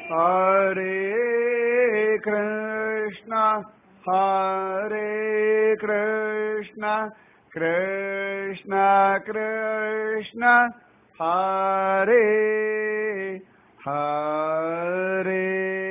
हरे कृष्ण हरे कृष्ण कृष्ण कृष्ण हरे हरे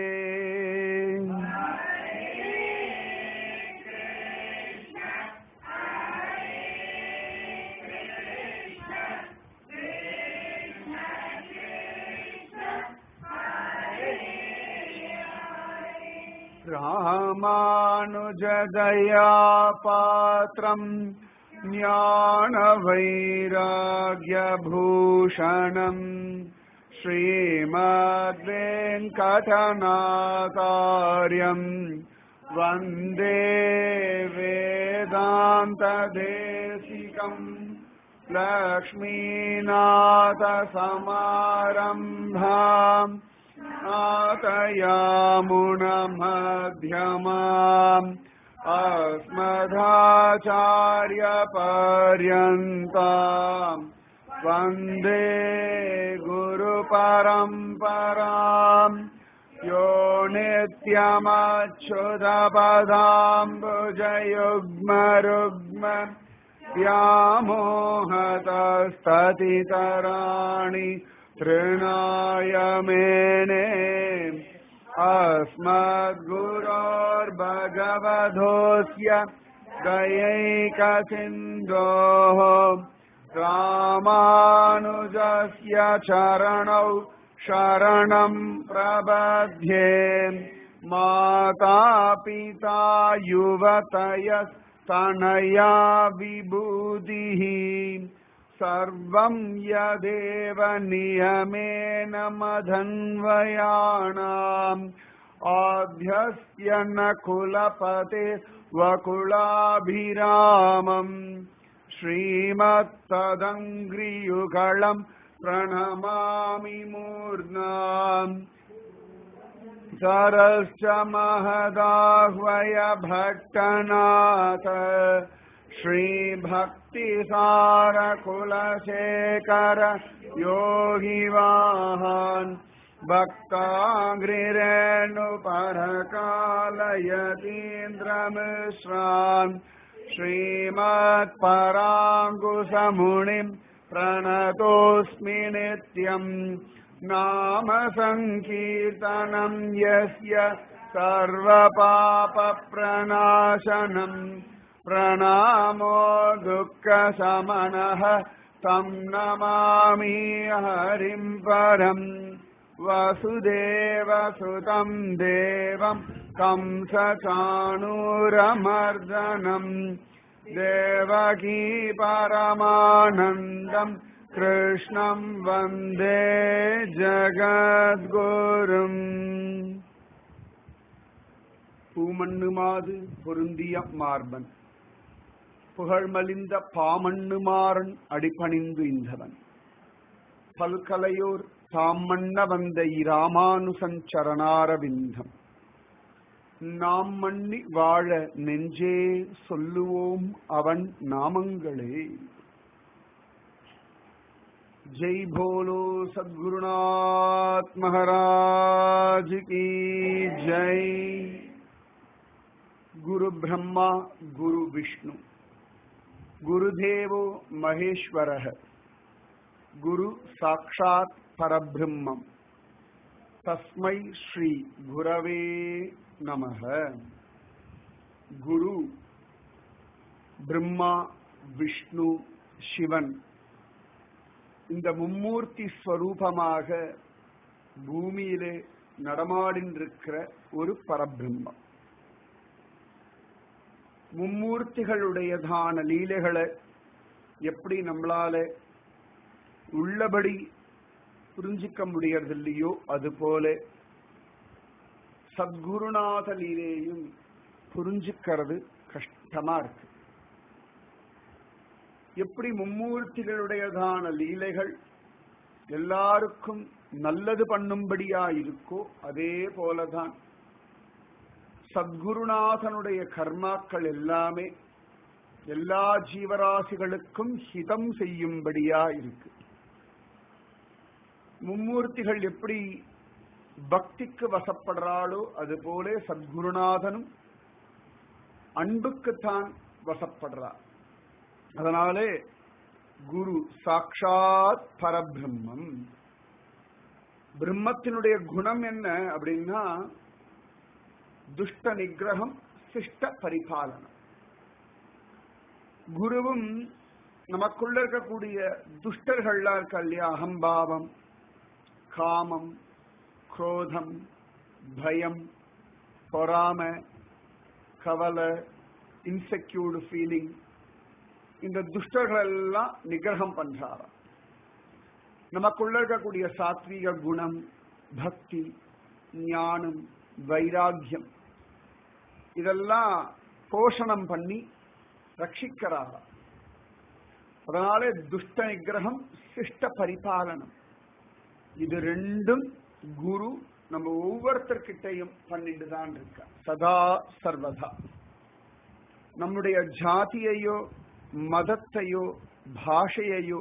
रामानुजदया पात्रम् ज्ञानवैराग्यभूषणम् श्रीमद्वेङ्कटनाकार्यम् वन्दे वेदान्तदेशिकम् लक्ष्मीनाथसमारम्भाम् आतयामुणमध्यमाम् अस्मदाचार्यपर्यन्ताम् वन्दे गुरुपरम्पराम् यो नित्यमच्युतपदाम्बुजयुग्मरुग्म व्यामोहतस्ततितराणि तृणाय मेने अस्मद्गुरोर्भगवधोऽस्य दयैकसिन्धोः रामानुजस्य चरणौ शरणम् प्रबध्ये माता पिता युवतयस्तनया विभूतिः सर्वम् यदेव नियमेन मधन्वयाणाम् आद्यस्य न कुलपते वकुलाभिरामम् श्रीमत्तदङ्घ्रियुगळम् प्रणमामि मूर्नाम् सरश्च महदाह्वय भट्टनाथ श्रीभक्तिसारकुलशेखर योगिवाहान् भक्ताङ्घ्रिरेणुपरकालयतीन्द्रमिश्रान् श्रीमत्पराङ्कुशमुनिम् प्रणतोऽस्मि नित्यम् नाम सङ्कीर्तनम् यस्य सर्वपापप्रणाशनम् प्रणामो दुःखशमनः तम् नमामि हरिम् परम् वसुदेवसुतम् देवम् कंसचाणूरमर्दनम् देवकी परमानन्दम् कृष्णम् वन्दे ஜகத்குரும் பூமண்ணுமாது பொருந்திய மார்பன் புகழ்மலிந்த பாமண்ணுமாறன் அடிபணிந்து இந்தவன் பல்கலையோர் தாமண்ண வந்த இராமானுசஞ்சரணாரவிந்தம் நாம் மண்ணி வாழ நெஞ்சே சொல்லுவோம் அவன் நாமங்களே जय बोलो सद्गुरुनाथ महाराज की जय गुरु ब्रह्मा गुरु विष्णु गुरुदेवो महेश्वरः गुरु साक्षात् परब्रह्मम् तस्मै श्री गुरवे नमः குரு பிரம்மா விஷ்ணு சிவன் இந்த மும்மூர்த்தி ஸ்வரூபமாக பூமியிலே நடமாடின்றிருக்கிற ஒரு பரபிரம்மம் மும்மூர்த்திகளுடையதான லீலைகளை எப்படி நம்மளால உள்ளபடி புரிஞ்சிக்க முடியறதில்லையோ அதுபோல சத்குருநாத லீலையும் புரிஞ்சுக்கிறது கஷ்டமா இருக்கு எப்படி மும்மூர்த்திகளுடையதான லீலைகள் எல்லாருக்கும் நல்லது பண்ணும்படியா இருக்கோ அதே போலதான் சத்குருநாதனுடைய கர்மாக்கள் எல்லாமே எல்லா ஜீவராசிகளுக்கும் ஹிதம் செய்யும்படியா இருக்கு மும்மூர்த்திகள் எப்படி பக்திக்கு வசப்படுறாளோ அது போல சத்குருநாதனும் அன்புக்குத்தான் வசப்படுறார் அதனாலே குரு சாட்சாத் பரபிரம்மம் பிரம்மத்தினுடைய குணம் என்ன அப்படின்னா துஷ்ட நிகிரகம் சிஷ்ட பரிபாலனம் குருவும் நமக்குள்ள இருக்கக்கூடிய துஷ்டர்கள்லாம் இருக்கா இல்லையா அகம்பாவம் காமம் குரோதம் பயம் பொறாம கவலை இன்செக்யூர்டு ஃபீலிங் இந்த துஷ்டர்கள் எல்லாம் நிகிரகம் பண்றாராம் நமக்குள்ள இருக்கக்கூடிய சாத்வீக குணம் பக்தி ஞானம் வைராக்கியம் இதெல்லாம் போஷணம் பண்ணி ரட்சிக்கிறாராம் அதனாலே துஷ்ட நிகிரகம் சிஷ்ட பரிபாலனம் இது ரெண்டும் குரு நம்ம ஒவ்வொருத்தர்கிட்டையும் பண்ணிட்டு தான் இருக்க சதா சர்வதா நம்முடைய ஜாதியையோ மதத்தையோ பாஷையையோ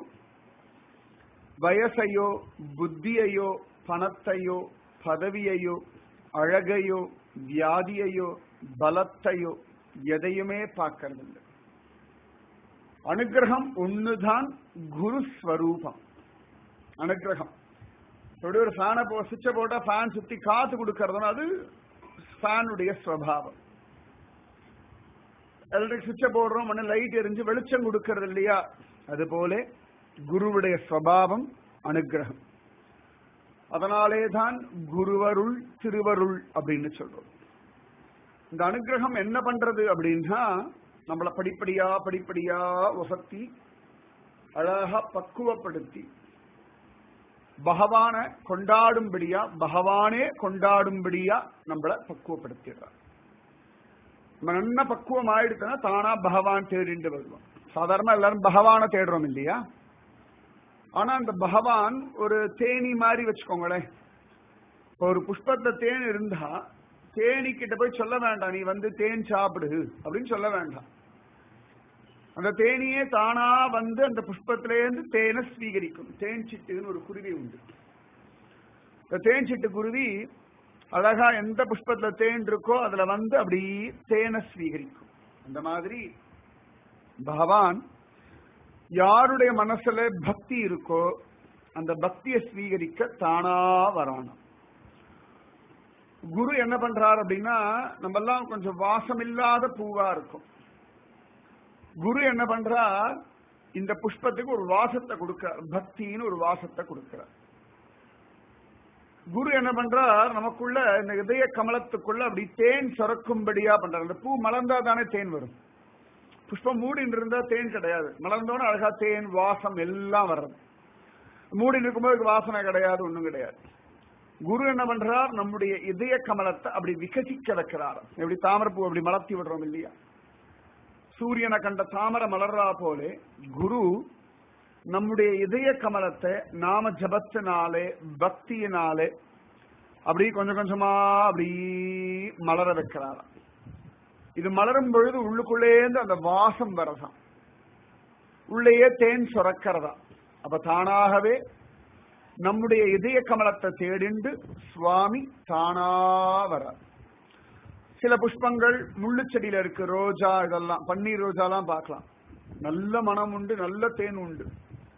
வயசையோ புத்தியையோ பணத்தையோ பதவியையோ அழகையோ வியாதியையோ பலத்தையோ எதையுமே பார்க்கறதில்லை அனுகிரகம் ஒண்ணுதான் குரு ஸ்வரூபம் அனுகிரகம் இப்படி ஒரு ஃபேனை போ சுவிட்சை போட்டா ஃபேன் சுத்தி காத்து கொடுக்கறதுனா அது ஃபேனுடைய ஸ்வபாவம் எலக்ட்ரிக் சுவிட்சை போடுறோம் மண்ணு லைட் எரிஞ்சு வெளிச்சம் கொடுக்கறது இல்லையா அது போல குருவுடைய ஸ்வபாவம் அனுகிரகம் அதனாலே தான் குருவருள் திருவருள் அப்படின்னு சொல்றோம் இந்த அனுகிரகம் என்ன பண்றது அப்படின்னா நம்மள படிப்படியா படிப்படியா உசத்தி அழகா பக்குவப்படுத்தி பகவான கொண்டாடும்படியா பகவானே கொண்டாடும்படியா நம்மள பக்குவப்படுத்திடுறார் நம்ம நல்ல பக்குவம் ஆயிடுச்சுன்னா தானா பகவான் தேடிண்டு வருவோம் சாதாரணமா எல்லாரும் பகவான தேடுறோம் இல்லையா ஆனா அந்த பகவான் ஒரு தேனி மாதிரி வச்சுக்கோங்களேன் இப்போ ஒரு புஷ்பத்துல தேன் இருந்தா தேனி கிட்ட போய் சொல்ல வேண்டாம் நீ வந்து தேன் சாப்பிடு அப்படின்னு சொல்ல வேண்டாம் அந்த தேனியே தானா வந்து அந்த புஷ்பத்திலேருந்து தேனை ஸ்வீகரிக்கும் தேன் சிட்டுன்னு ஒரு குருவி உண்டு இந்த தேன் சிட்டு குருவி அழகா எந்த புஷ்பத்துல தேன் இருக்கோ அதுல வந்து அப்படி தேனை ஸ்வீகரிக்கும் அந்த மாதிரி பகவான் யாருடைய மனசுல பக்தி இருக்கோ அந்த பக்தியை ஸ்வீகரிக்க தானா வரானாம் குரு என்ன பண்றார் அப்படின்னா நம்ம எல்லாம் கொஞ்சம் வாசம் இல்லாத பூவா இருக்கும் குரு என்ன பண்றார் இந்த புஷ்பத்துக்கு ஒரு வாசத்தை கொடுக்கிறார் பக்தின்னு ஒரு வாசத்தை கொடுக்கிறார் குரு என்ன பண்றார் நமக்குள்ள இந்த இதய கமலத்துக்குள்ள அப்படி தேன் சுரக்கும்படியா பண்றார் அந்த பூ மலர்ந்தா தானே தேன் வரும் புஷ்பம் மூடின்னு இருந்தா தேன் கிடையாது மலர்ந்தோன்னு அழகா தேன் வாசம் எல்லாம் வர்றது மூடி இருக்கும்போது வாசனை கிடையாது ஒண்ணும் கிடையாது குரு என்ன பண்றார் நம்முடைய இதய கமலத்தை அப்படி விகசிக்க வைக்கிறார் எப்படி தாமரப்பூ அப்படி மலர்த்தி விடுறோம் இல்லையா சூரியனை கண்ட தாமரை மலர்றா போலே குரு நம்முடைய இதய கமலத்தை நாம ஜபத்தினாலே பக்தியினாலே அப்படி கொஞ்சம் கொஞ்சமா அப்படி மலர வைக்கிறாராம் இது மலரும் பொழுது உள்ளுக்குள்ளேந்து அந்த வாசம் வரதாம் உள்ளேயே தேன் சுரக்கிறதா அப்ப தானாகவே நம்முடைய இதய கமலத்தை தேடிண்டு சுவாமி தானா வரார் சில புஷ்பங்கள் முள்ளு செடியில இருக்கு ரோஜா இதெல்லாம் பன்னீர் ரோஜாலாம் பார்க்கலாம் நல்ல மனம் உண்டு நல்ல தேன் உண்டு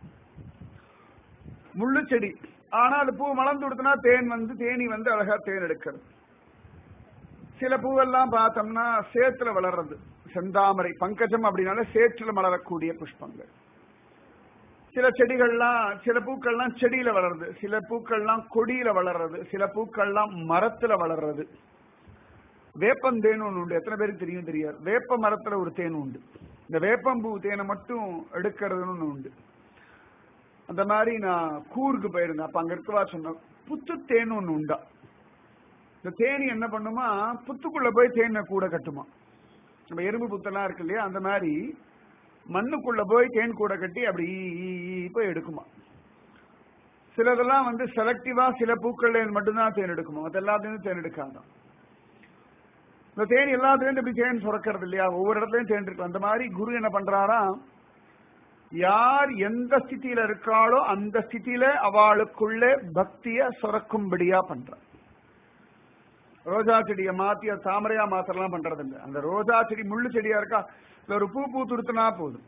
முள்ளு செடி ஆனா அது பூ மலர்ந்து கொடுத்தனா தேன் வந்து தேனி வந்து அழகா தேன் எடுக்கிறது சில பூவெல்லாம் பார்த்தோம்னா சேத்துல வளர்றது செந்தாமரை பங்கஜம் அப்படின்னால சேற்றுல மலரக்கூடிய புஷ்பங்கள் சில செடிகள்லாம் சில பூக்கள்லாம் செடியில வளருது சில பூக்கள்லாம் கொடியில வளர்றது சில பூக்கள்லாம் மரத்துல வளர்றது வேப்பந்தேன் ஒன்று உண்டு எத்தனை பேருக்கு தெரியும் தெரியாது வேப்ப மரத்துல ஒரு தேன் உண்டு இந்த வேப்பம்பூ தேனை மட்டும் எடுக்கிறதுன்னு ஒன்று உண்டு அந்த மாதிரி நான் கூருக்கு போயிருந்தேன் அப்ப அங்க இருக்கவா சொன்ன புத்து தேன் ஒன்று உண்டா இந்த தேனி என்ன பண்ணுமா புத்துக்குள்ள போய் தேனை கூட கட்டுமா நம்ம எறும்பு புத்தெல்லாம் இருக்கு இல்லையா அந்த மாதிரி மண்ணுக்குள்ள போய் தேன் கூட கட்டி அப்படி போய் எடுக்குமா சிலதெல்லாம் வந்து செலக்டிவா சில பூக்கள்ல மட்டும்தான் தேன் எடுக்குமா மற்ற எல்லாத்தையும் தேன் எடுக்காதான் இந்த தேன் எல்லாத்துலயும் இப்படி தேன் சுரக்கிறது இல்லையா ஒவ்வொரு இடத்துலயும் தேன் இருக்கு அந்த மாதிரி குரு என்ன பண்றாரா யார் எந்த ஸ்திதியில இருக்காளோ அந்த ஸ்திதியில அவளுக்குள்ள பக்திய சுரக்கும்படியா பண்ற ரோஜா செடியை மாத்தி அது தாமரையா மாத்திரலாம் பண்றது இல்லை அந்த ரோஜா செடி முள்ளு செடியா இருக்கா இல்ல ஒரு பூ பூ துடுத்துனா போதும்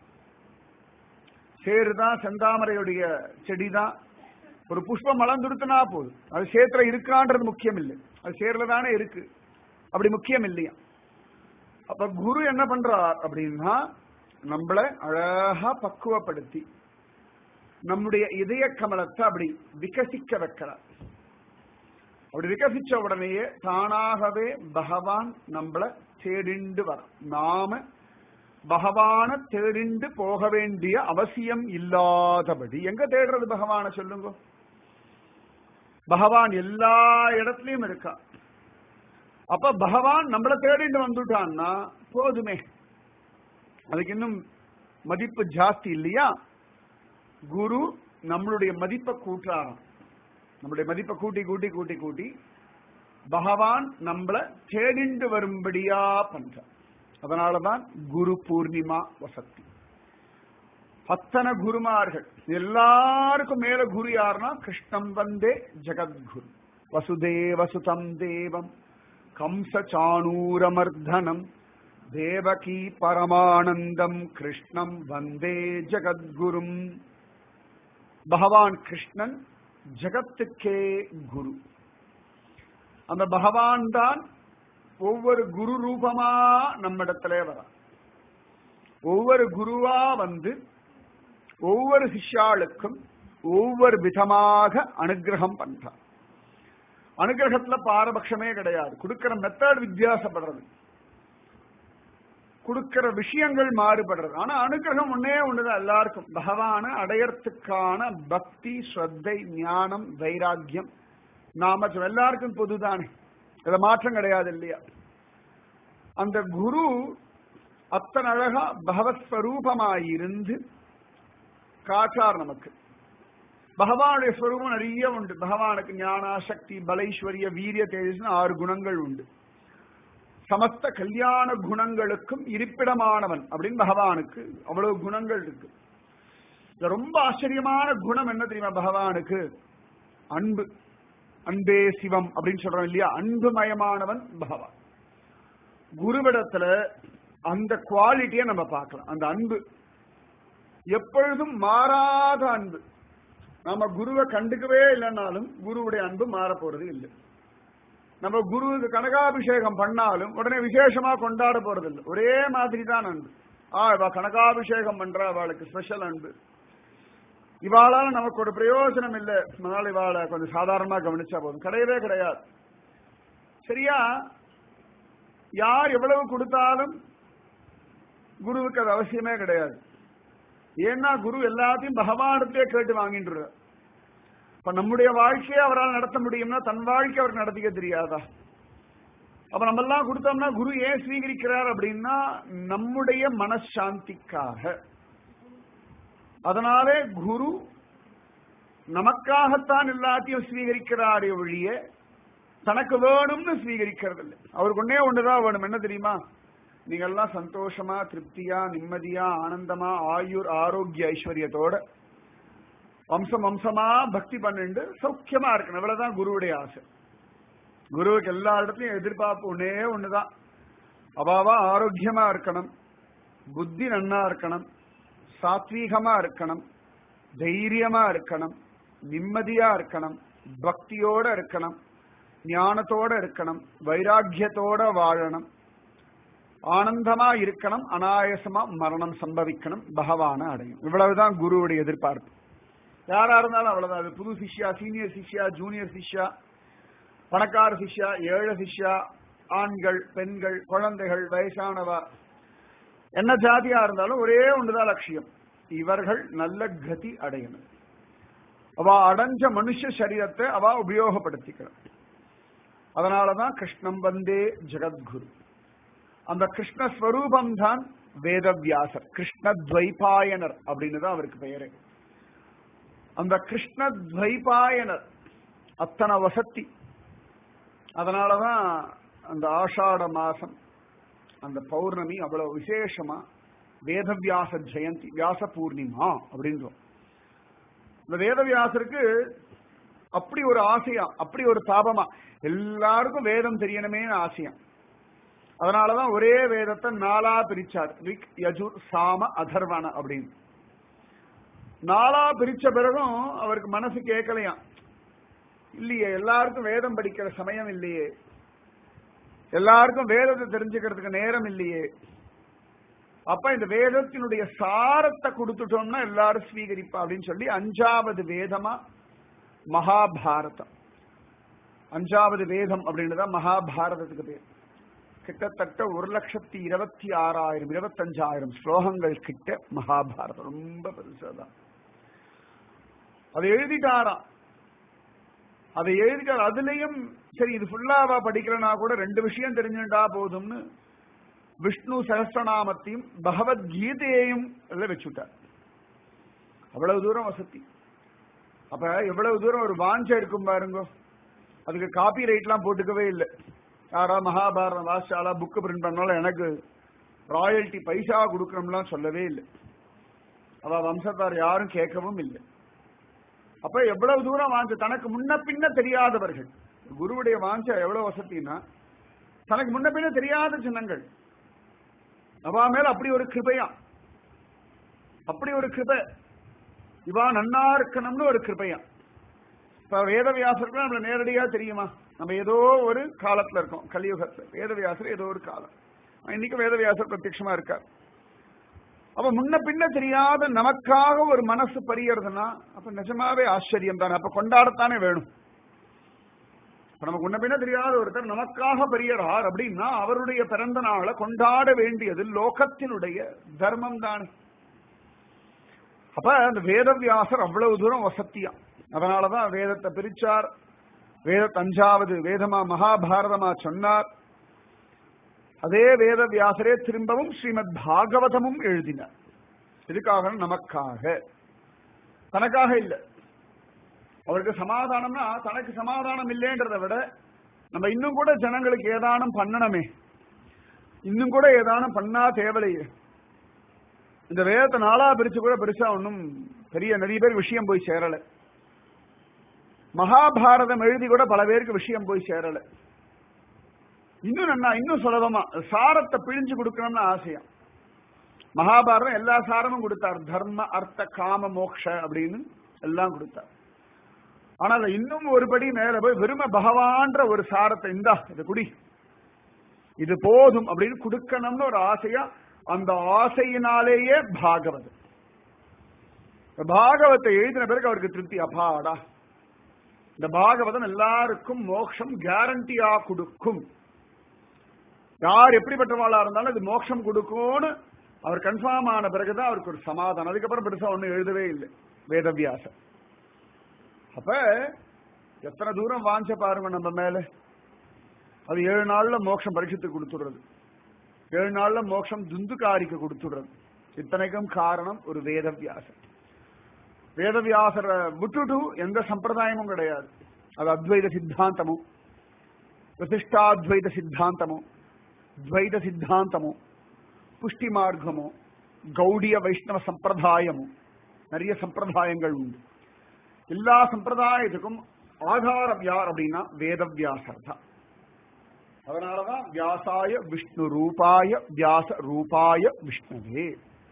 சேரு தான் செந்தாமரையுடைய செடி தான் ஒரு புஷ்பம் மலர்ந்துடுத்துனா போதும் அது சேத்துல இருக்கான்றது முக்கியம் இல்லை அது சேர்ல தானே இருக்கு அப்படி முக்கியம் இல்லையா அப்ப குரு என்ன பண்றார் அப்படின்னா நம்மள அழகா பக்குவப்படுத்தி நம்முடைய இதய கமலத்தை அப்படி விகசிக்க வைக்கிறார் அப்படி விகசிச்ச உடனேயே தானாகவே பகவான் நம்மள தேடிண்டு வர நாம பகவான தேடிண்டு போக வேண்டிய அவசியம் இல்லாதபடி எங்க தேடுறது பகவான சொல்லுங்க பகவான் எல்லா இடத்துலயும் இருக்கா அப்ப பகவான் நம்மள தேடிட்டு வந்துட்டான்னா போதுமே அதுக்கு இன்னும் மதிப்பு ஜாஸ்தி இல்லையா குரு நம்மளுடைய மதிப்பை கூட்டுறாராம் நம்மளுடைய மதிப்பை கூட்டி கூட்டி கூட்டி கூட்டி பகவான் நம்மள தேடிண்டு வரும்படியா பண்ற அதனாலதான் குரு பூர்ணிமா வசத்தி அத்தனை குருமார்கள் எல்லாருக்கும் மேல குரு யாருன்னா கிருஷ்ணம் வந்தே ஜெகத்குரு வசுதேவ சுதம் தேவம் கம்ச சாணூரமர்தனம் தேவகி பரமானந்தம் கிருஷ்ணம் வந்தே ஜெகத்குரும் பகவான் கிருஷ்ணன் ஜகத்துக்கே குரு அந்த பகவான் தான் ஒவ்வொரு குரு ரூபமா நம்மிடத்துல வர ஒவ்வொரு குருவா வந்து ஒவ்வொரு சிஷ்யாளுக்கும் ஒவ்வொரு விதமாக அனுகிரகம் பண்றார் அனுகிரகத்துல பாரபட்சமே கிடையாது கொடுக்கிற மெத்தட் வித்தியாசப்படுறது கொடுக்கிற விஷயங்கள் மாறுபடுறது ஆனா அனுகிரகம் ஒன்னே ஒண்ணுதான் எல்லாருக்கும் பகவான அடையறதுக்கான பக்தி ஸ்ரத்தை ஞானம் வைராக்கியம் நாம எல்லாருக்கும் பொதுதானே இத மாற்றம் கிடையாது இல்லையா அந்த குரு அத்தனை அழகா பகவத் ஸ்வரூபமாயிருந்து காட்டார் நமக்கு பகவானுடைய ஸ்வரூபம் நிறைய உண்டு பகவானுக்கு ஞானா சக்தி பலைஸ்வரிய வீரிய தேஜஸ்னு ஆறு குணங்கள் உண்டு சமஸ்த கல்யாண குணங்களுக்கும் இருப்பிடமானவன் அப்படின்னு பகவானுக்கு அவ்வளவு குணங்கள் இருக்கு இதுல ரொம்ப ஆச்சரியமான குணம் என்ன தெரியுமா பகவானுக்கு அன்பு அன்பே சிவம் அப்படின்னு சொல்றோம் இல்லையா அன்புமயமானவன் பகவான் குருவிடத்துல அந்த குவாலிட்டியை நம்ம பார்க்கலாம் அந்த அன்பு எப்பொழுதும் மாறாத அன்பு நாம குருவை கண்டுக்கவே இல்லைன்னாலும் குருவுடைய அன்பு மாற போறது இல்லை நம்ம குருவுக்கு கனகாபிஷேகம் பண்ணாலும் உடனே விசேஷமா கொண்டாட போறது இல்லை ஒரே மாதிரி தான் அன்பு ஆ இவ கனகாபிஷேகம் பண்ற அவளுக்கு ஸ்பெஷல் அன்பு இவாளால நமக்கு ஒரு பிரயோஜனம் இல்லை அதனால இவாளை கொஞ்சம் சாதாரணமா கவனிச்சா போதும் கிடையவே கிடையாது சரியா யார் எவ்வளவு கொடுத்தாலும் குருவுக்கு அது அவசியமே கிடையாது ஏன்னா குரு எல்லாத்தையும் பகவானிடத்திலே கேட்டு வாங்கிட்டு இப்ப நம்முடைய வாழ்க்கையை அவரால் நடத்த முடியும்னா தன் வாழ்க்கை அவருக்கு நடத்திக்க தெரியாதா அப்ப நம்ம எல்லாம் கொடுத்தோம்னா குரு ஏன் ஸ்வீகரிக்கிறார் அப்படின்னா நம்முடைய மனசாந்திக்காக அதனாலே குரு நமக்காகத்தான் எல்லாத்தையும் ஸ்வீகரிக்கிறாரே ஒழிய தனக்கு வேணும்னு ஸ்வீகரிக்கிறது இல்லை அவருக்கு ஒன்னே ஒண்ணுதான் வேணும் என்ன தெரியுமா நீங்க எல்லாம் சந்தோஷமா திருப்தியா நிம்மதியா ஆனந்தமா ஆயுர் ஆரோக்கிய ஐஸ்வர்யத்தோட வம்சம் வம்சமா பக்தி பண்ணிட்டு சௌக்கியமா இருக்கணும் இவ்வளவுதான் குருவுடைய ஆசை குருவுக்கு எல்லா இடத்துலயும் எதிர்பார்ப்பு ஒன்னே ஒண்ணுதான் அவாவா ஆரோக்கியமா இருக்கணும் புத்தி நன்னா இருக்கணும் சாத்வீகமா இருக்கணும் தைரியமா இருக்கணும் நிம்மதியா இருக்கணும் பக்தியோட இருக்கணும் ஞானத்தோட இருக்கணும் வைராக்கியத்தோட வாழணும் ஆனந்தமா இருக்கணும் அனாயசமா மரணம் சம்பவிக்கணும் பகவான அடையும் இவ்வளவுதான் குருவுடைய எதிர்பார்ப்பு யாரா இருந்தாலும் அவ்வளவுதான் அது புது சிஷ்யா சீனியர் சிஷ்யா ஜூனியர் சிஷ்யா பணக்கார சிஷ்யா ஏழை சிஷ்யா ஆண்கள் பெண்கள் குழந்தைகள் வயசானவா என்ன ஜாதியா இருந்தாலும் ஒரே ஒன்றுதான் லட்சியம் இவர்கள் நல்ல கதி அடையணும் அவ அடைஞ்ச மனுஷ சரீரத்தை அவ உபயோகப்படுத்திக்கிறார் அதனாலதான் கிருஷ்ணம் வந்தே ஜெகத்குரு அந்த கிருஷ்ண ஸ்வரூபம் தான் வேதவியாசர் கிருஷ்ண துவைபாயனர் அப்படின்னு தான் அவருக்கு பெயரே அந்த கிருஷ்ண துவைபாயனர் அத்தனை வசத்தி அதனாலதான் அந்த ஆஷாட மாசம் அந்த பௌர்ணமி அவ்வளவு விசேஷமா வேதவியாச ஜெயந்தி வியாச பூர்ணிமா அப்படின்றோம் இந்த வேதவியாசருக்கு அப்படி ஒரு ஆசையா அப்படி ஒரு தாபமா எல்லாருக்கும் வேதம் தெரியணுமேனு ஆசையா அதனாலதான் ஒரே வேதத்தை நாலா பிரிச்சார் ரிக் யஜுர் சாம அதர்வன அப்படின்னு நாலா பிரிச்ச பிறகும் அவருக்கு மனசு கேட்கலையாம் இல்லையே எல்லாருக்கும் வேதம் படிக்கிற சமயம் இல்லையே எல்லாருக்கும் வேதத்தை தெரிஞ்சுக்கிறதுக்கு நேரம் இல்லையே அப்ப இந்த வேதத்தினுடைய சாரத்தை கொடுத்துட்டோம்னா எல்லாரும் ஸ்வீகரிப்பா அப்படின்னு சொல்லி அஞ்சாவது வேதமா மகாபாரதம் அஞ்சாவது வேதம் அப்படின்றதான் மகாபாரதத்துக்கு பேர் கிட்டத்தட்ட ஒரு லட்சத்தி இருபத்தி ஆறாயிரம் இருபத்தஞ்சாயிரம் ஸ்லோகங்கள் கிட்ட மகாபாரதம் ரொம்ப பெருசாதான் அதை எழுதிட்டாராம் அதை எழுதிட்டார் அதுலயும் சரி இது ஃபுல்லாவா படிக்கிறனா கூட ரெண்டு விஷயம் தெரிஞ்சுட்டா போதும்னு விஷ்ணு சகஸ்ரநாமத்தையும் பகவத்கீதையையும் எல்லாம் வச்சுட்டார் அவ்வளவு தூரம் வசதி அப்ப எவ்வளவு தூரம் ஒரு வாஞ்சை இருக்கும் பாருங்க அதுக்கு காப்பி ரைட்லாம் போட்டுக்கவே இல்லை யாரா மகாபாரதம் வாசிச்சாலா புக்கு பிரிண்ட் பண்ணாலும் எனக்கு ராயல்டி பைசா கொடுக்கணும்லாம் சொல்லவே இல்லை அவ வம்சத்தார் யாரும் கேட்கவும் இல்லை அப்ப எவ்வளவு தூரம் வாஞ்ச தனக்கு முன்ன பின்ன தெரியாதவர்கள் குருவுடைய வாஞ்ச எவ்வளவு வசதினா தனக்கு முன்ன பின்ன தெரியாத சின்னங்கள் அவா மேல அப்படி ஒரு கிருபையா அப்படி ஒரு கிருபை இவா நன்னா இருக்கணும்னு ஒரு கிருபையா இப்ப வேதவியாசருக்கு நம்மள நேரடியா தெரியுமா நம்ம ஏதோ ஒரு காலத்துல இருக்கோம் கலியுகத்துல வேதவியாசர் ஏதோ ஒரு காலம் இன்னைக்கு வேதவியாசர் பிரத்யட்சமா இருக்கார் அப்ப முன்ன பின்ன தெரியாத நமக்காக ஒரு மனசு பரியறதுன்னா அப்ப நிஜமாவே ஆச்சரியம் தானே அப்ப கொண்டாடத்தானே வேணும் இப்ப நமக்கு முன்ன பின்ன தெரியாத ஒருத்தர் நமக்காக பரியறார் அப்படின்னா அவருடைய பிறந்த நாளை கொண்டாட வேண்டியது லோகத்தினுடைய தர்மம் தானே அப்ப அந்த வேதவியாசர் அவ்வளவு தூரம் வசத்தியா அதனாலதான் வேதத்தை பிரிச்சார் வேதத்தை அஞ்சாவது வேதமா மகாபாரதமா சொன்னார் அதே வேத வியாசரே திரும்பவும் ஸ்ரீமத் பாகவதமும் எழுதினார் இதுக்காக நமக்காக தனக்காக இல்ல அவருக்கு சமாதானம்னா தனக்கு சமாதானம் இல்லைன்றத விட நம்ம இன்னும் கூட ஜனங்களுக்கு ஏதானும் பண்ணணுமே இன்னும் கூட ஏதானும் பண்ணா தேவலையே இந்த வேதத்தை நாளா பிரிச்சு கூட பெருசா ஒன்றும் பெரிய நிறைய பேர் விஷயம் போய் சேரல மகாபாரதம் எழுதி கூட பல பேருக்கு விஷயம் போய் சேரல இன்னும் நன்னா இன்னும் சுலபமா சாரத்தை பிழிஞ்சு கொடுக்கணும்னு ஆசையா மகாபாரதம் எல்லா சாரமும் கொடுத்தார் தர்ம அர்த்த காம மோக்ஷ அப்படின்னு எல்லாம் கொடுத்தார் ஆனால் இன்னும் ஒரு படி மேல போய் வெறும பகவான்ற ஒரு சாரத்தை இந்தா இது குடி இது போதும் அப்படின்னு கொடுக்கணும்னு ஒரு ஆசையா அந்த ஆசையினாலேயே பாகவதம் பாகவத்தை எழுதின பிறகு அவருக்கு திருப்தி அப்பாடா இந்த பாகவதம் எல்லாருக்கும் மோட்சம் கேரண்டியா கொடுக்கும் யார் எப்படிப்பட்டவாளா இருந்தாலும் இது மோட்சம் கொடுக்கும்னு அவர் கன்ஃபார்ம் ஆன பிறகுதான் அவருக்கு ஒரு சமாதானம் அதுக்கப்புறம் பெருசா ஒன்னும் எழுதவே இல்லை வேதவியாசம் அப்ப எத்தனை தூரம் வாஞ்ச பாருங்க நம்ம மேல அது ஏழு நாள்ல மோட்சம் பரிசுத்து கொடுத்துடுறது ஏழு நாள்ல மோட்சம் துந்துகாரிக்கு கொடுத்துடுறது இத்தனைக்கும் காரணம் ஒரு வேதவியாசம் வேதவியாசரை விட்டுட்டு எந்த சம்பிரதாயமும் கிடையாது அது அத்வைத சித்தாந்தமும் விசிஷ்டாத்வைத சித்தாந்தமும் ద్వైత సిద్ధాంతము புஷ்டி மார்க்கமோ கௌடிய வைஷ்ணவ சம்பிரதாயமும் நிறைய சம்பிரதாயங்கள் உண்டு எல்லா சம்பிரதாயத்துக்கும் ஆதாரம் யார் அப்படின்னா வேதவியாசர் தான் அதனாலதான் வியாசாய விஷ்ணு ரூபாய வியாச ரூபாய விஷ்ணுவே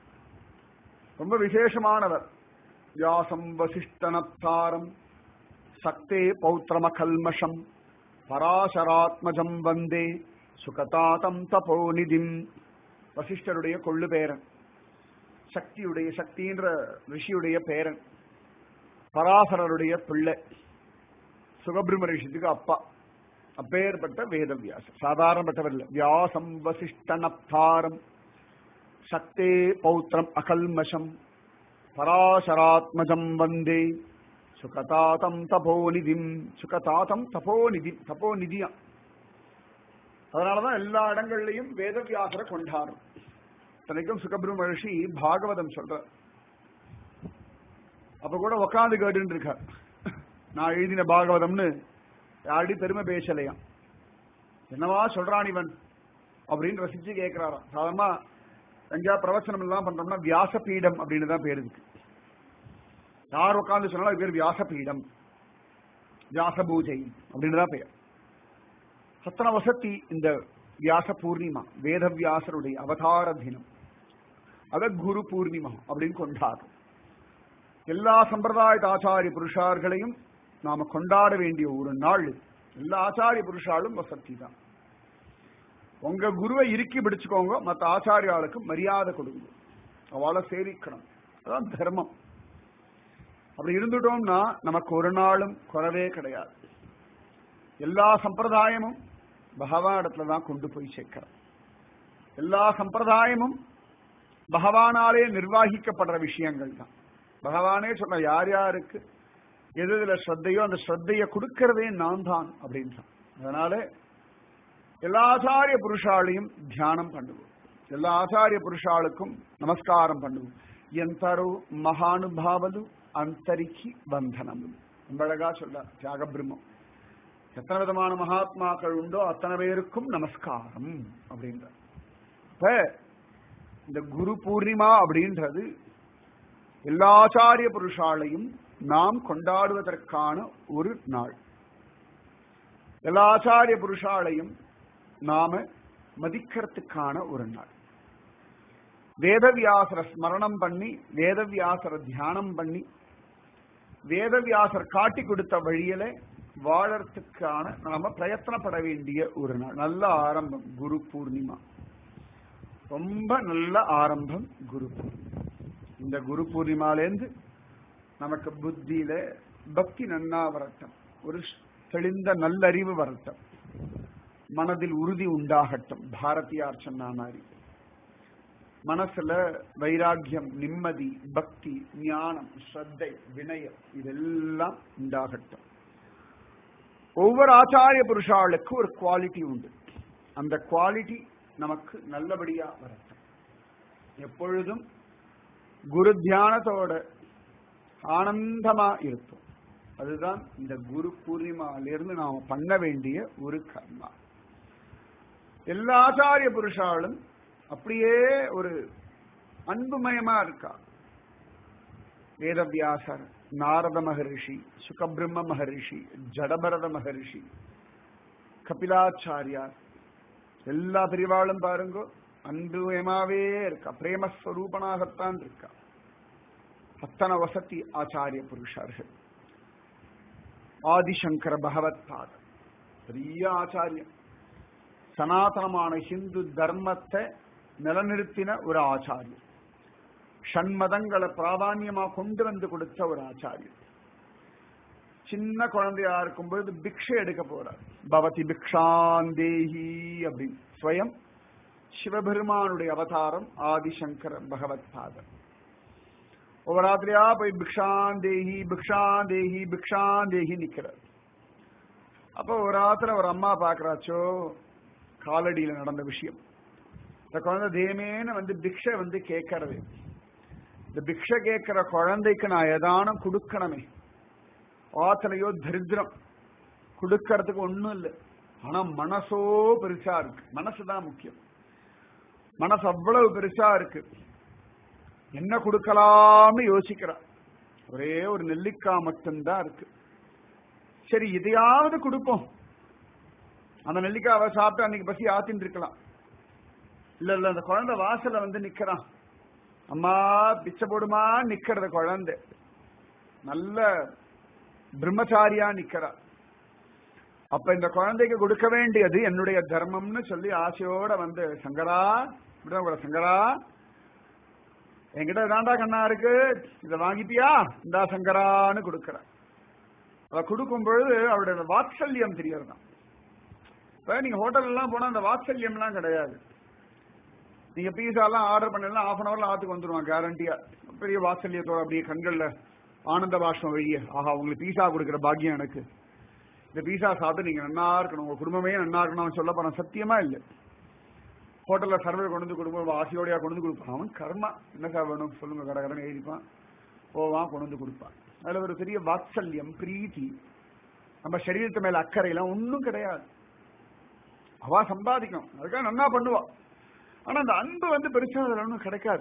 ரொம்ப விசேஷமானவர் வியாசம் வசிஷ்டனப்தாரம் சக்தே பௌத்திரமகல்மஷம் பராசராத்மஜம் வந்தே சுகதாதம் தபோநிதிம் வசிஷ்டருடைய கொள்ளு பேரன் சக்தியுடைய சக்தின்ற ரிஷியுடைய பேரன் பராசரருடைய பிள்ளை சுகபிரம ரிஷித்துக்கு அப்பா அப்பேற்பட்ட வேதவியாசம் சாதாரணப்பட்டவர் இல்லை வியாசம் வசிஷ்டனப்தாரம் சக்தே பௌத்திரம் அகல்மஷம் பராசராத்மஜம் வந்தே சுகதாதம் தபோநிதிம் சுகதாதம் தபோநிதி தபோநிதியம் அதனாலதான் எல்லா இடங்கள்லயும் வேதவியாசரை கொண்டாடும் தனக்கும் சுகபிரம மகர்ஷி பாகவதம் சொல்ற அப்ப கூட உக்காந்து கேட்டு இருக்கார் நான் எழுதின பாகவதம்னு யாடி பெருமை பேசலையாம் என்னவா சொல்றான் இவன் அப்படின்னு ரசிச்சு கேட்கிறாராம் சாதாரணமா எங்கேயா பிரவச்சனம் எல்லாம் பண்றோம்னா வியாசபீடம் அப்படின்னு தான் பேரு இருக்கு யார் உட்காந்து சொன்னாலும் அது பேர் வியாசபீடம் வியாச பூஜை அப்படின்னு தான் பெயர் சத்தன வசதி இந்த வியாச பூர்ணிமா வேதவியாசருடைய அவதார தினம் அத குரு பூர்ணிமா அப்படின்னு கொண்டாடும் எல்லா சம்பிரதாய ஆச்சாரிய புருஷார்களையும் நாம கொண்டாட வேண்டிய ஒரு நாள் இது. எல்லா ஆச்சாரிய புருஷாலும் வசதி தான் உங்க குருவை இறுக்கி பிடிச்சுக்கோங்க மற்ற ஆச்சாரியாளுக்கு மரியாதை கொடுங்க அவளை சேவிக்கணும் அதான் தர்மம் அப்படி இருந்துட்டோம்னா நமக்கு ஒரு நாளும் குறவே கிடையாது எல்லா சம்பிரதாயமும் பகவானிடத்துல தான் கொண்டு போய் சேர்க்கிறோம் எல்லா சம்பிரதாயமும் பகவானாலே நிர்வாகிக்கப்படுற விஷயங்கள் தான் பகவானே சொன்ன யார் யாருக்கு எது இதுல ஸ்ரத்தையோ அந்த ஸ்ரத்தைய கொடுக்கறதே நான் தான் அப்படின்றான் அதனால எல்லா ஆச்சாரிய புருஷாலையும் தியானம் பண்ணுவோம் எல்லா ஆச்சாரிய புருஷாளுக்கும் நமஸ்காரம் பண்ணுவோம் ఎంతరు మహానుభావులు అంతరికి బంధనములు ரொம்ப அழகா சொல்றார் தியாக பிரம்மம் எத்தனை விதமான மகாத்மாக்கள் உண்டோ அத்தனை பேருக்கும் நமஸ்காரம் அப்படின்றார் இப்ப இந்த குரு பூர்ணிமா அப்படின்றது எல்லா ஆச்சாரிய புருஷாலையும் நாம் கொண்டாடுவதற்கான ஒரு நாள் எல்லா ஆச்சாரிய புருஷாலையும் நாம மதிக்கிறதுக்கான ஒரு நாள் வேதவியாசர ஸ்மரணம் பண்ணி வேதவியாசர தியானம் பண்ணி வேதவியாசர் காட்டி கொடுத்த வழியில வாழறதுக்கான நாம பிரயத்தனப்பட வேண்டிய ஒரு நாள் நல்ல ஆரம்பம் குரு பூர்ணிமா ரொம்ப நல்ல ஆரம்பம் குரு பூர்ணிமா இந்த குரு பூர்ணிமாலேருந்து நமக்கு புத்தியில பக்தி நன்னா வரட்டும் ஒரு தெளிந்த நல்லறிவு வரட்டும் மனதில் உறுதி உண்டாகட்டும் பாரதியார் சொன்ன மாதிரி மனசுல வைராக்கியம் நிம்மதி பக்தி ஞானம் ஸ்ரத்தை வினயம் இதெல்லாம் உண்டாகட்டும் ஒவ்வொரு ஆச்சாரிய புருஷாளுக்கு ஒரு குவாலிட்டி உண்டு அந்த குவாலிட்டி நமக்கு நல்லபடியா வரட்டும் எப்பொழுதும் குரு தியானத்தோட ஆனந்தமா இருப்போம் அதுதான் இந்த குரு பூர்ணிமாலிருந்து நாம பண்ண வேண்டிய ஒரு கர்மா எல்லா ஆச்சாரிய புருஷாலும் அப்படியே ஒரு அன்புமயமா இருக்கா வேதவியாசர் நாரத மகரிஷி சுகபிரம்ம மகரிஷி ஜடபரத மகரிஷி கபிலாச்சாரியார் எல்லா பிரிவாளும் பாருங்க அன்புமயமாவே இருக்கா பிரேமஸ்வரூபனாகத்தான் இருக்கா அத்தனை வசதி ஆச்சாரிய புருஷர்கள் ஆதிசங்கர பகவத் பாதம் பெரிய ஆச்சாரியம் சனாதனமான ஹிந்து தர்மத்தை நிலநிறுத்தின ஒரு ஆச்சாரியர் ஷண்மதங்களை பிராதான்யமா கொண்டு வந்து கொடுத்த ஒரு ஆச்சாரியர் சின்ன குழந்தையா இருக்கும்போது பிக்ஷை எடுக்க போறார் பவதி பிக்ஷாந்தேஹி அப்படின்னு ஸ்வயம் சிவபெருமானுடைய அவதாரம் ஆதிசங்கர பகவத் பாதம் ஒவ்வொரு ராத்திரியா போய் பிக்ஷாந்தேஹி பிக்ஷாந்தேஹி பிக்ஷாந்தேஹி நிக்கிறார் அப்போ ஒரு ராத்திர ஒரு அம்மா பாக்குறாச்சோ காலடியில நடந்த விஷயம் இந்த குழந்தை தேமேன்னு வந்து பிக்ஷை வந்து கேட்கறது இந்த பிக்ஷை கேட்கிற குழந்தைக்கு நான் ஏதானும் கொடுக்கணுமே ஆத்தனையோ தரித்திரம் கொடுக்கறதுக்கு ஒண்ணும் இல்லை ஆனா மனசோ பெருசா இருக்கு மனசுதான் முக்கியம் மனசு அவ்வளவு பெருசா இருக்கு என்ன கொடுக்கலாம்னு யோசிக்கிறா ஒரே ஒரு நெல்லிக்காய் மட்டும்தான் இருக்கு சரி இதையாவது கொடுப்போம் அந்த நெல்லிக்காவை சாப்பிட்டு அன்னைக்கு பசி ஆத்தின்னு இருக்கலாம் இல்ல இல்ல அந்த குழந்தை வாசல்ல வந்து நிக்கிறான் அம்மா பிச்சை போடுமா நிக்கிறது குழந்தை நல்ல பிரம்மச்சாரியா நிக்கிறா அப்ப இந்த குழந்தைக்கு கொடுக்க வேண்டியது என்னுடைய தர்மம்னு சொல்லி ஆசையோட வந்து சங்கரா இப்படிதான் கூட சங்கரா என்கிட்ட இதாண்டா கண்ணா இருக்கு இதை வாங்கிப்பியா இந்தா சங்கரான்னு கொடுக்கற அவ கொடுக்கும் பொழுது அவருடைய வாத்சல்யம் தெரியறதான் இப்ப நீங்க ஹோட்டல் எல்லாம் போனா அந்த வாத்சல்யம் எல்லாம் கிடையாது நீங்க பீஸா எல்லாம் ஆர்டர் பண்ணலாம் ஆஃப் அன் அவர்ல ஆத்துக்கு வந்துருவாங்க கேரண்டியா பெரிய வாத்சல்யத்தோட அப்படியே கண்கள்ல ஆனந்த பாஷ்பம் வெளியே ஆஹா உங்களுக்கு பீஸா கொடுக்குற பாக்கியம் எனக்கு இந்த பீஸா சாப்பிட்டு நீங்க நன்னா இருக்கணும் உங்க குடும்பமே நன்னா இருக்கணும்னு சொல்ல போன சத்தியமா இல்லை ஹோட்டல்ல சர்வர் கொண்டு வந்து கொடுப்போம் ஆசையோடையா கொண்டு வந்து கொடுப்பான் அவன் கர்மா என்ன சார் வேணும் சொல்லுங்க கடை கடன் எழுதிப்பான் போவான் கொண்டு வந்து கொடுப்பான் அதுல ஒரு பெரிய வாத்சல்யம் பிரீத்தி நம்ம சரீரத்து மேல அக்கறை எல்லாம் ஒன்றும் கிடையாது அவ சம்பாதிக்கும் அதுக்காக நன்னா பண்ணுவா ஆனா அந்த அன்பு வந்து பெருசா அதுல ஒன்றும் கிடைக்காது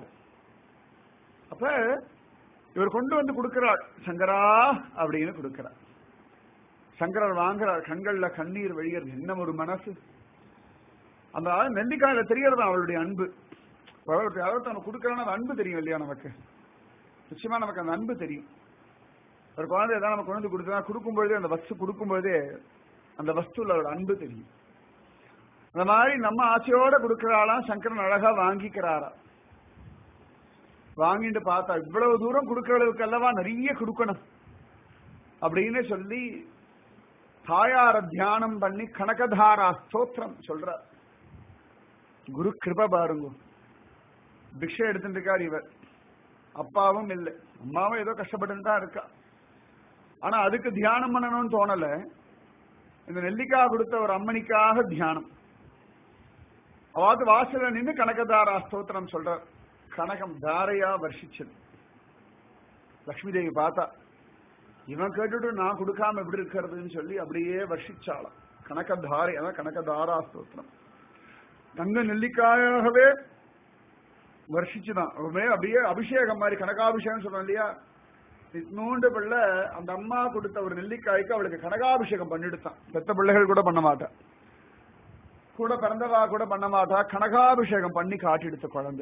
அப்ப இவர் கொண்டு வந்து கொடுக்கிறாள் சங்கரா அப்படின்னு கொடுக்கிறார் சங்கரர் வாங்குறார் கண்கள்ல கண்ணீர் வழியறது என்ன ஒரு மனசு அந்த நெல்லிக்காயில தெரியறது அவளுடைய அன்பு அதாவது அவன் கொடுக்கறான அந்த அன்பு தெரியும் இல்லையா நமக்கு நிச்சயமா நமக்கு அந்த அன்பு தெரியும் ஒரு குழந்தை ஏதாவது நம்ம கொண்டு வந்து கொடுத்தா கொடுக்கும்பொழுதே அந்த வஸ்து கொடுக்கும்போதே அந்த வஸ்துல அவரோட அன்பு தெரியும் அந்த மாதிரி நம்ம ஆசையோட கொடுக்கறாளாம் சங்கரன் அழகா வாங்கிக்கிறாரா வாங்கிட்டு பார்த்தா இவ்வளவு தூரம் கொடுக்கிற அளவுக்கு அல்லவா நிறைய கொடுக்கணும் அப்படின்னு சொல்லி தாயார தியானம் பண்ணி கனகதாரா ஸ்தோத்திரம் சொல்ற குரு கிருப பாருங்க பிக்ஷை எடுத்துட்டு இருக்கார் இவர் அப்பாவும் இல்லை அம்மாவும் ஏதோ கஷ்டப்பட்டு தான் இருக்கா ஆனா அதுக்கு தியானம் பண்ணணும்னு தோணல இந்த நெல்லிக்காய் கொடுத்த ஒரு அம்மனிக்காக தியானம் அவாது வாசல நின்று கனகதாரா ஸ்தோத்திரம் சொல்றார் கனகம் தாரையா வர்ஷிச்சது லக்ஷ்மி தேவி பார்த்தா இவன் கேட்டுட்டு நான் கொடுக்காம எப்படி இருக்கிறதுன்னு சொல்லி அப்படியே வர்ஷிச்சாளாம் கனகதாரை அதான் கனகதாரா ஸ்தோத்திரம் தங்க நெல்லிக்காயாகவே வருஷிச்சுதான் அப்படியே அபிஷேகம் மாதிரி கனகாபிஷேகம் சொல்றோம் இல்லையா நூண்டு பிள்ளை அந்த அம்மா கொடுத்த ஒரு நெல்லிக்காய்க்கு அவளுக்கு கனகாபிஷேகம் பண்ணிடுத்தான் பெத்த பிள்ளைகள் கூட பண்ண மாட்டா கூட பிறந்தவா கூட பண்ண மாட்டா கனகாபிஷேகம் பண்ணி காட்டிடுத்த குழந்தை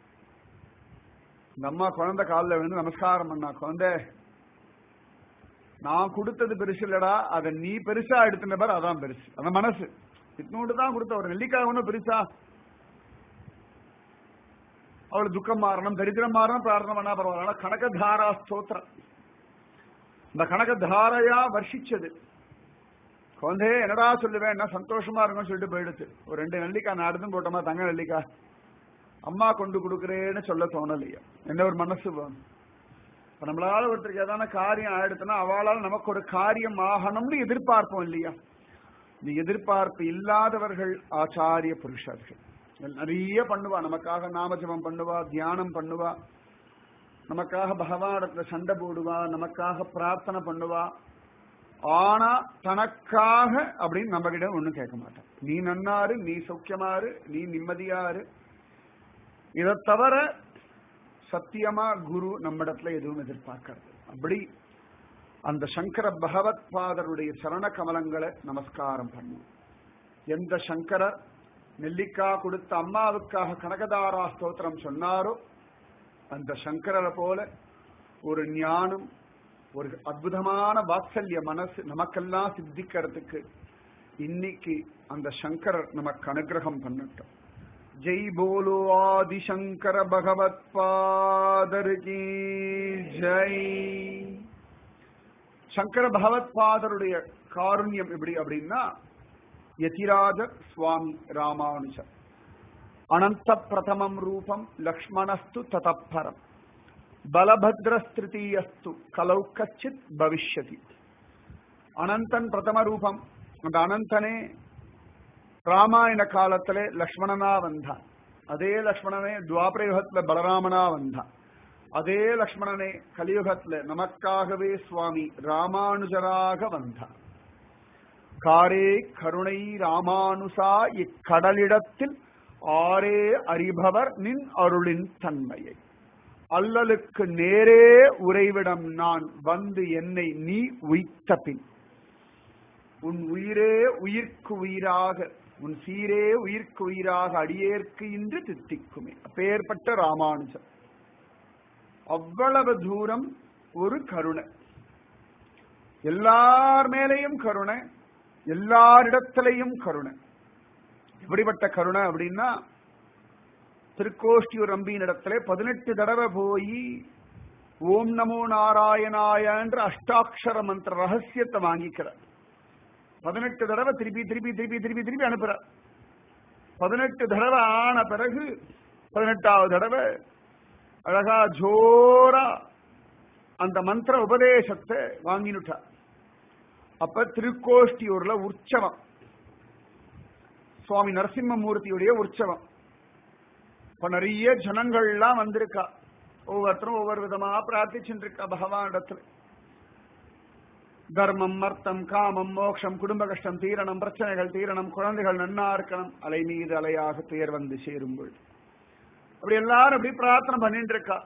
இந்த அம்மா குழந்தை காலில் விழுந்து நமஸ்காரம் பண்ணா குழந்தை நான் கொடுத்தது பெருசு இல்லடா அதை நீ பெருசா எடுத்துன பாரு அதான் பெருசு அந்த மனசு இட்னோண்டு தான் கொடுத்த ஒரு நெல்லிக்காய் ஒன்றும் பெருசா அவள் துக்கம் மாறணும் தரித்திரம் மாறணும் பிரார்த்தனை பண்ணா பரவாயில்ல ஆனா கனகதாரா ஸ்தோத்திரம் இந்த கனகதாரையா வர்ஷிச்சது குழந்தையே என்னடா சொல்லுவேன் என்ன சந்தோஷமா இருக்கும்னு சொல்லிட்டு போயிடுச்சு ஒரு ரெண்டு நெல்லிக்காய் நாடுதும் போட்டோமா தங்க நெல்லிக்காய் அம்மா கொண்டு கொடுக்குறேன்னு சொல்ல தோணலையா என்ன ஒரு மனசு வேணும் இப்ப நம்மளால ஒருத்தருக்கு ஏதான காரியம் ஆயிடுச்சுன்னா அவளால் நமக்கு ஒரு காரியம் ஆகணும்னு எதிர்பார்ப்போம் இல்லையா இந்த எதிர்பார்ப்பு இல்லாதவர்கள் ஆச்சாரிய புருஷர்கள் நிறைய பண்ணுவா நமக்காக நாமஜபம் பண்ணுவா தியானம் பண்ணுவா நமக்காக பகவானத்துல சண்டை போடுவா நமக்காக பிரார்த்தனை பண்ணுவா ஆனா தனக்காக அப்படின்னு நம்ம கிட்ட ஒண்ணும் கேட்க மாட்டான் நீ நன்னாரு நீ சௌக்கியமாரு நீ நிம்மதியாரு இதை தவிர சத்தியமா குரு நம்மிடத்துல எதுவும் எதிர்பார்க்கறது அப்படி அந்த சங்கர பகவத் பாதருடைய சரண கமலங்களை நமஸ்காரம் பண்ணும் எந்த சங்கரர் நெல்லிக்காய் கொடுத்த அம்மாவுக்காக கனகதாரா ஸ்தோத்திரம் சொன்னாரோ அந்த சங்கரரை போல ஒரு ஞானம் ஒரு அற்புதமான வாத்சல்ய மனசு நமக்கெல்லாம் சித்திக்கிறதுக்கு இன்னைக்கு அந்த சங்கரர் நமக்கு அனுகிரகம் பண்ணட்டும் ஜெய் போலோ ஆதிசங்கர பகவத் பாதர் கி ஜெய் சங்கர பகவத் பாதருடைய காருண்யம் எப்படி அப்படின்னா யதிராஜ சுவாமி ராமானுஜர் அனந்த பிரதமம் ரூபம் லக்ஷ்மணஸ்து ததப்பரம் பலபத்ரஸ்திருத்தீயஸ்து கலௌ கச்சித் பவிஷ்யதி அனந்தன் பிரதம ரூபம் அந்த அனந்தனே ராமாயண காலத்துல லக்ஷ்மணனா வந்தான் அதே லக்ஷ்மணனே துவாபர யுகத்துல பலராமனா வந்தான் அதே லக்ஷ்மணனே கலியுகத்துல நமக்காகவே சுவாமி ராமானுஜராக வந்தார் காரே கருணை ராமானுசா இக்கடலிடத்தில் ஆரே அறிபவர் நின் அருளின் தன்மையை அல்லலுக்கு நேரே உறைவிடம் நான் வந்து என்னை நீ உய்த்த பின் உன் உயிரே உயிர்க்கு உயிராக உன் சீரே உயிர்க்கு உயிராக அடியேற்கு இன்று தித்திக்குமே அப்பேற்பட்ட ராமானுஜர் அவ்வளவு தூரம் ஒரு கருணை எல்லார் மேலையும் கருணை எல்லாரிடத்திலையும் கருணை எப்படிப்பட்ட கருணை அப்படின்னா திருக்கோஷ்டியூர் அம்பியின் இடத்துல பதினெட்டு தடவை போய் ஓம் நமோ நாராயணாய என்ற அஷ்டாட்சர மந்திர ரகசியத்தை வாங்கிக்கிறார் பதினெட்டு தடவை திருப்பி திருப்பி திருப்பி திருப்பி திருப்பி அனுப்புறார் பதினெட்டு தடவை ஆன பிறகு பதினெட்டாவது தடவை அழகா ஜோரா அந்த மந்திர உபதேசத்தை வாங்கினுட்டார் அப்ப திருக்கோஷ்டியூர்ல உற்சவம் சுவாமி நரசிம்மமூர்த்தியுடைய உற்சவம் இப்ப நிறைய ஜனங்கள்லாம் வந்திருக்கா ஒவ்வொருத்தரும் ஒவ்வொரு விதமா பிரார்த்திச்சுட்டு இருக்கா பகவானிடத்துல தர்மம் அர்த்தம் காமம் மோட்சம் குடும்ப கஷ்டம் தீரணம் பிரச்சனைகள் தீரணம் குழந்தைகள் நன்னா இருக்கணும் அலை மீது அலையாக துயர் வந்து சேரும் பொழுது அப்படி எல்லாரும் அப்படி பிரார்த்தனை பண்ணிட்டு இருக்கா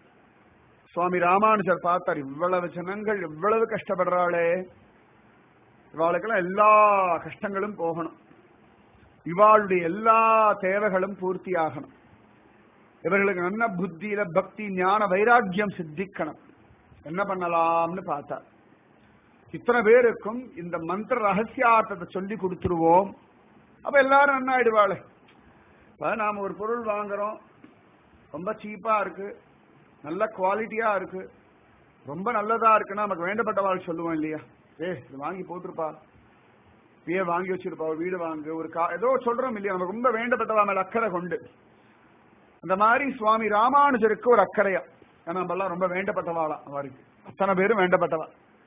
சுவாமி ராமானுஜர் பார்த்தார் இவ்வளவு ஜனங்கள் இவ்வளவு கஷ்டப்படுறாளே இவாளுக்கெல்லாம் எல்லா கஷ்டங்களும் போகணும் இவாளுடைய எல்லா தேவைகளும் பூர்த்தி ஆகணும் இவர்களுக்கு நல்ல புத்தியில பக்தி ஞான வைராக்கியம் சித்திக்கணும் என்ன பண்ணலாம்னு பார்த்தா இத்தனை பேருக்கும் இந்த மந்திர ரகசியார்த்தத்தை சொல்லி கொடுத்துருவோம் அப்ப எல்லாரும் என்ன ஆயிடுவாளே இப்ப நாம ஒரு பொருள் வாங்குறோம் ரொம்ப சீப்பா இருக்கு நல்ல குவாலிட்டியா இருக்கு ரொம்ப நல்லதா இருக்குன்னா நமக்கு வேண்டப்பட்டவாள் சொல்லுவோம் இல்லையா ஏ இது வாங்கி போட்டிருப்பா இப்பயே வாங்கி வச்சிருப்பா ஒரு வீடு வாங்கு ஒரு கா ஏதோ சொல்றோம் இல்லையா நமக்கு ரொம்ப வேண்டப்பட்டவா மேல அக்கறை கொண்டு அந்த மாதிரி சுவாமி ராமானுஜருக்கு ஒரு அக்கறையா ஏன்னா நம்ம எல்லாம் ரொம்ப வேண்டப்பட்டவாளாம் அவருக்கு அத்தனை பேரும் வேண்டப்பட்டவா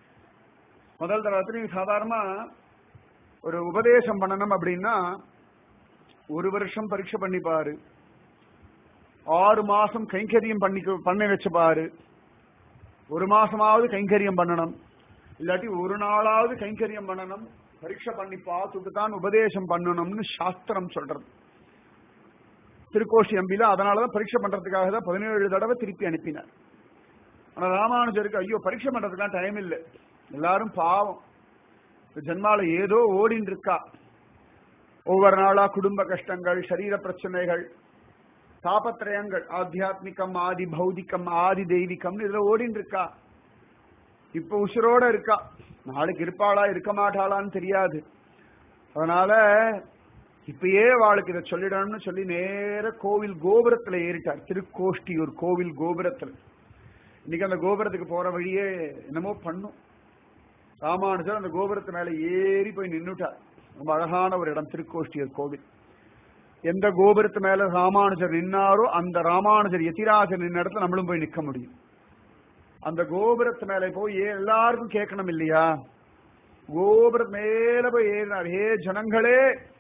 முதல் தடவை சாதாரணமா ஒரு உபதேசம் பண்ணணும் அப்படின்னா ஒரு வருஷம் பரீட்சை பண்ணிப்பாரு ஆறு மாசம் கைங்கரியம் பண்ணி பண்ண வச்சு பாரு ஒரு மாசமாவது கைங்கரியம் பண்ணணும் இல்லாட்டி ஒரு நாளாவது கைங்கரியம் பண்ணணும் பரீட்சை பண்ணி பார்த்துட்டு தான் உபதேசம் பண்ணணும்னு சாஸ்திரம் சொல்றது திருக்கோஷி அம்பில அதனாலதான் பரீட்சை பண்றதுக்காக தான் பதினேழு தடவை திருப்பி அனுப்பினார் ஆனா ராமானுஜருக்கு ஐயோ பரீட்சை பண்றதுக்கெல்லாம் டைம் இல்லை எல்லாரும் பாவம் இந்த ஜென்மால ஏதோ ஓடின்னு இருக்கா ஒவ்வொரு நாளா குடும்ப கஷ்டங்கள் சரீர பிரச்சனைகள் தாபத்திரயங்கள் ஆத்தியாத்மிகம் ஆதி பௌதிகம் ஆதி தெய்வீகம்னு இதுல ஓடின்னு இருக்கா இப்ப உசுரோட இருக்கா நாளைக்கு இருப்பாளா இருக்க மாட்டாளான்னு தெரியாது அதனால இப்பயே வாளுக்கு இதை சொல்லிடணும்னு சொல்லி நேர கோவில் கோபுரத்துல ஏறிட்டார் திருக்கோஷ்டியூர் கோவில் கோபுரத்துல இன்னைக்கு அந்த கோபுரத்துக்கு போற வழியே என்னமோ பண்ணும் ராமானுஜர் அந்த கோபுரத்து மேல ஏறி போய் நின்னுட்டார் ரொம்ப அழகான ஒரு இடம் திருக்கோஷ்டியூர் கோவில் எந்த கோபுரத்து மேல ராமானுஜர் நின்னாரோ அந்த ராமானுஜர் எதிராஜர் நின்ன இடத்துல நம்மளும் போய் நிக்க முடியும் அந்த கோபுரத்து மேல போய் ஏ- எல்லாருக்கும் கேட்கணும் இல்லையா கோபுரத்து மேல போய் ஏறினார் ஹே ஜனங்களே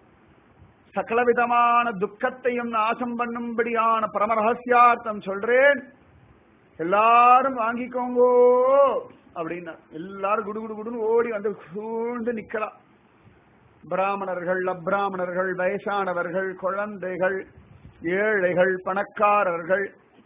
சகலவிதமான துக்கத்தையும் நாசம் பண்ணும்படியான பரம ரகசியார்த்தம் சொல்றேன் எல்லாரும் வாங்கிக்கோங்கோ அப்படின்னா எல்லாரும் குடு குடு குடுன்னு ஓடி வந்து சூழ்ந்து நிக்கலாம் பிராமணர்கள் அப்பிராமணர்கள் வயசானவர்கள் குழந்தைகள் ஏழைகள் பணக்காரர்கள்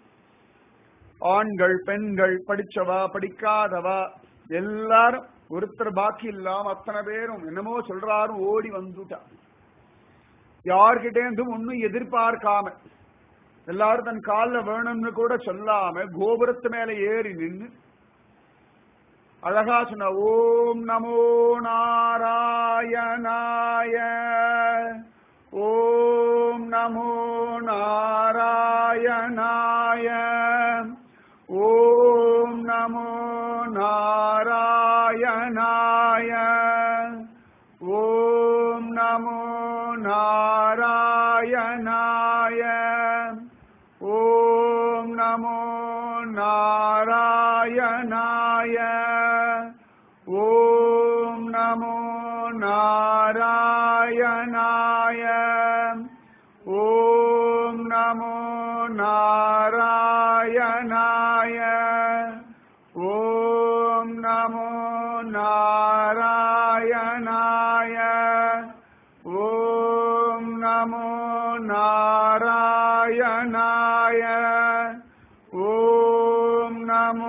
ஆண்கள் பெண்கள் படிச்சவா படிக்காதவா எல்லாரும் ஒருத்தர் பாக்கி இல்லாம அத்தனை பேரும் என்னமோ சொல்றாரும் ஓடி வந்துட்டா யார்கிட்ட இருந்தும் ஒன்னும் எதிர்பார்க்காம எல்லாரும் தன் காலில் வேணும்னு கூட சொல்லாம கோபுரத்து மேல ஏறி நின்னு அழகா சொன்ன ஓம் நமோ நாராயணாய ஓம் நமோ நாராயணாய ஓம் நமோ நாராயணாய ஓம் நமோ நாராயணாய ஓம் நமோ நாராயணாய ஓம் நமோ நாராயணாய ஓம் நமோ நாராயணாய ஓம் நமோ நாராயணாய ஓம் நமோ நாராயணாய ஓம் நமோ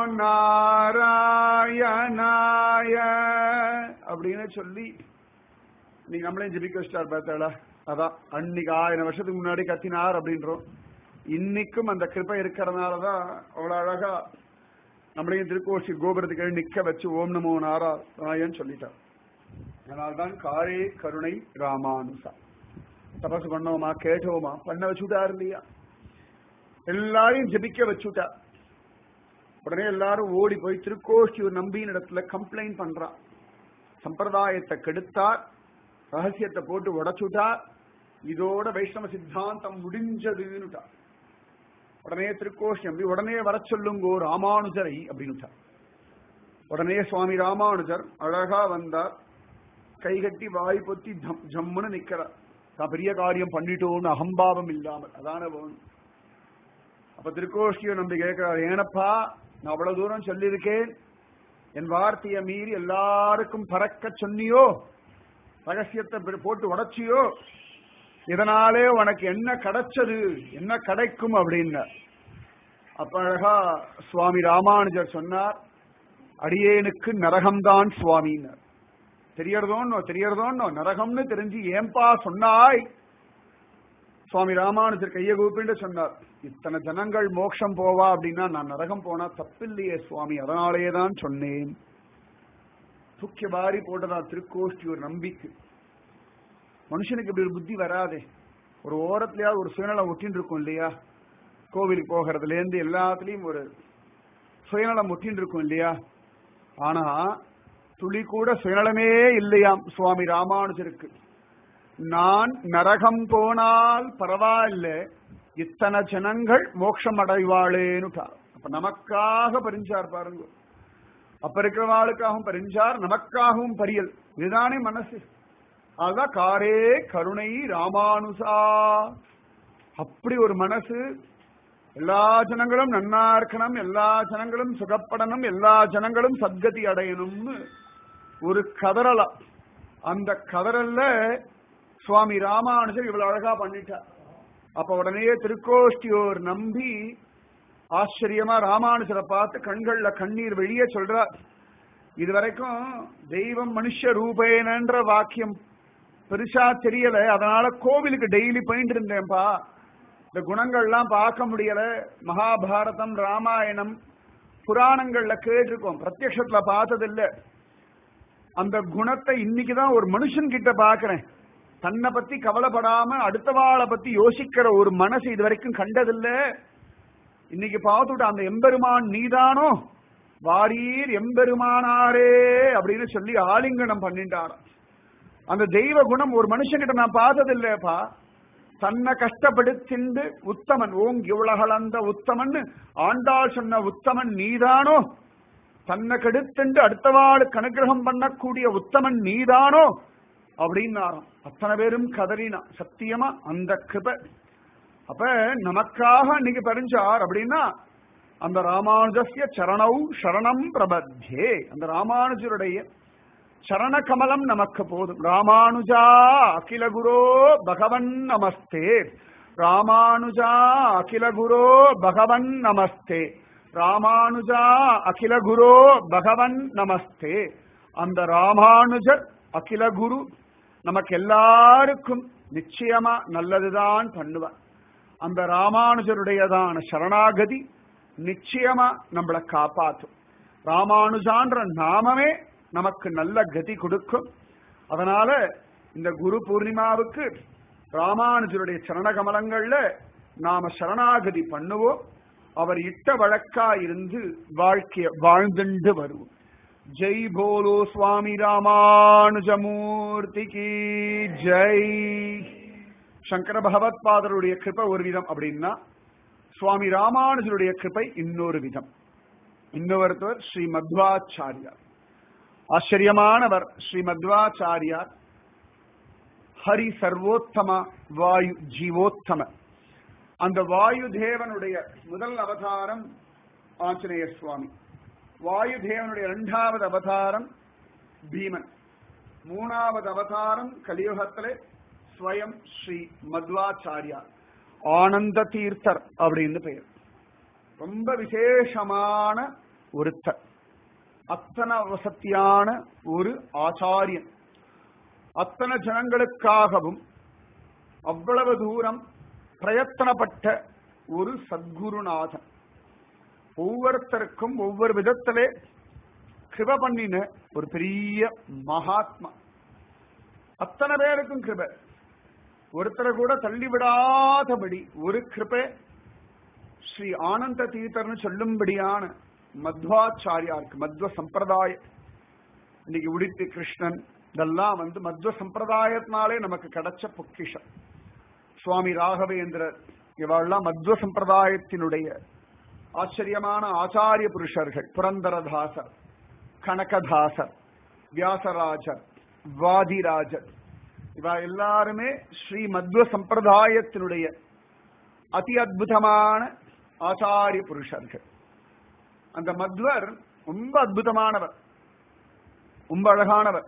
நாராயணாய அப்படின்னு சொல்லி நீங்க நம்மளையும் ஜெபிக்க வச்சிட்டார் பார்த்தாளா அதான் அன்னைக்கு ஆயிரம் வருஷத்துக்கு முன்னாடி கத்தினார் அப்படின்றோம் இன்னைக்கும் அந்த கிருபை இருக்கிறதுனாலதான் அவ்வளவு அழகா நம்மளையும் திருக்கோஷி கோபுரத்துக்கு எழுதி நிக்க வச்சு ஓம் நமோ நாராயண் சொல்லிட்டார் அதனால்தான் காரே கருணை ராமானுசா தபசு பண்ணோமா கேட்டோமா பண்ண வச்சுட்டார் இல்லையா எல்லாரையும் ஜெபிக்க வச்சுட்டா உடனே எல்லாரும் ஓடி போய் திருக்கோஷ்டி ஒரு நம்பியின் இடத்துல கம்ப்ளைண்ட் பண்றா சம்பிரதாயத்தை கெடுத்தார் ரகசியத்தை போட்டு உடைச்சுட்டார் இதோட வைஷ்ணவ சித்தாந்தம் முடிஞ்சதுன்னுட்டா உடனே திருக்கோஷி நம்பி உடனே வர சொல்லுங்கோ ராமானுஜரை அப்படின்னுட்டா உடனே சுவாமி ராமானுஜர் அழகா வந்தார் கைகட்டி வாய் பொத்தி ஜம் ஜம்முன்னு நிக்கிறார் தான் பெரிய காரியம் பண்ணிட்டோம்னு அகம்பாவம் இல்லாமல் அதான வேணும் அப்ப திருக்கோஷ்டியை நம்பி கேட்கிறார் ஏனப்பா நான் அவ்வளவு தூரம் சொல்லியிருக்கேன் என் வார்த்தையை மீறி எல்லாருக்கும் பறக்க சொன்னியோ ரகசியத்தை பெ- போட்டு உடைச்சியோ இதனாலே உனக்கு என்ன கிடைச்சது என்ன கிடைக்கும் அப்படின்னு அப்ப அழகா சுவாமி ராமானுஜர் சொன்னார் அடியேனுக்கு நரகம்தான் சுவாமின்னார் தெரியறதோன்னோ தெரியறதோன்னோ நரகம்னு தெரிஞ்சு ஏன்பா சொன்னாய் சுவாமி ராமானுஜர் கையை கூப்பிட்டு சொன்னார் இத்தனை ஜனங்கள் மோட்சம் போவா அப்படின்னா நான் நரகம் போனா தப்பில்லையே சுவாமி அதனாலேயே தான் சொன்னேன் தூக்கிய பாரி போட்டதா திருக்கோஷ்டி ஒரு நம்பிக்கை மனுஷனுக்கு இப்படி ஒரு புத்தி வராதே ஒரு ஓரத்துலயாவது ஒரு சுயநலம் ஒட்டின்னு இருக்கும் இல்லையா கோவிலுக்கு போகிறதுல இருந்து எல்லாத்துலயும் ஒரு சுயநலம் ஒட்டின்னு இருக்கும் இல்லையா ஆனா துளி கூட சுயநலமே இல்லையாம் சுவாமி ராமானுஜருக்கு நான் நரகம் போனால் பரவாயில்ல இத்தனை ஜனங்கள் மோட்சம் அடைவாளேன்னுட்டார் அப்ப நமக்காக பரிஞ்சார் பாருங்க அப்ப இருக்கிறவாளுக்காகவும் பரிஞ்சார் நமக்காகவும் பரியல் இதுதானே மனசு அதுதான் காரே கருணை ராமானுசா அப்படி ஒரு மனசு எல்லா ஜனங்களும் நன்னா இருக்கணும் எல்லா ஜனங்களும் சுகப்படணும் எல்லா ஜனங்களும் சத்கதி அடையணும்னு ஒரு கதறலா அந்த கதறல்ல சுவாமி ராமானுஜர் இவ்வளவு அழகா பண்ணிட்டார் அப்ப உடனே திருக்கோஷ்டியோர் நம்பி ஆச்சரியமா ராமானுஜரை பார்த்து கண்கள்ல கண்ணீர் வெளியே சொல்றார் இதுவரைக்கும் தெய்வம் மனுஷ ரூபேனன்ற வாக்கியம் பெருசா தெரியல அதனால கோவிலுக்கு டெய்லி போயிட்டு இருந்தேன்பா இந்த குணங்கள்லாம் பார்க்க முடியல மகாபாரதம் ராமாயணம் புராணங்கள்ல கேட்டிருக்கோம் பிரத்யக்ஷத்துல பார்த்ததில்ல அந்த குணத்தை இன்னைக்குதான் ஒரு மனுஷன் கிட்ட பாக்குறேன் தன்னை பத்தி கவலைப்படாம அடுத்தவாளை பத்தி யோசிக்கிற ஒரு மனசு இது வரைக்கும் கண்டதில்ல இன்னைக்கு பார்த்துட்டு அந்த எம்பெருமான் நீதானோ வாரீர் எம்பெருமானாரே அப்படின்னு சொல்லி ஆலிங்கனம் பண்ணிட்டாராம் அந்த தெய்வ குணம் ஒரு மனுஷன்கிட்ட நான் பார்த்ததில்லைப்பா தன்னை கஷ்டப்படுத்திண்டு உத்தமன் ஓங்கி உலகளந்த உத்தமன் ஆண்டாள் சொன்ன உத்தமன் நீதானோ தன்னை கெடுத்துண்டு அடுத்தவாளுக்கு அனுகிரகம் பண்ணக்கூடிய உத்தமன் நீதானோ அப்படின்னாராம் அத்தனை பேரும் கதறினா சத்தியமா அந்த கிருப அப்ப நமக்காக இன்னைக்கு பறிஞ்சார் அப்படின்னா அந்த ராமானுஜஸ்ய சரணௌ சரணம் பிரபத்யே அந்த ராமானுஜருடைய சரண கமலம் நமக்கு போதும் ராமானுஜா அகில குரோ பகவன் நமஸ்தே ராமானுஜா அகில குரோ பகவன் நமஸ்தே ராமானுஜா அகில குரோ பகவன் நமஸ்தே அந்த ராமானுஜர் அகில குரு நமக்கு எல்லாருக்கும் நிச்சயமா நல்லதுதான் பண்ணுவார் அந்த ராமானுஜருடையதான சரணாகதி நிச்சயமா நம்மளை காப்பாற்றும் ராமானுஜான்ற நாமமே நமக்கு நல்ல கதி கொடுக்கும் அதனால இந்த குரு பூர்ணிமாவுக்கு ராமானுஜருடைய சரணகமலங்கள்ல நாம சரணாகதி பண்ணுவோம் அவர் இட்ட வழக்கா இருந்து வாழ்க்கைய வாழ்ந்துண்டு வருவோம் ஜெய் போலோ சுவாமி ராமானுஜமூர்த்தி கி ஜெய் சங்கர பகவத்பாதருடைய கிருபை ஒரு விதம் அப்படின்னா சுவாமி ராமானுஜருடைய கிருபை இன்னொரு விதம் இன்னொருத்தவர் ஸ்ரீ மத்வாச்சாரியார் ஆச்சரியமானவர் ஸ்ரீ மத்வாச்சாரியார் ஹரி சர்வோத்தம வாயு ஜீவோத்தம அந்த வாயு தேவனுடைய முதல் அவதாரம் ஆஞ்சநேய சுவாமி வாயு தேவனுடைய இரண்டாவது அவதாரம் பீமன் மூணாவது அவதாரம் கலியுகத்திலே ஸ்வயம் ஸ்ரீ மத்வாச்சாரியா ஆனந்த தீர்த்தர் அப்படின்னு பெயர் ரொம்ப விசேஷமான ஒருத்தர் அத்தனை வசத்தியான ஒரு ஆச்சாரியன் அத்தனை ஜனங்களுக்காகவும் அவ்வளவு தூரம் பிரயத்தனப்பட்ட ஒரு சத்குருநாதன் ஒவ்வொருத்தருக்கும் ஒவ்வொரு விதத்திலே கிருப பண்ணின ஒரு பெரிய மகாத்மா அத்தனை பேருக்கும் கிருப ஒருத்தரை கூட தள்ளிவிடாதபடி ஒரு கிருபை ஸ்ரீ ஆனந்த தீர்த்தர்னு சொல்லும்படியான மத்வாச்சாரியாருக்கு மத்வ சம்பிரதாய இன்னைக்கு உடித்து கிருஷ்ணன் இதெல்லாம் வந்து மத்வ சம்பிரதாயத்தினாலே நமக்கு கிடைச்ச பொக்கிஷம் சுவாமி ராகவேந்திரர் இவெல்லாம் மத்வ சம்பிரதாயத்தினுடைய ஆச்சரியமான ஆச்சாரிய புருஷர்கள் புரந்தரதாசர் கனகதாசர் வியாசராஜர் வாதிராஜர் இவ எல்லாருமே ஸ்ரீ மத்வ சம்பிரதாயத்தினுடைய அதி அற்புதமான ஆச்சாரிய புருஷர்கள் அந்த மத்வர் ரொம்ப அற்புதமானவர் ரொம்ப அழகானவர்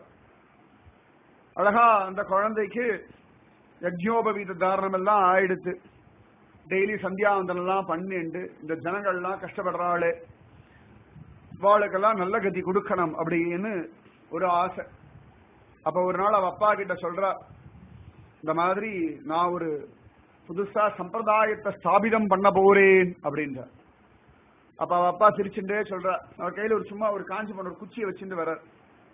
அழகா அந்த குழந்தைக்கு யஜ்யோபவீத தாரணம் எல்லாம் ஆயிடுத்து டெய்லி சந்தியாவந்தனம் எல்லாம் பண்ணிண்டு இந்த ஜனங்கள்லாம் அப்ப ஒரு நாள் அவ அப்பா கிட்ட சொல்றா இந்த மாதிரி நான் ஒரு புதுசா சம்பிரதாயத்தை ஸ்தாபிதம் பண்ண போறேன் அப்படின்ற அப்ப அவ அப்பா சிரிச்சுட்டே சொல்றா அவ கையில ஒரு சும்மா ஒரு காஞ்சி போன ஒரு குச்சியை வச்சுட்டு வர்றார்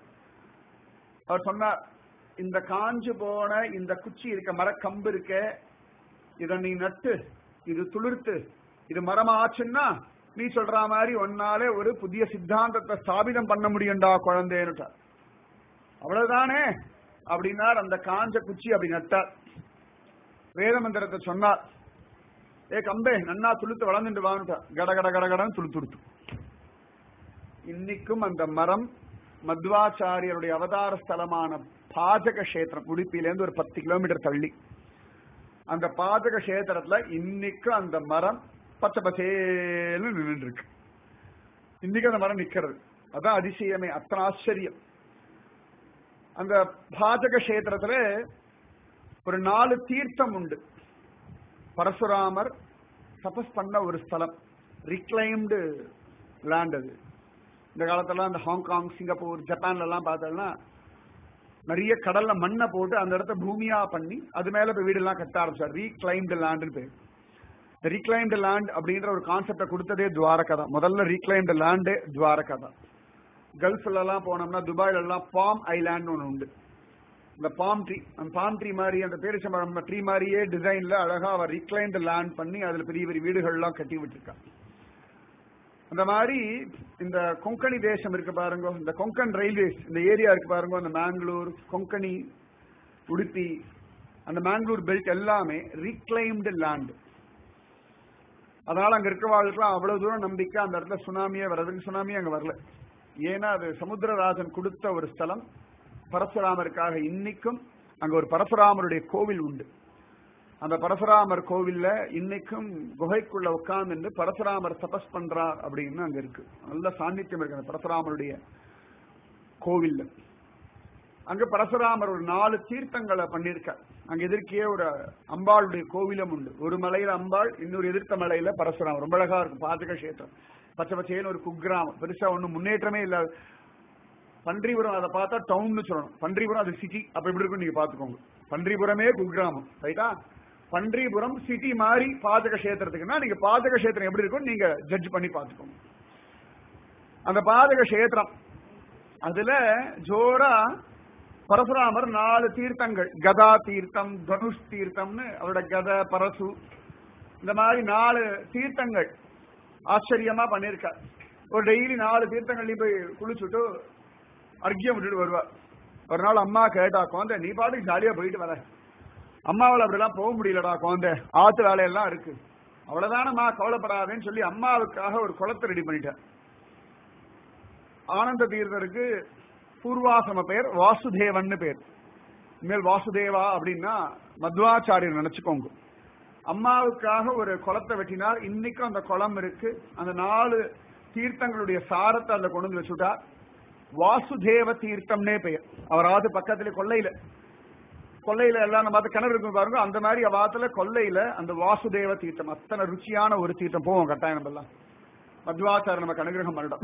அவர் சொன்னார் இந்த காஞ்சு போன இந்த குச்சி இருக்க மரக்கம்பு இருக்க இத நீ நட்டு இது துளிர்த்து இது மரமா ஆச்சுன்னா நீ சொல்ற மாதிரி ஒன்னாலே ஒரு புதிய சித்தாந்தத்தை ஸ்தாபிதம் பண்ண முடியும்டா குழந்தைன்னுட்டார் அவ்வளவுதானே அப்படின்னார் அந்த காஞ்ச குச்சி அப்படி நட்டார் வேத மந்திரத்தை சொன்னார் ஏ கம்பே நன்னா துளுத்து வளர்ந்துட்டு வாங்கிட்டார் கட கட கட கடன்னு துளு துடுத்து இன்னைக்கும் அந்த மரம் மத்வாச்சாரியருடைய அவதார ஸ்தலமான பாஜக கஷேத்திரம் உடுப்பிலேருந்து ஒரு பத்து கிலோமீட்டர் தள்ளி அந்த பாஜக கஷேத்திரத்துல இன்னைக்கும் அந்த மரம் பச்சை பசேன்னு நின்று இருக்கு இன்னைக்கு அந்த மரம் நிக்கிறது அதான் அதிசயமே அத்தனை ஆச்சரியம் அந்த பாஜக கஷேத்திரத்துல ஒரு நாலு தீர்த்தம் உண்டு பரசுராமர் தபஸ் பண்ண ஒரு ஸ்தலம் ரிக்ளைம்டு லேண்ட் அது இந்த காலத்துல அந்த ஹாங்காங் சிங்கப்பூர் ஜப்பான்ல எல்லாம் பார்த்தோம்னா நிறைய கடல்ல மண்ணை போட்டு அந்த இடத்த பூமியா பண்ணி அது மேல இப்ப வீடு எல்லாம் கட்ட ஆரம்பிச்சார் ரீக்ளைம்டு லேண்ட் பேர் இந்த ரீக்ளைம்டு லேண்ட் அப்படின்ற ஒரு கான்செப்டை கொடுத்ததே துவாரகா தான் முதல்ல ரீக்ளைம்டு லேண்டே துவாரகா தான் கல்ஃப்ல எல்லாம் போனோம்னா துபாயில எல்லாம் பாம் ஐலாண்ட் ஒன்று உண்டு இந்த பாம் ட்ரீ அந்த பாம் ட்ரீ மாதிரி அந்த பேரிச்சம்பழம் ட்ரீ மாதிரியே டிசைன்ல அழகா அவர் ரீக்ளைம்டு லேண்ட் பண்ணி அதுல பெரிய பெரிய வீடுகள்லாம் கட்டி விட்டுருக்கான் அந்த மாதிரி இந்த கொங்கணி தேசம் இருக்கு பாருங்க இந்த கொங்கன் ரயில்வேஸ் இந்த ஏரியா இருக்கு பாருங்க இந்த மேங்களூர் கொங்கணி உடுப்பி அந்த மேங்களூர் பெல்ட் எல்லாமே ரீக்ளைம்டு லேண்ட் அதனால அங்க இருக்கிறவாளுக்குலாம் அவ்வளவு தூரம் நம்பிக்கை அந்த இடத்துல சுனாமியே வர்றதுக்கு சுனாமியே அங்க வரல ஏன்னா அது சமுத்திரராஜன் கொடுத்த ஒரு ஸ்தலம் பரசுராமருக்காக இன்னைக்கும் அங்க ஒரு பரசுராமருடைய கோவில் உண்டு அந்த பரசுராமர் கோவில்ல இன்னைக்கும் குகைக்குள்ள உட்கார்ந்து பரசுராமர் தபஸ் பண்றார் அப்படின்னு அங்க இருக்கு நல்ல சாநித்தியம் இருக்கு அந்த பரசுராமருடைய கோவில்ல அங்க பரசுராமர் ஒரு நாலு தீர்த்தங்களை பண்ணிருக்கார் அங்க எதிர்க்கே ஒரு அம்பாளுடைய கோவிலும் உண்டு ஒரு மலையில அம்பாள் இன்னொரு எதிர்த்த மலையில பரசுராமர் ரொம்ப அழகா இருக்கும் பாதக கஷேத்திரம் பச்சை பச்சைன்னு ஒரு குக்கிராமம் பெருசா ஒண்ணும் முன்னேற்றமே இல்லாத பன்றிபுரம் அதை பார்த்தா டவுன்னு சொல்லணும் பன்றிபுரம் அது சிட்டி அப்ப எப்படி இருக்கும் நீங்க பாத்துக்கோங்க பன்றிபுரமே குக்கிராமம் ரைட்டா பன்றிபுரம் சிட்டி மாதிரி பாதக கஷேத்திரத்துக்குன்னா நீங்க பாதக கஷேத்திரம் எப்படி இருக்கும் நீங்க ஜட்ஜ் பண்ணி பாத்துக்கோங்க அந்த பாதக கஷேத்திரம் அதுல ஜோரா பரசுராமர் நாலு தீர்த்தங்கள் கதா தீர்த்தம் தனுஷ் தீர்த்தம்னு அவரோட கத பரசு இந்த மாதிரி நாலு தீர்த்தங்கள் ஆச்சரியமா பண்ணிருக்கார் ஒரு டெய்லி நாலு தீர்த்தங்கள்லயும் போய் குளிச்சுட்டு அர்க்கியம் விட்டுட்டு வருவார் ஒரு நாள் அம்மா கேட்டா குழந்தை நீ பாட்டுக்கு ஜாலியா போயிட்டு வர அம்மாவால் அப்படிலாம் போக முடியலடா குழந்தை ஆத்து வேலையெல்லாம் இருக்கு அவ்வளவுதானம்மா கவலைப்படாதேன்னு சொல்லி அம்மாவுக்காக ஒரு குளத்தை ரெடி பண்ணிட்டேன் ஆனந்த தீர்த்தருக்கு பூர்வாசம பெயர் வாசுதேவன் பேர் இனிமேல் வாசுதேவா அப்படின்னா மத்வாச்சாரியர் நினைச்சுக்கோங்க அம்மாவுக்காக ஒரு குளத்தை வெட்டினார் இன்னைக்கும் அந்த குளம் இருக்கு அந்த நாலு தீர்த்தங்களுடைய சாரத்தை அந்த கொண்டு வந்து வச்சுட்டார் வாசுதேவ தீர்த்தம்னே பெயர் அவராவது பக்கத்துல கொல்லையில கொல்லையில எல்லாம் நம்ம பார்த்து கிணறு இருக்கும் பாருங்க அந்த மாதிரி அவாத்துல கொல்லையில அந்த வாசுதேவ தீர்த்தம் அத்தனை ருச்சியான ஒரு தீர்த்தம் போவோம் கட்டாயம் நம்ம எல்லாம் மத்வாச்சாரம் நமக்கு அனுகிரகம் பண்ணிடும்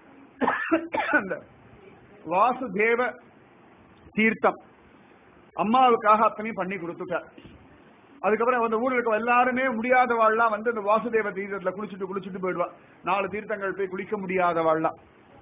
அந்த வாசுதேவ தீர்த்தம் அம்மாவுக்காக அத்தனையும் பண்ணி கொடுத்துட்டார் அதுக்கப்புறம் அந்த ஊர்ல இருக்க எல்லாருமே முடியாதவாள்லாம் வந்து அந்த வாசுதேவ தீர்த்தத்துல குளிச்சுட்டு குளிச்சுட்டு போயிடுவா நாலு தீர்த்தங்கள் போய் குளிக்க முடியாதவாள்லாம்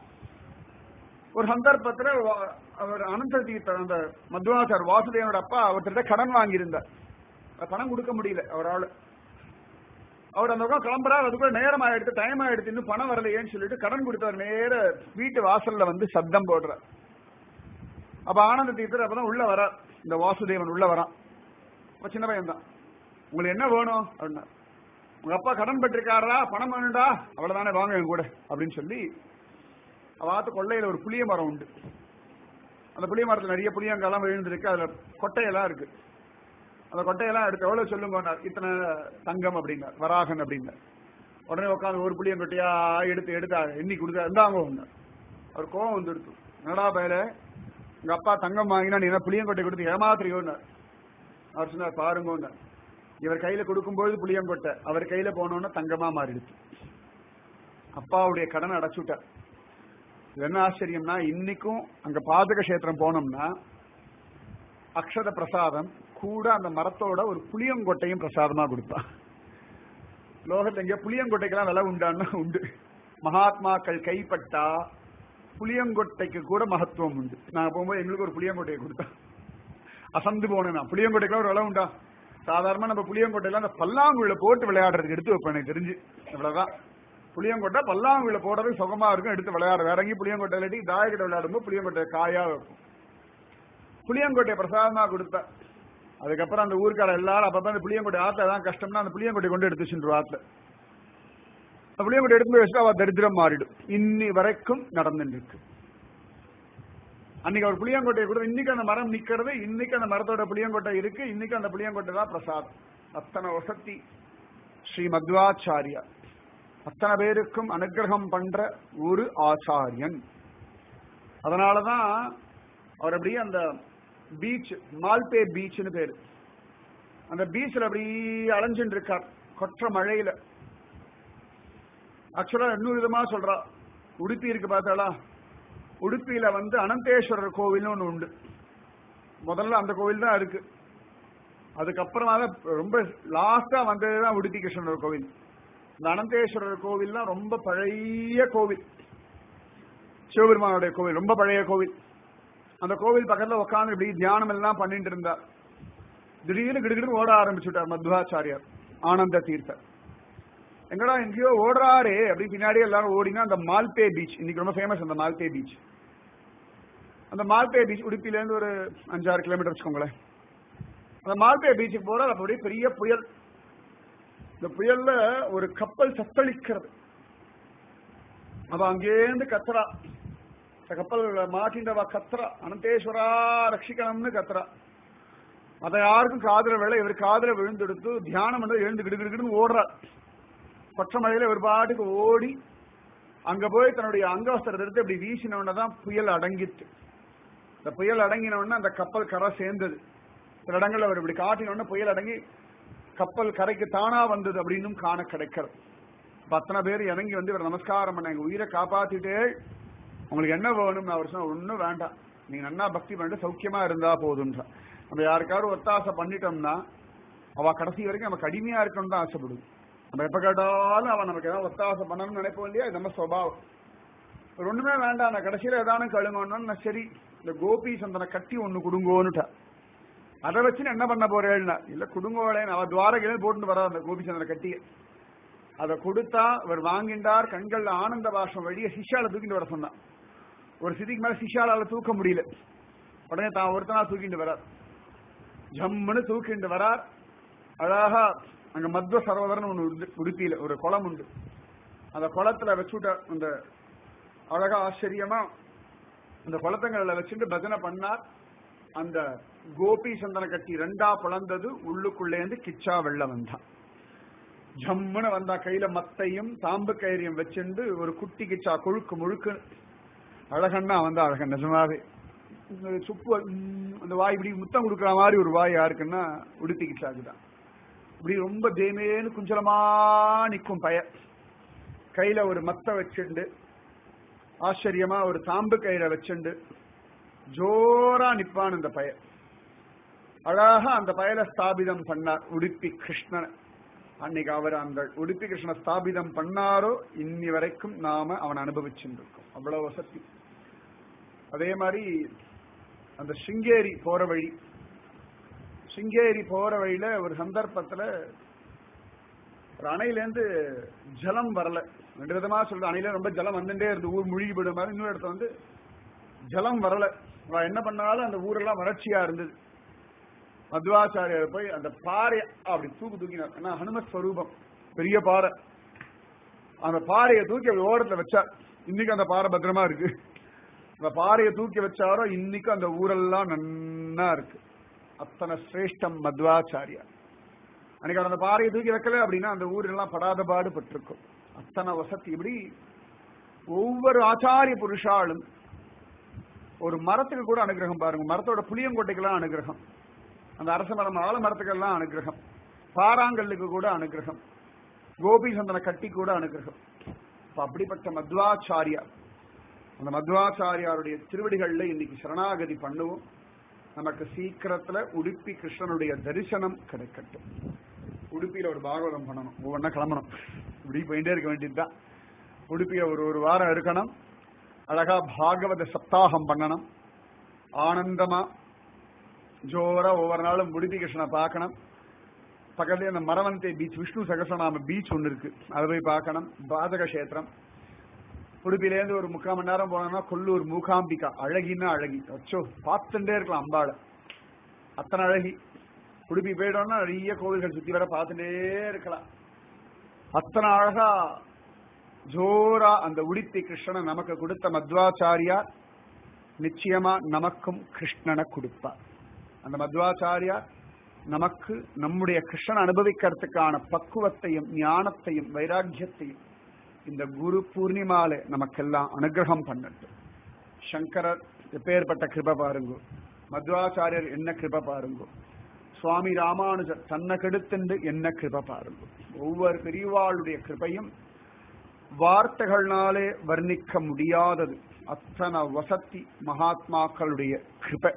ஒரு சந்தர்ப்பத்துல வா- அவர் அனந்த தீர்த்தம் அந்த மத்வாச்சார் வாசுதேவனோட அப்பா அவர்கிட்ட கடன் வாங்கியிருந்தார் அது பணம் கொடுக்க முடியல அவரால் அவர் அந்த பக்கம் கிளம்புறாரு அதுக்குள்ள நேரம் ஆயிடுத்து டைம் ஆயிடுத்து இன்னும் பணம் வரலையேன்னு சொல்லிட்டு கடன் கொடுத்தவர் நேர வீட்டு வாசல்ல வந்து சத்தம் போடுறார் அப்ப ஆனந்த தீர்த்தர் அப்பதான் உள்ள வர இந்த வாசுதேவன் உள்ள வரான் அப்ப சின்ன பையன் தான் உங்களுக்கு என்ன வேணும் அப்படின்னா உங்க அப்பா கடன் பட்டிருக்காரா பணம் வேணும்டா அவ்வளவுதானே வாங்க என் கூட அப்படின்னு சொல்லி அவாத்து கொள்ளையில ஒரு புளிய மரம் உண்டு அந்த புளிய மரத்துல நிறைய புளியங்காலாம் விழுந்திருக்கு அதுல கொட்டையெல்லாம் இருக்கு அந்த கொட்டையெல்லாம் எடுத்து எவ்வளவு சொல்லுங்க இத்தனை தங்கம் அப்படின்னார் வராகன் அப்படின்னார் உடனே உட்காந்து ஒரு புளியம் கொட்டையா எடுத்து எடுத்து எண்ணி கொடுத்தா இருந்தாங்க ஒண்ணு அவர் கோவம் வந்து எடுத்து என்னடா பயல உங்க அப்பா தங்கம் வாங்கினா நீ என்ன புளியங்கொட்டை கொடுத்து ஏமாத்திரியோன்னார் அவர் சொன்னார் பாருங்க இவர் கையில கொடுக்கும்போது புளியங்கொட்டை அவர் கையில போனோன்னா தங்கமா மாறிடுச்சு அப்பாவுடைய கடனை அடைச்சுட்டார் இது என்ன ஆச்சரியம்னா இன்னைக்கும் அங்க பாதக கஷேத்திரம் போனோம்னா அக்ஷத பிரசாதம் கூட அந்த மரத்தோட ஒரு புளியங்கொட்டையும் பிரசாதமா கொடுப்பான் லோகத்துல எங்க புளியங்கொட்டைக்கெல்லாம் விலை உண்டான்னா உண்டு மகாத்மாக்கள் கைப்பட்டா புளியங்கொட்டைக்கு கூட மகத்துவம் உண்டு நான் போகும்போது எங்களுக்கு ஒரு புளியங்கொட்டையை கொடுத்தேன் அசந்து போனேன் நான் புளியங்கொட்டைக்கெல்லாம் ஒரு விலை உண்டா சாதாரணமா நம்ம புளியங்கொட்டையெல்லாம் அந்த பல்லாங்குள்ள போட்டு விளையாடுறதுக்கு எடுத்து வைப்பேன் எனக்கு தெரிஞ்சு இவ்வளவுதான் புளியங்கொட்டை பல்லாங்குள்ள போடுறது சுகமா இருக்கும் எடுத்து விளையாட வேற எங்கேயும் புளியங்கொட்டை இல்லாட்டி தாயக்கிட்ட விளையாடும்போது புளியங்கொட்டை காயா வைப்போம் புளியங்கொட்டையை பிரசாதமா கொடுத்தா அதுக்கப்புறம் அந்த ஊருக்கார எல்லாரும் அப்பப்ப அந்த புளியங்கொட்டை ஆத்துல தான் கஷ்டம்னா அந்த புளியங்கொட்டை கொண்டு எடுத்து வச்சுட்டு ஆத்துல அந்த புளியங்கொட்டை எடுத்து போய் வச்சுட்டு அவ தரித்திரம் மாறிடும் இன்னி வரைக்கும் நடந்துட்டு இருக்கு அன்னைக்கு அவர் புளியங்கொட்டையை கூட இன்னைக்கு அந்த மரம் நிக்கிறது இன்னைக்கு அந்த மரத்தோட புளியங்கொட்டை இருக்கு இன்னைக்கு அந்த புளியங்கொட்டை தான் பிரசாதம் அத்தனை வசதி ஸ்ரீ மத்வாச்சாரியா அத்தனை பேருக்கும் அனுகிரகம் பண்ற ஒரு ஆச்சாரியன் அதனாலதான் அவர் அப்படியே அந்த பீச் மால்பே பீச்னு பேரு அந்த பீச்ல அப்படி அலைஞ்சுட்டு இருக்கார் கொற்ற மழையில ஆக்சுவலா இன்னொரு விதமா சொல்றா உடுப்பி இருக்கு பார்த்தாளா உடுப்பியில வந்து அனந்தேஸ்வரர் கோவில்னு ஒண்ணு உண்டு முதல்ல அந்த கோவில் தான் இருக்கு அதுக்கப்புறமா தான் ரொம்ப லாஸ்டா வந்ததுதான் உடுப்பி கிருஷ்ணர் கோவில் இந்த அனந்தேஸ்வரர் கோவில்லாம் ரொம்ப பழைய கோவில் சிவபெருமானுடைய கோவில் ரொம்ப பழைய கோவில் அந்த கோவில் பக்கத்துல உட்காந்து இப்படி தியானம் எல்லாம் பண்ணிட்டு இருந்தார் திடீர்னு கிடுகிடு ஓட ஆரம்பிச்சுட்டார் மத்வாச்சாரியார் ஆனந்த தீர்த்தர் எங்கடா எங்கேயோ ஓடுறாரே அப்படி பின்னாடி எல்லாரும் ஓடினா அந்த மால்பே பீச் இன்னைக்கு ரொம்ப ஃபேமஸ் அந்த மால்பே பீச் அந்த மால்பே பீச் உடுப்பில இருந்து ஒரு அஞ்சாறு கிலோமீட்டர் வச்சுக்கோங்களேன் அந்த மால்பே பீச்சுக்கு போற அப்படியே பெரிய புயல் இந்த புயல்ல ஒரு கப்பல் சத்தளிக்கிறது அவ அங்கேருந்து கத்துறா இந்த கப்பல் மாட்டின்றவ கத்துறா அனந்தேஸ்வரா ரட்சிக்கணும்னு கத்துறா அத யாருக்கும் காதுல வேலை இவர் காதுல விழுந்தெடுத்து தியானம் பண்ணி எழுந்து கிடுகிடுன்னு ஓடுறார் கொற்ற மழையில ஒரு பாட்டுக்கு ஓடி அங்க போய் தன்னுடைய அங்கவஸ்திரத்தை எடுத்து இப்படி வீசின தான் புயல் அடங்கிட்டு இந்த புயல் அடங்கின உடனே அந்த கப்பல் கரை சேர்ந்தது சில இடங்கள்ல அவர் இப்படி காட்டின உடனே புயல் அடங்கி கப்பல் கரைக்கு தானா வந்தது அப்படின்னும் காண கிடைக்கிறது இப்ப அத்தனை பேர் இறங்கி வந்து இவர் நமஸ்காரம் பண்ண எங்க உயிரை காப்பாத்திட்டே உங்களுக்கு என்ன வேணும் அவர் சொன்ன ஒன்னும் வேண்டாம் நீங்க நன்னா பக்தி பண்ணிட்டு சௌக்கியமா இருந்தா போதுன்ற நம்ம யாருக்காவது ஒத்தாசை பண்ணிட்டோம்னா அவ கடைசி வரைக்கும் நமக்கு அடிமையா இருக்கணும்னு தான் ஆசைப்படுது நம்ம எப்ப கேட்டாலும் அவன் நமக்கு ஏதாவது ஒத்தாசை பண்ணணும்னு நினைப்போம் இல்லையா இது நம்ம சுவாவம் ஒரு ஒண்ணுமே வேண்டாம் நான் கடைசியில ஏதானு கழுங்கன்னு நான் சரி இந்த கோபி சந்தனை கட்டி ஒண்ணு குடுங்கோன்னுட்டா அதை வச்சு நான் என்ன பண்ண போறேன்னா இல்ல குடுங்கோளேன் அவ துவாரகையில போட்டு வரா அந்த கோபி சந்தனை கட்டி அதை கொடுத்தா இவர் வாங்கின்றார் கண்கள்ல ஆனந்த பாஷம் வழிய சிஷால தூக்கிட்டு வர சொன்னான் ஒரு சிதிக்கு மேல சிஷாலால தூக்க முடியல உடனே தான் ஒருத்தனா தூக்கிட்டு வரார் ஜம்முன்னு தூக்கிட்டு வரார் அழகா அங்க மத்வ சரோவரன் ஒண்ணு உண்டு உடுப்பியில ஒரு குளம் உண்டு அந்த குளத்துல வச்சுட்ட அந்த அழகா ஆச்சரியமா அந்த குளத்தங்கள்ல வச்சுட்டு பஜனை பண்ணார் அந்த கோபி சந்தன கட்டி ரெண்டா பிளந்தது உள்ளுக்குள்ளேந்து கிச்சா வெள்ள வந்தான் ஜம்முன்னு வந்தா கையில மத்தையும் தாம்பு கயிறையும் வச்சுண்டு ஒரு குட்டி கிச்சா கொழுக்கு முழுக்கு அழகன்னா வந்தா அழகன் நிஜமாவே இந்த சுப்பு ம், அந்த வாய் இப்படி முத்தம் கொடுக்குற மாதிரி ஒரு வாய் யாருக்குன்னா உடுத்தி கிச்சாக்கு தான் இப்படி ரொம்ப தேமேன்னு குஞ்சலமா நிக்கும் பய கையில ஒரு மத்த வச்சுண்டு ஆச்சரியமா ஒரு தாம்பு கயிறை வச்சுண்டு ஜோரா நிப்பான் இந்த பய அழகா அந்த பயல ஸ்தாபிதம் பண்ணார் உடுப்பி கிருஷ்ணன் அன்னைக்கு அவர் அந்த உடுப்பி கிருஷ்ண ஸ்தாபிதம் பண்ணாரோ இன்னி வரைக்கும் நாம அவன் அனுபவிச்சுட்டு இருக்கோம் அவ்வளவு வசதி அதே மாதிரி அந்த சிங்கேரி போற வழி சிங்கேரி போற வழியில ஒரு சந்தர்ப்பத்துல ஒரு அணையிலேருந்து ஜலம் வரல ரெண்டு விதமா சொல்ற அணையில ரொம்ப ஜலம் வந்துட்டே இருந்து ஊர் முழுகி போயிடும் மாதிரி இன்னொரு இடத்துல வந்து ஜலம் வரல அவ என்ன பண்ணாலும் அந்த ஊரெல்லாம் வறட்சியா இருந்தது மத்வாச்சாரியர் போய் அந்த பாறை அப்படி தூக்கு தூக்கினார் ஏன்னா ஹனுமத் ஸ்வரூபம் பெரிய பாறை அந்த பாறையை தூக்கி அப்படி ஓரத்துல வச்சார் இன்னைக்கு அந்த பாறை பத்திரமா இருக்கு அந்த பாறையை தூக்கி வச்சாரோ இன்னைக்கு அந்த ஊரெல்லாம் நன்னா இருக்கு அத்தனை சிரேஷ்டம் மத்வாச்சாரியா அன்னைக்கு அவர் அந்த பாறையை தூக்கி வைக்கல அப்படின்னா அந்த ஊரெல்லாம் படாத பாடு பட்டிருக்கும் அத்தனை வசதி இப்படி ஒவ்வொரு ஆச்சாரிய புருஷாலும் ஒரு மரத்துக்கு கூட அனுகிரகம் பாருங்க மரத்தோட புளியங்கொட்டைக்கெல்லாம் அனுகிரகம் அந்த அரச மரம் ஆலமரத்துக்கெல்லாம் அனுகிரகம் பாறாங்கல்லுக்கு கூட அனுகிரகம் கோபி சந்தன கட்டி கூட அனுகிரகம் அப்ப அப்படிப்பட்ட மத்வாச்சாரியா அந்த மத்வாச்சாரியாருடைய திருவடிகள்ல இன்னைக்கு சரணாகதி பண்ணுவோம் நமக்கு சீக்கிரத்துல உடுப்பி கிருஷ்ணனுடைய தரிசனம் கிடைக்கட்டும் உடுப்பியில ஒரு பாகவதம் பண்ணணும் ஒவ்வொன்றா கிளம்பணும் இப்படி போயிட்டே இருக்க வேண்டியதுதான் உடுப்பியில ஒரு ஒரு வாரம் இருக்கணும் அழகா பாகவத சப்தாகம் பண்ணணும் ஆனந்தமா ஜோரா ஒவ்வொரு நாளும் உடுப்பி கிருஷ்ணனை பார்க்கணும் பக்கத்துல அந்த மரவந்தை பீச் விஷ்ணு சகசநாம பீச் ஒன்று இருக்கு அதை போய் பார்க்கணும் பாதக கஷேத்திரம் உடுப்பிலேருந்து ஒரு முக்கால் மணி நேரம் போனோம்னா கொல்லூர் மூகாம்பிகா அழகின்னா அழகி அச்சோ பார்த்துட்டே இருக்கலாம் அம்பாளை அத்தனை அழகி உடுப்பி போயிட்டோம்னா நிறைய கோவில்கள் சுத்தி வர பார்த்துட்டே இருக்கலாம் அத்தனை அழகா ஜோரா அந்த உடுப்பி கிருஷ்ணனை நமக்கு கொடுத்த மத்வாச்சாரியார் நிச்சயமா நமக்கும் கிருஷ்ணனை கொடுப்பார் அந்த மத்வாச்சாரியார் நமக்கு நம்முடைய கிருஷ்ணன் அனுபவிக்கிறதுக்கான பக்குவத்தையும் ஞானத்தையும் வைராக்கியத்தையும் இந்த குரு பூர்ணிமால நமக்கெல்லாம் அனுகிரகம் பண்ணட்டும் சங்கரர் எப்பேற்பட்ட கிருப பாருங்க மத்வாச்சாரியர் என்ன கிருப பாருங்க சுவாமி ராமானுஜர் தன்னை கெடுத்துண்டு என்ன கிருப பாருங்க ஒவ்வொரு பெரியவாளுடைய கிருபையும் வார்த்தைகள்னாலே வர்ணிக்க முடியாதது அத்தனை வசத்தி மகாத்மாக்களுடைய கிருபை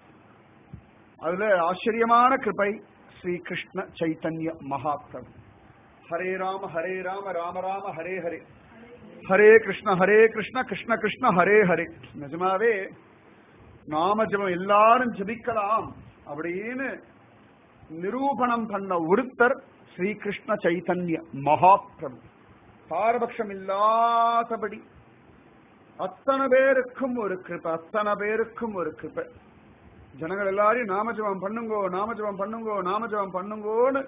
அதுல ஆச்சரியமான கிருபை ஸ்ரீ கிருஷ்ண சைத்தன்ய மகாபிரபு ஹரே ராம ஹரே ராம ராம ராம ஹரே ஹரே ஹரே கிருஷ்ண ஹரே கிருஷ்ண கிருஷ்ண கிருஷ்ண ஹரே ஹரே நிஜமாவே நாம ஜபம் எல்லாரும் ஜபிக்கலாம் அப்படின்னு நிரூபணம் பண்ண ஒருத்தர் ஸ்ரீ கிருஷ்ண சைத்தன்ய மகாபிரபு பாரபட்சம் இல்லாதபடி அத்தனை பேருக்கும் ஒரு கிருப்பை அத்தனை பேருக்கும் ஒரு கிருப்பை ஜனங்கள் எல்லாரையும் நாமஜபம் பண்ணுங்கோ நாமஜபம் பண்ணுங்கோ நாமஜபம் பண்ணுங்கோன்னு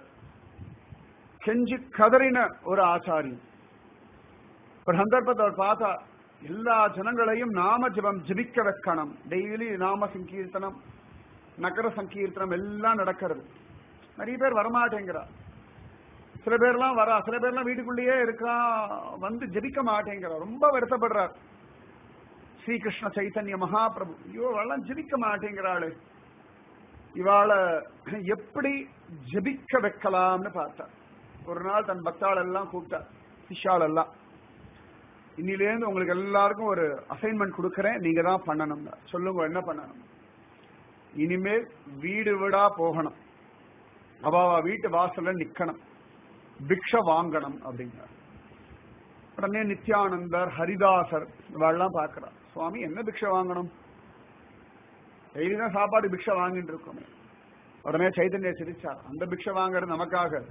கெஞ்சி கதறின ஒரு ஆச்சாரியம் ஒரு சந்தர்ப்பத்தை அவர் பார்த்தா எல்லா ஜனங்களையும் நாம ஜபம் ஜபிக்க வைக்கணும் டெய்லி நாம சங்கீர்த்தனம் நகர சங்கீர்த்தனம் எல்லாம் நடக்கிறது நிறைய பேர் வரமாட்டேங்கிறா சில பேர்லாம் வரா சில பேர்லாம் வீட்டுக்குள்ளேயே இருக்கா வந்து ஜபிக்க மாட்டேங்கிறா ரொம்ப வருத்தப்படுறார் ஸ்ரீகிருஷ்ண சைத்தன்ய மகாபிரபு ஐயோ அவெல்லாம் ஜபிக்க மாட்டேங்கிறாளு இவாளை எப்படி ஜபிக்க வைக்கலாம்னு பார்த்தார் ஒரு நாள் தன் பக்தாள் எல்லாம் கூப்பிட்டார் சிஷால் எல்லாம் இன்னிலேருந்து உங்களுக்கு எல்லாருக்கும் ஒரு அசைன்மெண்ட் கொடுக்கறேன் நீங்க தான் பண்ணணும் சொல்லுங்க என்ன பண்ணணும் இனிமேல் வீடு வீடா போகணும் அவாவா வீட்டு வாசல்ல நிக்கணும் பிக்ஷ வாங்கணும் அப்படிங்கிறார் உடனே நித்யானந்தர் ஹரிதாசர் இவாள்லாம் பார்க்கிறார் சுவாமி என்ன பிக்ஷ வாங்கணும் டெய்லி தான் சாப்பாடு பிக்ஷ வாங்கிட்டு இருக்கோமே உடனே சைதன்ய சிரிச்சார் அந்த பிக்ஷ வாங்குறது நமக்காக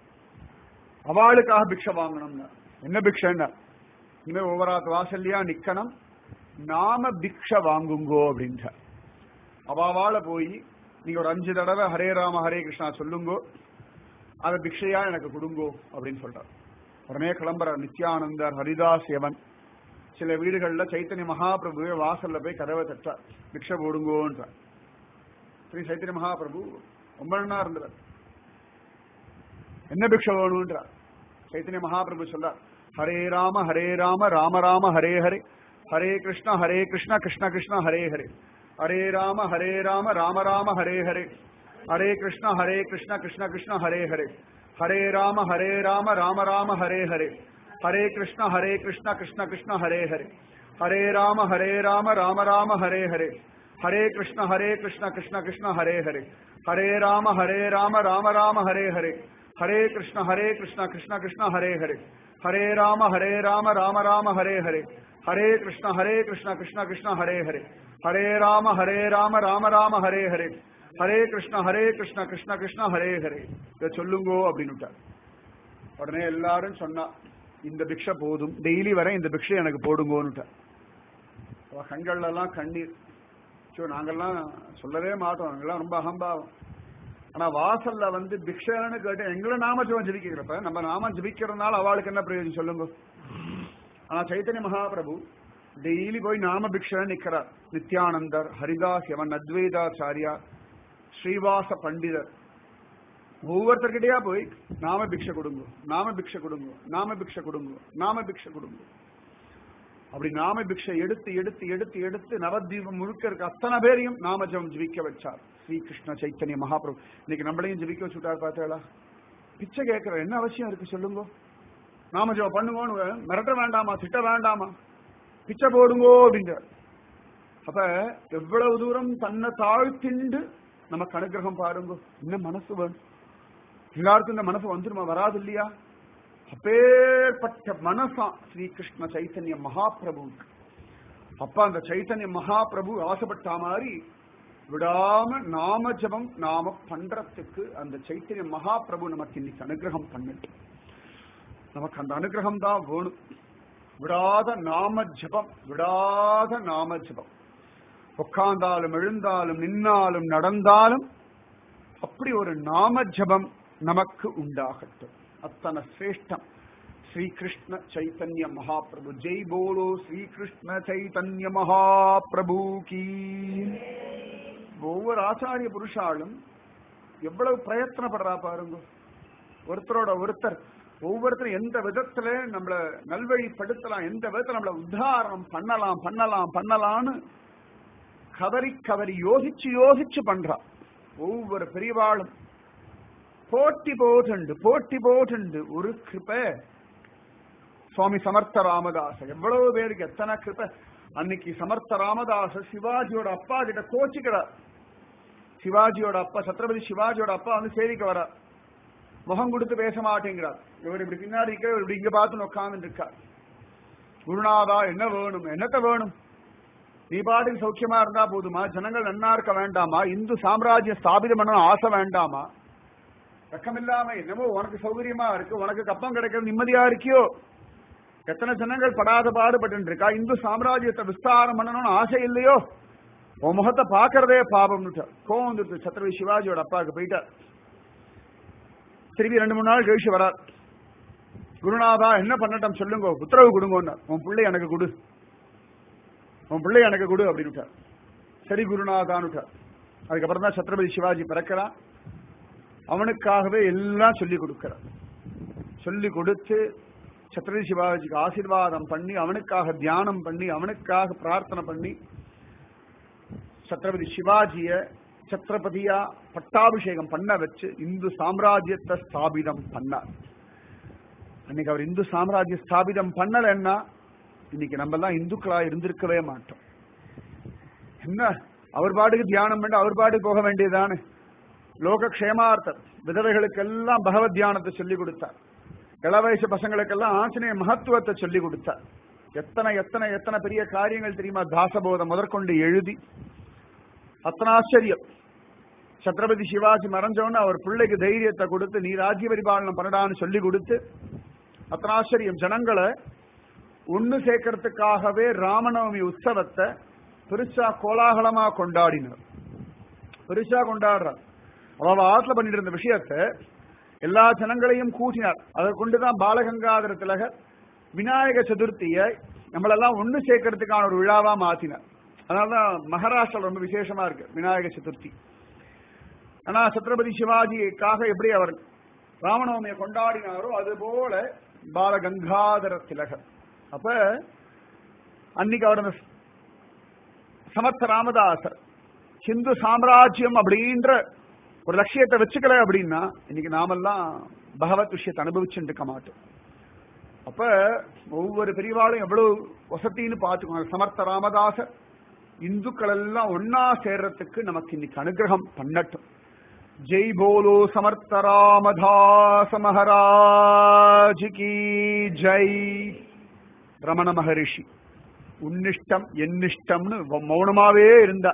அவளுக்காக பிக்ஷ வாங்கணும்னா என்ன பிக்ஷன்னா இனிமே ஒவ்வொரு வாசல்லையா நிக்கணும் நாம பிக்ஷ வாங்குங்கோ அப்படின்றார் அவாவால போய் நீங்க ஒரு அஞ்சு தடவை ஹரே ராம ஹரே கிருஷ்ணா சொல்லுங்கோ அதை பிக்ஷையா எனக்கு கொடுங்கோ அப்படின்னு சொல்றார் உடனே கிளம்புறார் நித்யானந்தர் ஹரிதாஸ் யவன் சில வீடுகள்ல சைத்தன்ய மகாபிரபுவே வாசல்ல போய் கதவை தட்டார் பிக்ஷ போடுங்கோன்றார் ஸ்ரீ சைத்தன்ய மகாபிரபு ரொம்ப நாளா இருந்தார் என்ன பிக்ஷ வேணும்ன்றார் சைத்தன்ய மகாபிரபு சொல்றார் ஹரே ராம ஹரே ராம ராம ராம ஹரே ஹரே ஹரே கிருஷ்ண ஹரே கிருஷ்ண கிருஷ்ண கிருஷ்ண ஹரே ஹரே ஹரே ராம ஹரே ராம ராம ராம ஹரே ஹரே ஹரே கிருஷ்ண ஹரே கிருஷ்ண கிருஷ்ண கிருஷ்ண ஹரே ஹரே ஹரே ராம ஹரே ராம ராம ராம ஹரே ஹரே ஹரே கிருஷ்ண ஹரே கிருஷ்ண கிருஷ்ண கிருஷ்ண ஹரே ஹரே ஹரே ராம ஹரே ராம ராம ராம ஹரே ஹரே ஹரே கிருஷ்ண ஹரே கிருஷ்ண கிருஷ்ண கிருஷ்ண ஹரே ஹரே ஹரே ராம ஹரே ராம ராம ராம ஹரே ஹரே ஹரே கிருஷ்ண ஹரே கிருஷ்ண கிருஷ்ண கிருஷ்ண ஹரே ஹரே ஹரே ராம ஹரே ராம ராம ராம ஹரே ஹரே ஹரே கிருஷ்ண ஹரே கிருஷ்ண கிருஷ்ண கிருஷ்ண ஹரே ஹரே ஹரே ராம ஹரே ராம ராம ராம ஹரே ஹரே ஹரே கிருஷ்ண ஹரே கிருஷ்ண கிருஷ்ண கிருஷ்ண ஹரே ஹரே இதை சொல்லுங்கோ அப்படின்னு உடனே எல்லாரும் சொன்னா இந்த பிக்ஷை போதும் டெய்லி வர இந்த பிக்ஷை எனக்கு போடுங்கோன்னு அவ கண்கள்ல எல்லாம் கண்ணீர் சோ நாங்கெல்லாம் சொல்லவே மாட்டோம் நாங்கெல்லாம் ரொம்ப அகம்பாவம் ஆனா வாசல்ல வந்து பிக்ஷன்னு கேட்டு எங்களை நாம ஜபம் ஜபிக்கிறப்ப நம்ம நாம ஜபிக்கிறதுனால அவளுக்கு என்ன பிரயோஜனம் சொல்லுங்க ஆனா சைத்தன்ய மகாபிரபு டெய்லி போய் நாம பிக்ஷ நிக்கிறார் நித்யானந்தர் ஹரிதாஸ் யவன் அத்வைதாச்சாரியா ஸ்ரீவாச பண்டிதர் ஒவ்வொருத்தர்கிட்டயா போய் நாம பிக்ஷ கொடுங்க நாம பிக்ஷ கொடுங்க நாம பிக்ஷ கொடுங்க நாம பிக்ஷ கொடுங்க அப்படி நாம பிக்ஷை எடுத்து எடுத்து எடுத்து எடுத்து நவதீபம் முழுக்க இருக்க அத்தனை பேரையும் நாம ஜபம் ஜபிக்க வச்சார் ஸ்ரீகிருஷ்ண சைத்தன்ய மகாபிரபு இன்னைக்கு நம்மளையும் ஜபிக்க வச்சுட்டார் பார்த்தேளா பிச்சை கேட்கிற என்ன அவசியம் இருக்கு சொல்லுங்க நாம ஜபம் பண்ணுங்கன்னு மிரட்ட வேண்டாமா திட்ட வேண்டாமா பிச்சை போடுங்கோ அப்படிங்கிற அப்ப எவ்வளவு தூரம் தன்னை தாழ்த்திண்டு நமக்கு அனுகிரகம் பாருங்க இன்னும் மனசு வேணும் எல்லாருக்கும் இந்த மனசு வந்துருமா வராது இல்லையா அப்பேற்பட்ட மனசா ஸ்ரீ கிருஷ்ண சைத்தன்ய மகாபிரபுவுக்கு அப்ப அந்த சைத்தன்ய மகாபிரபு ஆசைப்பட்ட மாதிரி விடாம நாம ஜபம் நாம பண்றதுக்கு அந்த சைத்தன்ய மகாபிரபு நமக்கு இன்னைக்கு அனுகிரகம் பண்ணிட்டு நமக்கு அந்த அனுகிரகம் தான் வேணும் விடாத நாம ஜபம் விடாத நாம ஜபம் உட்கார்ந்தாலும் எழுந்தாலும் நின்னாலும் நடந்தாலும் அப்படி ஒரு நாம ஜபம் நமக்கு உண்டாகட்டும் அத்தனை சிரேஷ்டம் ஸ்ரீ கிருஷ்ண சைத்தன்ய மகாபிரபு ஜெய் போலோ ஸ்ரீ கிருஷ்ண சைத்தன்ய மகாபிரபு கீ ஒவ்வொரு ஆச்சாரிய புருஷாலும் எவ்வளவு பிரயத்தனப்படுறா பாருங்க ஒருத்தரோட ஒருத்தர் ஒவ்வொருத்தரும் எந்த விதத்துல நம்மள நல்வழிப்படுத்தலாம் எந்த விதத்துல நம்மள உத்தாரணம் பண்ணலாம் பண்ணலாம் பண்ணலாம்னு கவரி கவரி யோசிச்சு யோசிச்சு பண்றா ஒவ்வொரு பெரியவாளும் போட்டி போட்டுண்டு போட்டி போட்டுண்டு ஒரு கிருப சுவாமி சமர்த்த ராமதாச எவ்வளவு பேருக்கு எத்தனை கிருப அன்னைக்கு சமர்த்த ராமதாச சிவாஜியோட அப்பா கிட்ட கோச்சிக்கிறார் சிவாஜியோட அப்பா சத்ரபதி சிவாஜியோட அப்பா வந்து சேவிக்க வர முகம் கொடுத்து பேச மாட்டேங்கிறார் இவர் இப்படி பின்னாடி இருக்கிற இவர் இப்படி இங்க பார்த்து உட்கார்ந்து இருக்கார் குருநாதா என்ன வேணும் என்னத்த வேணும் நீ பாட்டுக்கு சௌக்கியமா இருந்தா போதுமா ஜனங்கள் நன்னா இருக்க வேண்டாமா இந்து சாம்ராஜ்யம் ஸ்தாபிதம் பண்ணணும் ஆசை வேண்டாமா வெக்கமில்லாம என்னமோ உனக்கு சௌகரியமா இருக்கு உனக்கு கப்பம் கிடைக்கிறது நிம்மதியா இருக்கியோ எத்தனை ஜனங்கள் படாத பாடுபட்டு இருக்கா இந்து சாம்ராஜ்யத்தை விஸ்தாரம் பண்ணணும்னு ஆசை இல்லையோ உன் முகத்தை பாக்குறதே பாபம்னு கோவம் வந்துருச்சு சத்ரபதி சிவாஜியோட அப்பாவுக்கு போயிட்டார் திரும்பி ரெண்டு மூணு நாள் கழிச்சு வரார் குருநாதா என்ன பண்ணட்டும் சொல்லுங்க உத்தரவு கொடுங்க உன் பிள்ளை எனக்கு கொடு உன் பிள்ளை எனக்கு கொடு அப்படின்னு சரி குருநாதான்னு அதுக்கப்புறம் தான் சத்ரபதி சிவாஜி பிறக்கிறான் அவனுக்காகவே எல்லாம் சொல்லி கொடுக்கிறார் சொல்லி கொடுத்து சத்ரபதி சிவாஜிக்கு ஆசீர்வாதம் பண்ணி அவனுக்காக தியானம் பண்ணி அவனுக்காக பிரார்த்தனை பண்ணி சத்ரபதி சிவாஜிய சத்ரபதியா பட்டாபிஷேகம் பண்ண வச்சு இந்து சாம்ராஜ்யத்தை ஸ்தாபிதம் பண்ணார் அன்னைக்கு அவர் இந்து சாம்ராஜ்ய ஸ்தாபிதம் பண்ணலன்னா இன்னைக்கு நம்ம எல்லாம் இந்துக்களா இருந்திருக்கவே மாட்டோம் என்ன அவர் பாட்டுக்கு தியானம் பண்ணி அவர் பாட்டுக்கு போக வேண்டியதானே லோக க்ஷேமார்த்தர் விதவைகளுக்கெல்லாம் பகவத் தியானத்தை சொல்லி கொடுத்தார் இள வயசு பசங்களுக்கெல்லாம் ஆஞ்சநேய மகத்துவத்தை சொல்லி கொடுத்தார் எத்தனை எத்தனை எத்தனை பெரிய காரியங்கள் தெரியுமா தாசபோதம் முதற்கொண்டு எழுதி அத்தனை ஆச்சரியம் சத்ரபதி சிவாஜி மறைஞ்சவொன்னு அவர் பிள்ளைக்கு தைரியத்தை கொடுத்து நீ ராஜ்ய பரிபாலனம் பண்ணடான்னு சொல்லி கொடுத்து அத்தனை ஆச்சரியம் ஜனங்களை ஒண்ணு சேர்க்கறதுக்காகவே ராமநவமி உற்சவத்தை பெருசா கோலாகலமா கொண்டாடினார் பெருசா கொண்டாடுறார் அவ ஆத்துல பண்ணிட்டு இருந்த விஷயத்த எல்லா ஜனங்களையும் கூட்டினார் அதை கொண்டுதான் பாலகங்காதர திலகர் விநாயக சதுர்த்தியை நம்மளெல்லாம் ஒண்ணு சேர்க்கறதுக்கான ஒரு விழாவா மாத்தினார் அதனாலதான் மகாராஷ்டிரா ரொம்ப விசேஷமா இருக்கு விநாயக சதுர்த்தி ஆனா சத்ரபதி சிவாஜிக்காக எப்படி அவர் ராமநவமியை கொண்டாடினாரோ அது போல பாலகங்காதர திலகர் அப்ப அன்னைக்கு அவர் அந்த சமர்த்த ராமதாசர் ஹிந்து சாம்ராஜ்யம் அப்படின்ற ஒரு லட்சியத்தை வச்சுக்கல அப்படின்னா இன்னைக்கு நாமெல்லாம் பகவத் விஷயத்தை அனுபவிச்சுட்டு இருக்க மாட்டோம் அப்ப ஒவ்வொரு பெரியவாளும் எவ்வளவு வசத்தின்னு பார்த்துக்கோங்க சமர்த்த ராமதாசர் இந்துக்கள் எல்லாம் ஒன்னா சேர்றதுக்கு நமக்கு இன்னைக்கு அனுகிரகம் பண்ணட்டும் ஜெய் போலோ சமர்த்த ராமதாச மகாராஜ் கி ஜெய் ரமண மகரிஷி உன்னிஷ்டம் என்னிஷ்டம்னு மௌனமாவே இருந்தா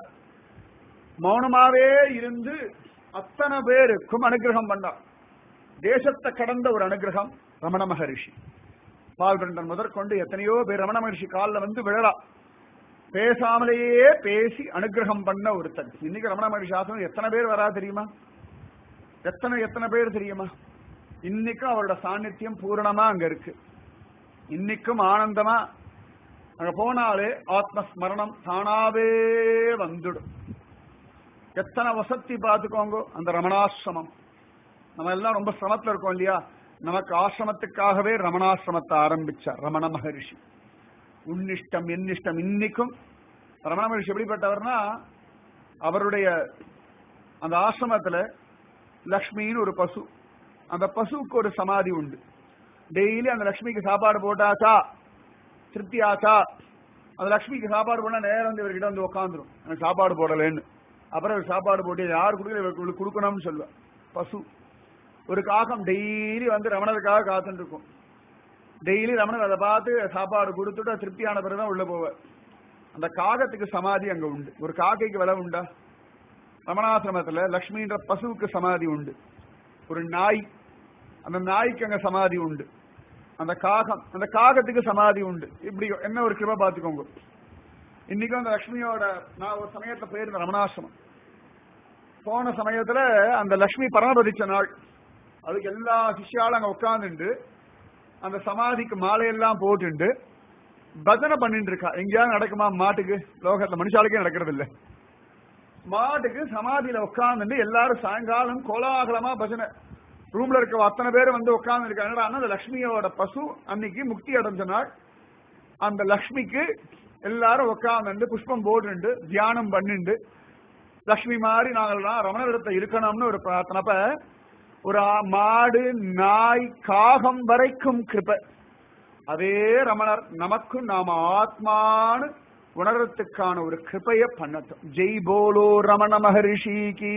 மௌனமாவே இருந்து அத்தனை பேருக்கும் அனுகிரகம் பண்ணார் தேசத்தை கடந்த ஒரு அனுகிரகம் ரமண மகரிஷி பால்பண்டன் முதற்கொண்டு எத்தனையோ பேர் ரமண மகரிஷி காலில் வந்து விழறா பேசாமலேயே பேசி அனுகிரகம் பண்ண ஒருத்தன் இன்னைக்கு ரமண மகரிஷி ஆசிரமம் எத்தனை பேர் வரா தெரியுமா எத்தனை எத்தனை பேர் தெரியுமா இன்னைக்கும் அவரோட சாநித்தியம் பூரணமா அங்க இருக்கு இன்னைக்கும் ஆனந்தமா அங்க போனாலே ஆத்மஸ்மரணம் தானாவே வந்துடும் எத்தனை வசதி பார்த்துக்கோங்க அந்த ரமணாசிரமம் நம்ம எல்லாம் ரொம்ப சிரமத்துல இருக்கோம் இல்லையா நமக்கு ஆசிரமத்துக்காகவே ரமணாசிரமத்தை ஆரம்பிச்சார் ரமண மகரிஷி உன்னிஷ்டம் என்னிஷ்டம் இன்னைக்கும் ரமண மகரிஷி எப்படிப்பட்டவர்னா அவருடைய அந்த ஆசிரமத்துல லக்ஷ்மின்னு ஒரு பசு அந்த பசுவுக்கு ஒரு சமாதி உண்டு டெய்லி அந்த லக்ஷ்மிக்கு சாப்பாடு போட்டாச்சா திருப்தி ஆச்சா அந்த லக்ஷ்மிக்கு சாப்பாடு போனா நேரம் வந்து இவர்கிட்ட வந்து உட்காந்துரும் எனக்கு சாப்பாடு போடலன்னு அப்புறம் இவர் சாப்பாடு போட்டு யார் கொடுக்கல இவருக்கு கொடுக்கணும்னு சொல்லுவேன் பசு ஒரு காகம் டெய்லி வந்து ரமணருக்காக காத்துட்டு இருக்கும் டெய்லி ரமணர் அதை பார்த்து சாப்பாடு கொடுத்துட்டு திருப்தியான பிறகுதான் உள்ள போவார் அந்த காகத்துக்கு சமாதி அங்க உண்டு ஒரு காக்கைக்கு விலை உண்டா ரமணாசிரமத்துல லக்ஷ்மின்ற பசுவுக்கு சமாதி உண்டு ஒரு நாய் அந்த நாய்க்கு அங்க சமாதி உண்டு அந்த காகம் அந்த காகத்துக்கு சமாதி உண்டு இப்படி என்ன ஒரு கிருபை பார்த்துக்கோங்க இன்னைக்கும் அந்த லக்ஷ்மியோட நான் ஒரு சமயத்துல போயிருந்தேன் ரமணாசிரமம் போன சமயத்துல அந்த லக்ஷ்மி பரமபதிச்ச நாள் அதுக்கு எல்லா சிஷ்யாலும் அங்க உட்கார்ந்துட்டு அந்த சமாதிக்கு மாலையெல்லாம் போட்டுண்டு பஜனை பண்ணிட்டு இருக்கா எங்கேயாவது நடக்குமா மாட்டுக்கு லோகத்துல மனுஷாளுக்கே நடக்கிறது இல்ல மாட்டுக்கு சமாதியில உட்கார்ந்துட்டு எல்லாரும் சாயங்காலம் கோலாகலமா பஜனை ரூம்ல இருக்க அத்தனை பேர் வந்து உட்கார்ந்து இருக்காங்க அந்த லக்ஷ்மியோட பசு அன்னைக்கு முக்தி அடைஞ்ச நாள் அந்த லக்ஷ்மிக்கு எல்லாரும் உட்கார்ந்து புஷ்பம் போட்டுண்டு தியானம் பண்ணிண்டு லக்ஷ்மி மாதிரி நாங்கள்லாம் ரமணரிடத்தை இருக்கணும்னு ஒரு பிரார்த்தனப்ப ஒரு மாடு நாய் காகம் வரைக்கும் கிருப அதே ரமணர் நமக்கும் நாம ஆத்மானு உணர்றதுக்கான ஒரு கிருபைய பண்ணட்டும் ஜெய் போலோ ரமண மகரிஷிக்கு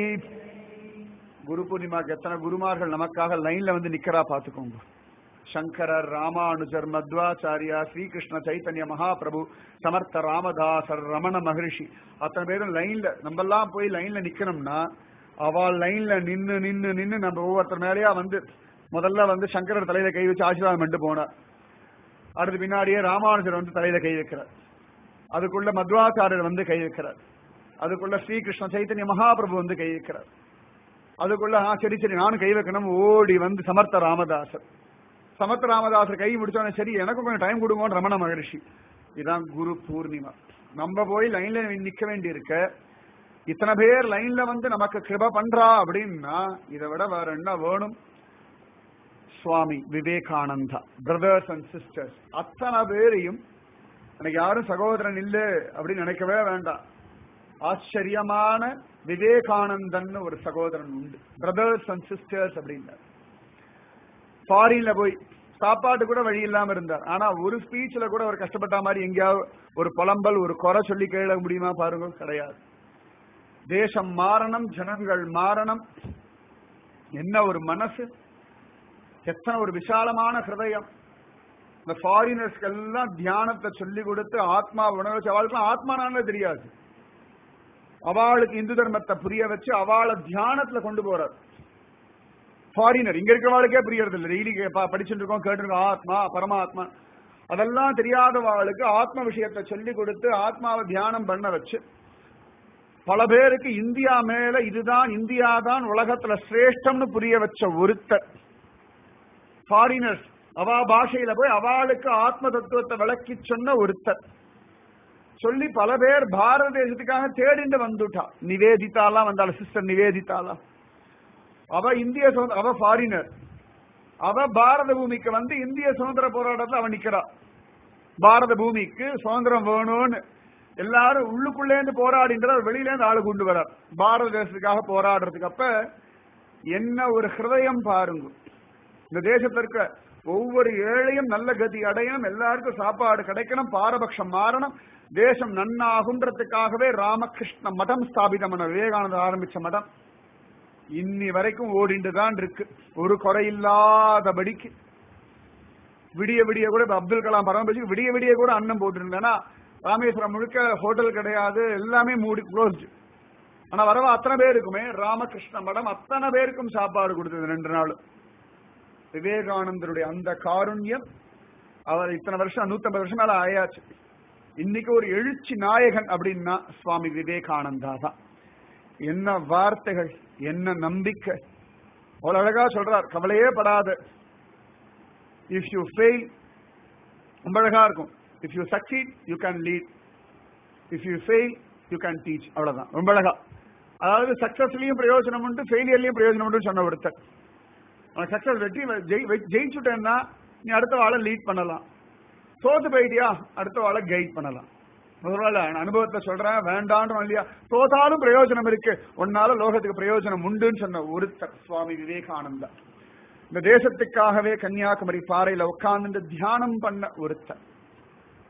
குரு பூர்ணிமாக்கு எத்தனை குருமார்கள் நமக்காக லைன்ல வந்து நிக்கிறா பாத்துக்கோங்க சங்கரர் ராமானுஜர் மத்வாச்சாரியா ஸ்ரீகிருஷ்ண சைத்தன்ய மகாபிரபு சமர்த்த ராமதாசர் ரமண மகரிஷி அத்தனை பேரும் லைன்ல நம்ம எல்லாம் போய் லைன்ல நிக்கணும்னா அவள் லைன்ல நின்னு நின்னு நின்னு நம்ம ஒவ்வொருத்தர் மேலேயா வந்து முதல்ல வந்து சங்கரர் தலையில கை வச்சு ஆசீர்வாதம் பண்ணிட்டு போனார் அடுத்து பின்னாடியே ராமானுஜர் வந்து தலையில கை வைக்கிறார் அதுக்குள்ள மத்வாச்சாரியர் வந்து கை வைக்கிறார் அதுக்குள்ள ஸ்ரீகிருஷ்ண சைத்தன்ய மகாபிரபு வந்து கை வைக்கிறார் அதுக்குள்ள ஆ சரி சரி நானும் கை வைக்கணும் ஓடி வந்து சமர்த்த ராமதாசர் சமர்த்த ராமதாசர் கை முடிச்சோன்னே சரி எனக்கும் கொஞ்சம் டைம் கொடுங்கன்னு ரமண மகரிஷி இதான் குரு பூர்ணிமா நம்ம போய் லைன்ல நிக்க வேண்டி இருக்க இத்தனை பேர் லைன்ல வந்து நமக்கு கிருப பண்றா அப்படின்னா இதை விட வேற என்ன வேணும் Swami Vivekananda brothers and sisters அத்தனை பேரையும் எனக்கு யாரும் சகோதரன் இல்ல அப்படின்னு நினைக்கவே வேண்டாம் ஆச்சரியமான விவேகானந்தன் ஒரு சகோதரன் உண்டு பிரதர்ஸ் அண்ட் சிஸ்டர்ஸ் அப்படின்னார் ஃபாரின்ல போய் சாப்பாட்டு கூட வழி இல்லாம இருந்தார் ஆனா ஒரு ஸ்பீச்ல கூட ஒரு கஷ்டப்பட்ட மாதிரி எங்கேயாவது ஒரு புலம்பல் ஒரு குறை சொல்லி கேள முடியுமா பாருங்க கிடையாது தேசம் மாறணும் ஜனங்கள் மாறணும் என்ன ஒரு மனசு எத்தனை ஒரு விசாலமான ஹிருதயம் இந்த ஃபாரினர்ஸ்க்கு எல்லாம் தியானத்தை சொல்லி கொடுத்து ஆத்மா உணர வச்சு அவளுக்கு ஆத்மானாலே தெரியாது அவளுக்கு இந்து தர்மத்தை புரிய வச்சு அவளை தியானத்துல கொண்டு போறார் ஃபாரினர் இங்க இருக்கிறவாளுக்கே புரியறது இல்லை டெய்லி படிச்சுட்டு இருக்கோம் கேட்டுருக்கோம் ஆத்மா பரமாத்மா அதெல்லாம் தெரியாதவாளுக்கு ஆத்ம விஷயத்தை சொல்லி கொடுத்து ஆத்மாவை தியானம் பண்ண வச்சு பல பேருக்கு இந்தியா மேல இதுதான் இந்தியா தான் உலகத்துல சிரேஷ்டம்னு புரிய வச்ச ஒருத்தர் ஃபாரினர்ஸ் அவா பாஷையில போய் அவளுக்கு ஆத்ம தத்துவத்தை விளக்கி சொன்ன ஒருத்தர் சொல்லி பல பேர் பாரத தேசத்துக்காக தேடிண்டு வந்துட்டா நிவேதித்தாலாம் வந்தாள் சிஸ்டர் நிவேதித்தாலாம் அவ இந்திய சுதந்திர அவ ஃபாரினர் அவ பாரத பூமிக்கு வந்து இந்திய சுதந்திர போராட்டத்தில் அவ நிக்கிறா பாரத பூமிக்கு சுதந்திரம் வேணும்னு எல்லாரும் உள்ளுக்குள்ளேந்து போராடின்ற வெளியில இருந்து ஆளு கொண்டு வரார் பாரத தேசத்துக்காக போராடுறதுக்கு அப்ப என்ன ஒரு ஹிருதயம் பாருங்க இந்த தேசத்துல இருக்க ஒவ்வொரு ஏழையும் நல்ல கதி அடையணும் எல்லாருக்கும் சாப்பாடு கிடைக்கணும் பாரபட்சம் மாறணும் தேசம் நன்னாகுன்றதுக்காகவே ராமகிருஷ்ண மடம் ஸ்தாபிதம் பண்ண விவேகானந்தர் ஆரம்பிச்ச மடம் இன்னி வரைக்கும் ஓடிண்டு தான் இருக்கு ஒரு குறை இல்லாதபடிக்கு விடிய விடிய கூட அப்துல் கலாம் பரமபட்சி விடிய விடிய கூட அன்னம் போட்டுருந்தேன்னா ராமேஸ்வரம் முழுக்க ஹோட்டல் கிடையாது எல்லாமே மூடி க்ளோஸ்டு ஆனா வரவ அத்தனை பேருக்குமே ராமகிருஷ்ண மடம் அத்தனை பேருக்கும் சாப்பாடு கொடுத்தது ரெண்டு நாள் விவேகானந்தருடைய அந்த காருண்யம் அவர் இத்தனை வருஷம் நூத்தம்பது வருஷம் மேல ஆயாச்சு இன்னைக்கு ஒரு எழுச்சி நாயகன் அப்படின்னா சுவாமி விவேகானந்தா தான் என்ன வார்த்தைகள் என்ன நம்பிக்கை அவ்வளவு அழகா சொல்றார் கவலையே படாத இஃப் யூ ஃபெயில் ரொம்ப அழகா இருக்கும் if you succeed you can lead if you fail you can teach அவ்வளவுதான் ரொம்ப அழகா அதாவது சக்சஸ்லயும் பிரயோஜனம் உண்டு ஃபெயிலியர்லயும் பிரயோஜனம் உண்டு சொன்ன ஒருத்தர் சக்சஸ் வெற்றி ஜெயிச்சுட்டேன்னா நீ அடுத்த வாழை லீட் பண்ணலாம் தோத்து போயிட்டியா அடுத்த வாழை கைட் பண்ணலாம் முதல்ல அனுபவத்தை சொல்றேன் வேண்டான்றோம் இல்லையா தோத்தாலும் பிரயோஜனம் இருக்கு உன்னால லோகத்துக்கு பிரயோஜனம் உண்டுன்னு சொன்ன ஒருத்தர் சுவாமி விவேகானந்தா இந்த தேசத்துக்காகவே கன்னியாகுமரி பாறையில உட்கார்ந்து தியானம் பண்ண ஒருத்தர்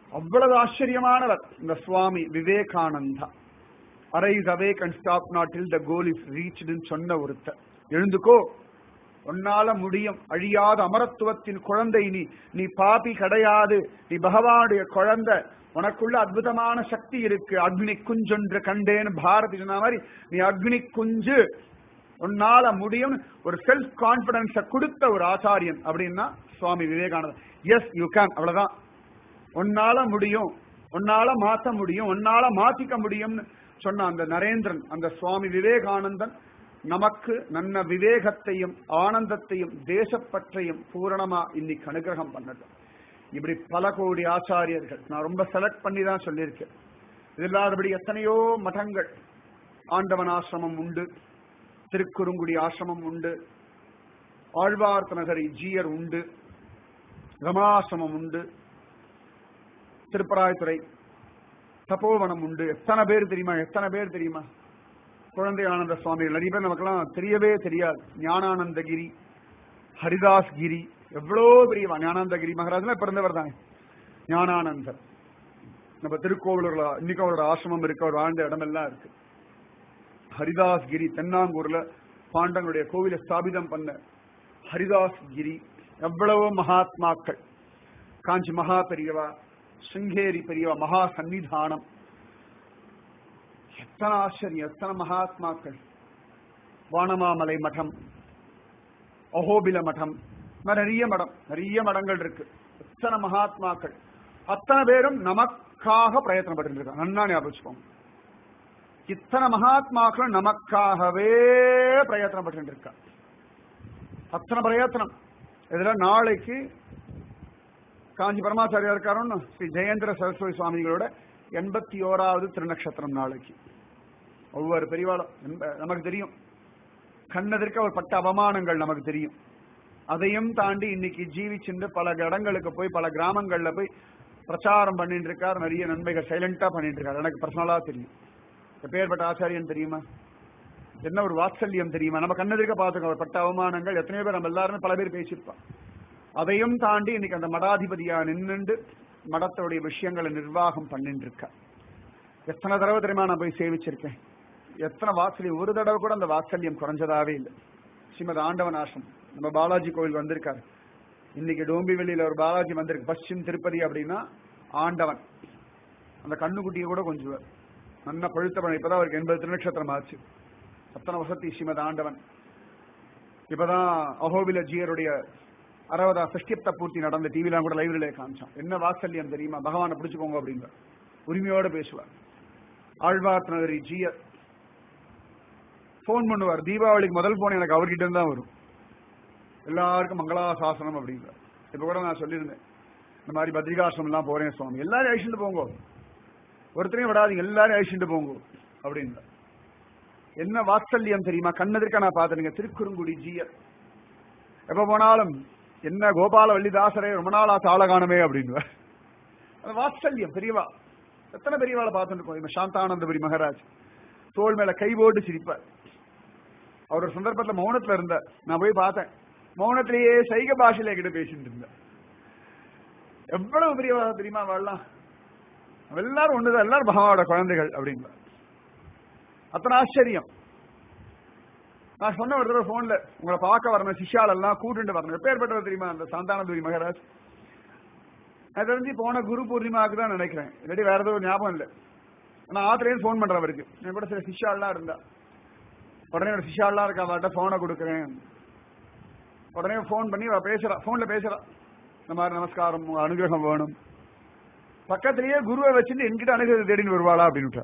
அவ்வளவு ஆச்சரியமானவர் இந்த Swami Vivekananda arise awake and stop not till the goal is ரீச்டுன்னு சொன்ன ஒருத்தர் எழுந்துக்கோ உன்னால முடியும் அழியாத அமரத்துவத்தின் குழந்தை நீ நீ பாபி கிடையாது நீ பகவானுடைய குழந்தை உனக்குள்ள அற்புதமான சக்தி இருக்கு அக்னி குஞ்சொன்று கண்டேன்னு பாரதி சொன்ன மாதிரி நீ அக்னி குஞ்சு உன்னால முடியும் ஒரு செல்ஃப் கான்பிடன்ஸ கொடுத்த ஒரு ஆச்சாரியன் அப்படின்னா சுவாமி விவேகானந்தர் எஸ் யூ கேன் அவ்வளவுதான் உன்னால முடியும் உன்னால மாத்த முடியும் உன்னால மாத்திக்க முடியும்னு சொன்ன அந்த நரேந்திரன் அந்த சுவாமி விவேகானந்தன் நமக்கு நன்ன விவேகத்தையும் ஆனந்தத்தையும் தேசப்பற்றையும் பூரணமா இன்னைக்கு அனுகிரகம் பண்ணட்டும் இப்படி பல கோடி ஆச்சாரியர்கள் நான் ரொம்ப செலக்ட் பண்ணி தான் சொல்லியிருக்கேன் இது இல்லாதபடி எத்தனையோ மதங்கள் ஆண்டவன் ஆசிரமம் உண்டு திருக்குறுங்குடி ஆசிரமம் உண்டு ஆழ்வார்த்த நகரி ஜீயர் உண்டு ரமாசிரமம் உண்டு திருப்பராய்த்துறை தபோவனம் உண்டு எத்தனை பேர் தெரியுமா எத்தனை பேர் தெரியுமா குழந்தை ஆனந்த சுவாமிகள் நிறைய பேர் நமக்கெல்லாம் தெரியவே தெரியாது ஞானானந்தகிரி ஹரிதாஸ் கிரி எவ்வளோ பெரியவா ஞானானந்தகிரி மகாராஜ்ல பிறந்தவர் தானே ஞானானந்தர் நம்ம திருக்கோவிலூர்ல இன்னைக்கு அவரோட ஆசிரமம் இருக்கு அவர் வாழ்ந்த இடமெல்லாம் இருக்கு ஹரிதாஸ் கிரி தென்னாங்கூர்ல பாண்டனுடைய கோவிலை ஸ்தாபிதம் பண்ண ஹரிதாஸ் கிரி எவ்வளவோ மகாத்மாக்கள் காஞ்சி மகா பெரியவா சிங்கேரி பெரியவா மகா சன்னிதானம் எத்தனை ஆச்சரியம் எத்தனை மகாத்மாக்கள் வானமாமலை மடம் அஹோபில மடம் நிறைய மடம் நிறைய மடங்கள் இருக்கு எத்தனை மகாத்மாக்கள் அத்தனை பேரும் நமக்காக பிரயத்தனப்பட்டு இருக்காங்க நன்னா ஞாபகம் இத்தனை மகாத்மாக்களும் நமக்காகவே பிரயத்தனப்பட்டு இருக்கா அத்தனை பிரயத்தனம் இதுல நாளைக்கு காஞ்சி பரமாச்சாரியா இருக்காருன்னு ஸ்ரீ ஜெயேந்திர சரஸ்வதி சுவாமிகளோட எண்பத்தி ஓராவது திருநக்ஷத்திரம் நாளைக்கு ஒவ்வொரு பெரியவாளும் நமக்கு தெரியும் கண்ணதற்கு அவர் பட்ட அவமானங்கள் நமக்கு தெரியும் அதையும் தாண்டி இன்னைக்கு ஜீவிச்சுண்டு பல இடங்களுக்கு போய் பல கிராமங்கள்ல போய் பிரச்சாரம் பண்ணிட்டு இருக்கார் நிறைய நன்மைகள் சைலண்டா பண்ணிட்டு இருக்காரு எனக்கு பர்சனலா தெரியும் எப்பேற்பட்ட ஆச்சாரியன் தெரியுமா என்ன ஒரு வாத்சல்யம் தெரியுமா நம்ம கண்ணெதிர்க்க பார்த்துக்கோ அவர் பட்ட அவமானங்கள் எத்தனையோ பேர் நம்ம எல்லாருமே பல பேர் பேசியிருப்பான் அதையும் தாண்டி இன்னைக்கு அந்த மடாதிபதியா நின்னுண்டு மடத்தோடைய விஷயங்களை நிர்வாகம் பண்ணிட்டு இருக்கா எத்தனை தடவை தெரியுமா நான் போய் சேவிச்சிருக்கேன் எத்தனை வாத்சல்யம் ஒரு தடவை கூட அந்த வாத்சல்யம் குறைஞ்சதாவே இல்லை ஸ்ரீமத் ஆண்டவன் ஆசிரம் நம்ம பாலாஜி கோவில் வந்திருக்காரு இன்னைக்கு டோம்பிவெளியில ஒரு பாலாஜி வந்திருக்கு பশ্চিম திருப்பதி அப்படின்னா ஆண்டவன் அந்த கண்ணுக்குட்டியை கூட கொஞ்சம் நல்ல பழுத்த பழம் இப்பதான் அவருக்கு எண்பது திருநட்சத்திரம் ஆச்சு அத்தனை வசதி ஸ்ரீமத் ஆண்டவன் இப்பதான் அகோபில ஜியருடைய அறுபதா சஷ்டியப்த பூர்த்தி நடந்த டிவிலாம் கூட லைவ்ல காமிச்சான் என்ன வாத்சல்யம் தெரியுமா பகவானை பிடிச்சுக்கோங்க அப்படிங்க உரிமையோட பேசுவார் ஆழ்வார் நகரி ஜியர் போன் பண்ணுவார் தீபாவளிக்கு முதல் போன் எனக்கு அவர்கிட்ட இருந்து தான் வரும் எல்லாருக்கும் மங்களாசாசனம் அப்படிங்கிற இப்ப கூட நான் சொல்லியிருந்தேன் இந்த மாதிரி பத்ரிகாசிரமம் எல்லாம் போறேன் சுவாமி எல்லாரும் அழிச்சுட்டு போங்க ஒருத்தரையும் விடாதீங்க எல்லாரும் அழிச்சுட்டு போங்க அப்படிங்கிற என்ன வாத்சல்யம் தெரியுமா கண்ணெதிர்க்க நான் பார்த்தேங்க திருக்குறுங்குடி ஜியர் எப்ப போனாலும் என்ன கோபால வள்ளிதாசரே ரொம்ப நாளா தாள காணமே அப்படின்னு அந்த வாத்சல்யம் பெரியவா எத்தனை பெரியவாளை பார்த்துட்டு இருக்கோம் சாந்தானந்தபுரி மகாராஜ் தோல் மேல கை போட்டு சிரிப்பார் அவர் ஒரு சந்தர்ப்பத்தில் மௌனத்துல இருந்தார் நான் போய் பார்த்தேன் மௌனத்திலேயே சைக பாஷையில கிட்ட பேசிட்டு இருந்தேன் எவ்வளவு பெரியவா தெரியுமா வாழலாம் எல்லாரும் ஒண்ணுதான் எல்லாரும் பகவானோட குழந்தைகள் அப்படிங்க அத்தனை ஆச்சரியம் நான் சொன்ன ஒரு தடவை போன்ல உங்களை பார்க்க வரணும் சிஷால் எல்லாம் கூட்டுட்டு வரணும் எப்பேற்பட்டவர் தெரியுமா அந்த சாந்தானந்தபுரி மகாராஜ் நான் தெரிஞ்சு போன குரு பூர்ணிமாவுக்கு தான் நினைக்கிறேன் இல்லாட்டி வேற ஏதோ ஞாபகம் இல்லை நான் ஆத்திரையும் ஃபோன் பண்றேன் அவருக்கு என் கூட சில சிஷாலாம் இருந்தா உடனே ஒரு சிஷாலாம் இருக்கா அவர்கிட்ட போனை கொடுக்குறேன் உடனே ஃபோன் பண்ணி அவ பேசுறா போன்ல பேசுறா இந்த மாதிரி நமஸ்காரம் உங்க அனுகிரகம் வேணும் பக்கத்திலேயே குருவை வச்சுட்டு என்கிட்ட அனுகிரகம் தேடின்னு வருவாளா அப்படின்னு